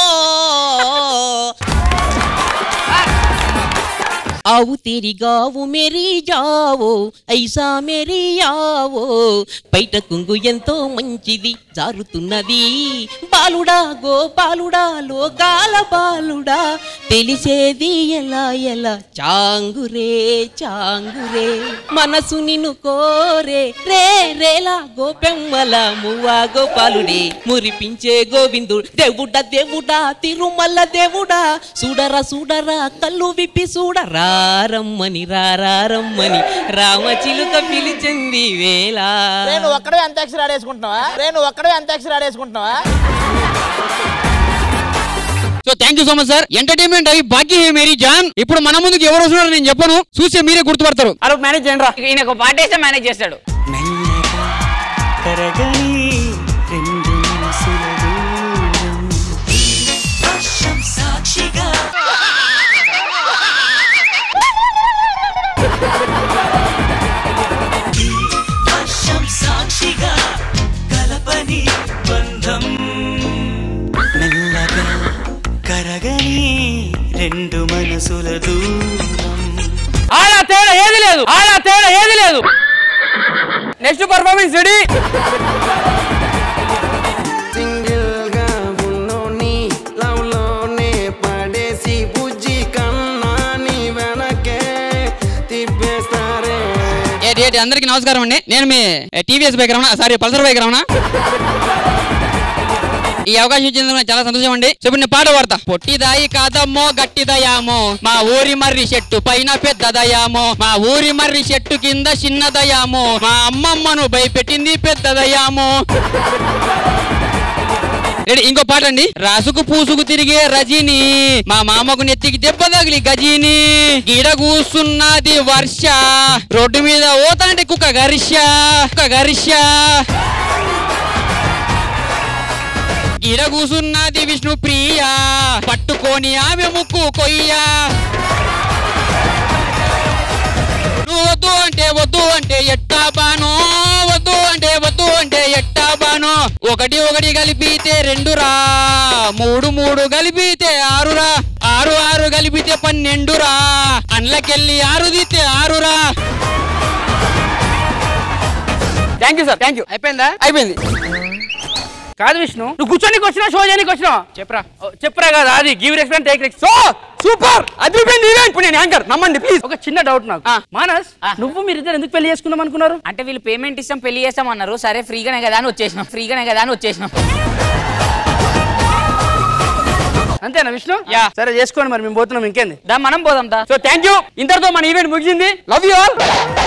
[SPEAKER 9] आओ तेरी गाవు मेरी జావో ఐసా మేరీ యావో బయట కుంగు ఎంతో మంచిది జారుతున్నది బాలుడా గో బాలుడా లోకాల బాలుడా తెలిసేది ఎలా ఎలా చాంగురే చాంగురే మనసు నిన్ను కోరే రే రేలా గోపెమ్మల మువ్వా గోపాలుడే మురిపించే గోవిందుడు దేవుడా దేవుడా తిరుమల దేవుడా చూడరా చూడరా కళ్ళు విప్పి చూడరా రమ్మని రారమ్మని రామచిలుక పిలిచింది వేళ
[SPEAKER 6] రేణు ఒక్కడే అంత్యాక్షరి ఆడేసుకుంటున్నావా రేణు ఒక్కడే అంత్యాక్షరి ఆడేసుకుంటున్నావా
[SPEAKER 1] so thank you so much sir entertainment అవి భాగ్య హే మేరీ జాన్ ఇప్పుడు మన ముందుకు ఎవరు వస్తున్నారో నేను చెప్పను చూస్తే మీరే గుర్తుపడతారు
[SPEAKER 10] అరే మేనేజ్ చేయండి రా ఈయన ఒక పాట వేస్తే మేనేజ్ చేస్తాడు
[SPEAKER 11] కరగని రెండు మనసుల దూరం సాక్షిగా వర్షం సాక్షిగా కలపని బంధం మెల్లగా కరగని రెండు మనసుల దూరం
[SPEAKER 10] ఆడ తేడా ఏది లేదు ఆడ తేడా ఏది లేదు నెక్స్ట్ పర్ఫార్మెన్స్ రెడీ
[SPEAKER 5] సింగిల్ గా ఉన్నోని లవ్ లోనే పడేసి బుజ్జి కన్నా నీ వెనకే తిప్పేస్తారే
[SPEAKER 1] ఏంటి ఏంటి అందరికి నమస్కారం అండి నేను మీ TVS bike Ramana sorry Pulsar bike Ramana ఈ అవకాశం ఇచ్చినందుకు నాకు చాలా సంతోషం అండి సో ఇప్పుడు నేను పాట పాడతా పొట్టిదాయి కాదమ్మో గట్టిదయామో మా ఊరి మర్రి చెట్టు పైన పెద్దదయామో మా ఊరి మర్రి చెట్టు కింద చిన్నదయామో మా అమ్మమ్మను భయపెట్టింది పెద్దదయామో రెడీ ఇంకో పాట అండి రాసుకు పూసుకు తిరిగే రజని మా మామకు నెత్తికి దెబ్బ తగిలి గజీని గిడ కూస్తున్నది వర్ష రోడ్డు మీద ఓతాంటి కుక్క గరిష కుక్క గరిష గిడ కూసున్నది విష్ణు ప్రియ పట్టుకొని ఆమె ముక్కు కొయ్యా నువ్వు వద్దు అంటే వద్దు అంటే ఎట్టా బాను వద్దు అంటే వద్దు అంటే ఎట్టా బాను ఒకటి ఒకటి కలిపితే రెండు రా మూడు మూడు కలిపితే ఆరురా ఆరు ఆరు కలిపితే పన్నెండురా అండ్లకెళ్ళి ఆరు దితే ఆరురా
[SPEAKER 10] thank you sir thank you అయిపోయిందా అయిపోయింది కాదు విష్ణు నువ్వు కూర్చోనికి వచ్చినా షో చేయడానికి వచ్చినా చెప్పరా చెప్పరా కాదు అది give respect take respect so super అదిరిపోయింది ఈవెంట్ ఇప్పుడు నేను యాంకర్ నమ్మండి ప్లీజ్ ఒక చిన్న డౌట్ నాకు మానస్ నువ్వు మీరిద్దరు ఎందుకు పెళ్లి చేసుకుందాం అనుకున్నారు
[SPEAKER 4] అంటే వీళ్ళు పేమెంట్ ఇస్తాం పెళ్లి చేస్తాం అన్నారు సరే ఫ్రీగానే కదా అని వచ్చేసినాం ఫ్రీగానే కదా అని వచ్చేసినాం
[SPEAKER 10] అంతేనా విష్ణు యా సరే చేసుకోండి మరి మేము పోతున్నాం ఇంకేంది దా మనం పోదాం దా సో థ్యాంక్ యూ ఇంతటితో మన ఈవెంట్ ముగిసింది love you all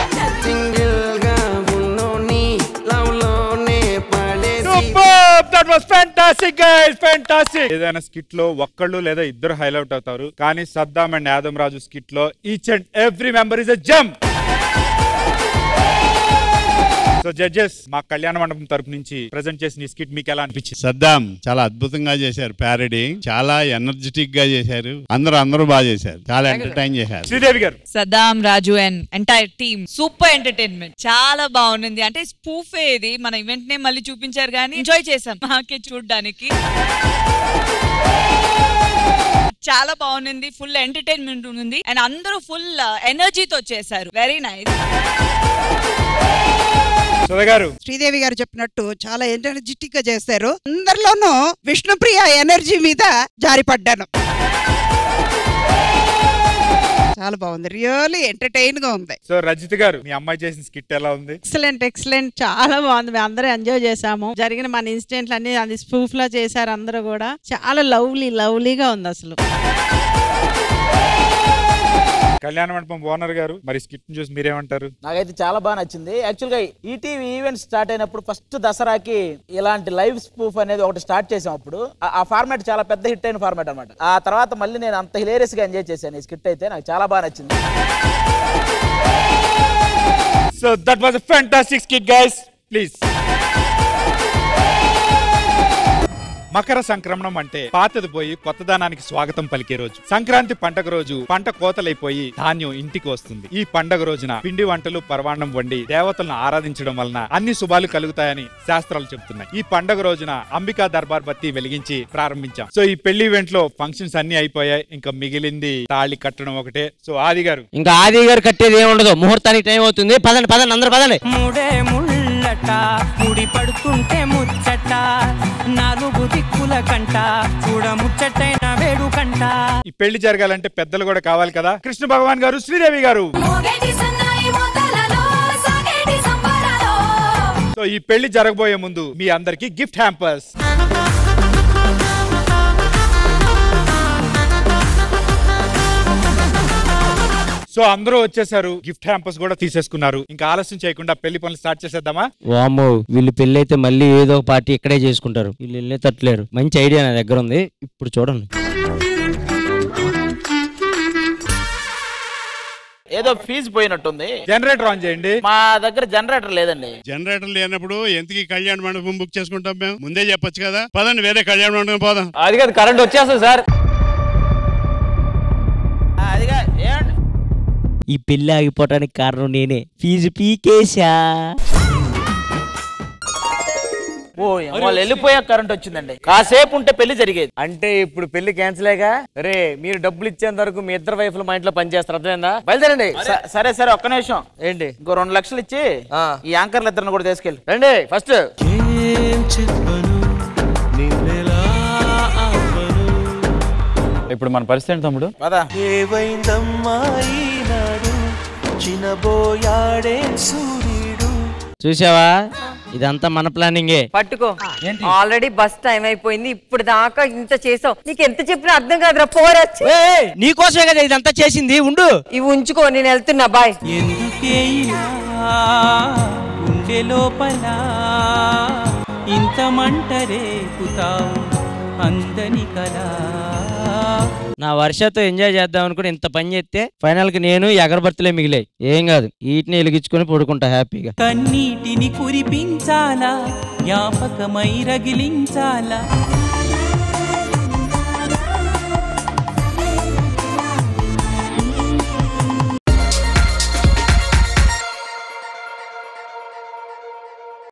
[SPEAKER 12] that was fantastic guys fantastic ఏదైనా స్కిట్ లో ఒక్కళ్ళు లేదా ఇద్దరు హైలైట్ అవుతారు కానీ సద్దాం అండ్ యాదమ్ రాజు స్కిట్ లో each and every member is a gem so judges మా కళ్యాణ మండపం తరపు నుంచి ప్రెజెంట్ చేసిన ఈ స్కిట్ మీకు ఎలా అనిపించింది
[SPEAKER 8] సద్దాం చాలా అద్భుతంగా చేశారు ప్యారడీ చాలా ఎనర్జెటిక్ గా చేశారు అందరూ అందరూ బాగా చేశారు చాలా ఎంటర్టైన్ చేశారు
[SPEAKER 12] Sridevi garu
[SPEAKER 13] Saddam Raju and entire team super entertainment చాలా బాగుంది అంటే స్పూఫ్ ఇది మన ఈవెంట్ నే మళ్ళీ చూపించారు కానీ ఎంజాయ్ చేసాం మాకే చూడడానికి చాలా బాగుంది ఫుల్ ఎంటర్టైన్మెంట్ ఉంది అండ్ అందరూ ఫుల్ ఎనర్జీతో చేశారు వెరీ నైస్
[SPEAKER 12] సుధ గారు
[SPEAKER 17] శ్రీదేవి గారు చెప్పినట్టు చాలా ఎనర్జెటిక్ గా చేశారు అందరిలోనూ విష్ణుప్రియ ఎనర్జీ మీద జారిపడ్డాను చాలా బాగుంది రియల్లీ ఎంటర్టైన్ గా ఉంది
[SPEAKER 12] సో రజిత్ గారు మీ అమ్మాయి చేసిన స్కిట్ ఎలా ఉంది
[SPEAKER 18] ఎక్సలెంట్ ఎక్సలెంట్ చాలా బాగుంది మేము అందరూ ఎంజాయ్ చేసాము జరిగిన మన ఇన్సిడెంట్లు అన్ని అది ప్రూఫ్ లో చేశారు అందరూ కూడా చాలా లవ్లీ లవ్లీగా ఉంది అసలు
[SPEAKER 12] కళ్యాణ మండపం ఓనర్ గారు మరి స్కిట్ చూసి మీరేమంటారు
[SPEAKER 6] నాకైతే చాలా బాగా నచ్చింది యాక్చువల్ గా ఈటీవీ ఈవెంట్ స్టార్ట్ అయినప్పుడు ఫస్ట్ దసరాకి ఇలాంటి లైవ్ స్పూఫ్ అనేది ఒకటి స్టార్ట్ చేసాం అప్పుడు ఆ- ఆ ఫార్మాట్ చాలా పెద్ద హిట్ అయిన ఫార్మాట్ అన్నమాట ఆ తర్వాత మళ్ళీ నేను అంత హిలేరియస్ గా ఎంజాయ్ చేశాను ఈ స్కిట్ అయితే నాకు చాలా బాగా నచ్చింది
[SPEAKER 12] so that was fantastic skit guys please Makara Sankramanam అంటే పాతది పోయి కొత్తదానానికి స్వాగతం పలికే రోజు సంక్రాంతి పండగ రోజు పంట కోతలైపోయి ధాన్యం ఇంటికి వస్తుంది ఈ పండగ రోజున పిండి వంటలు పరవాణం వండి దేవతలను ఆరాధించడం వలన అన్ని శుభాలు కలుగుతాయని శాస్త్రాలు చెప్తున్నాయి ఈ పండగ రోజున అంబికా దర్బార్ బత్తి వెలిగించి ప్రారంభించాం సో ఈ పెళ్లి ఈవెంట్ లో ఫంక్షన్స్ అన్ని అయిపోయాయి ఇంకా మిగిలింది తాళి కట్టడం ఒకటే సో ఆది గారు
[SPEAKER 3] ఇంకా ఆది గారు కట్టేది ఏమి ఉండదు ముహూర్తానికి టైం అవుతుంది పదండి పదండి అందరు పదండి
[SPEAKER 15] ముడే ముళ్ళట ముడి పడుతుంటే ముచ్చట నాలుగు దిక్కుల కంట చూడ ముచ్చటైన వేడు కంట
[SPEAKER 12] ఈ పెళ్లి జరగాలంటే పెద్దలు కూడా కావాలి కదా కృష్ణ భగవాన్ గారు శ్రీదేవి గారు సో ఈ పెళ్లి జరగబోయే ముందు మీ అందరికి గిఫ్ట్ హ్యాంపర్స్ సో అందరూ వచ్చేసారు గిఫ్ట్ హ్యాంపర్స్ కూడా తీసేసుకున్నారు ఇంకా ఆలస్యం చేయకుండా పెళ్లి పనులు స్టార్ట్ చేసేద్దామా
[SPEAKER 3] వామ్మో వీళ్ళు పెళ్లి అయితే మళ్ళీ ఏదో ఒక పార్టీ ఇక్కడే చేసుకుంటారు వీళ్ళు వెళ్ళే తట్టలేరు మంచి ఐడియా నా దగ్గర ఉంది ఇప్పుడు చూడండి
[SPEAKER 6] ఏదో ఫీజు పోయినట్టుంది
[SPEAKER 12] జనరేటర్ ఆన్ చేయండి
[SPEAKER 6] మా దగ్గర జనరేటర్ లేదండి
[SPEAKER 8] జనరేటర్ లేనప్పుడు ఎంతకి కళ్యాణ మండపం బుక్ చేసుకుంటాం మేము ముందే చెప్పొచ్చు కదా పదండి వేరే కళ్యాణ మండపం పోదాం
[SPEAKER 10] అది కాదు కరెంట్ వచ్చేస్తుంది సార్
[SPEAKER 6] అదిగా ఏమండి
[SPEAKER 3] ఈ పెళ్లి ఆగిపోవటానికి కారణం నేనే ఫీజు పీకేశా
[SPEAKER 6] ఓ వాళ్ళు వెళ్ళిపోయా కరెంట్ వచ్చిందండి కాసేపు ఉంటే పెళ్లి జరిగేది
[SPEAKER 3] అంటే ఇప్పుడు పెళ్లి క్యాన్సిలేగా రే మీరు డబ్బులు ఇచ్చేంత వరకు మీ ఇద్దరు వైఫ్లు మా ఇంట్లో పనిచేస్తారు అర్థమైందా బయలుదేరండి
[SPEAKER 6] స- సరే సరే ఒక్క నిమిషం
[SPEAKER 3] ఏంటి
[SPEAKER 6] ఇంకో రెండు లక్షలు ఇచ్చి ఈ యాంకర్లు ఇద్దరిని కూడా తీసుకెళ్ళి
[SPEAKER 3] రండి ఫస్ట్
[SPEAKER 2] ఇప్పుడు మన పరిస్థితి ఏంటి తమ్ముడు
[SPEAKER 6] పదా
[SPEAKER 15] ఏవైందమ్మా ఈనాడు చినబోయాడే సూర్యుడు
[SPEAKER 3] చూసావా ఇదంతా మన ప్లానింగే
[SPEAKER 4] పట్టుకో ఆల్రెడీ బస్ టైం అయిపోయింది ఇప్పుడు దాకా ఇంత చేసావు నీకు ఎంత చెప్పినా అర్థం కాదురా పోరచ్చు
[SPEAKER 3] నీకోసమే కదా ఇదంతా చేసింది ఉండు
[SPEAKER 4] ఇవి ఉంచుకో నేను వెళ్తున్నా బాయ్
[SPEAKER 15] ఎందుకే ఇలా గుండె లోపల ఇంత మంట రేపుతావు అందని కలా
[SPEAKER 3] నా వర్షతో ఎంజాయ్ చేద్దాం అనుకుని ఇంత పని చేస్తే ఫైనల్ కి నేను ఈ అగరబత్తులే మిగిలాయి ఏం కాదు వీటిని వెలిగించుకొని పడుకుంటా హ్యాపీగా
[SPEAKER 15] కన్నీటిని కురిపించాలా జ్ఞాపకమై రగిలించాలా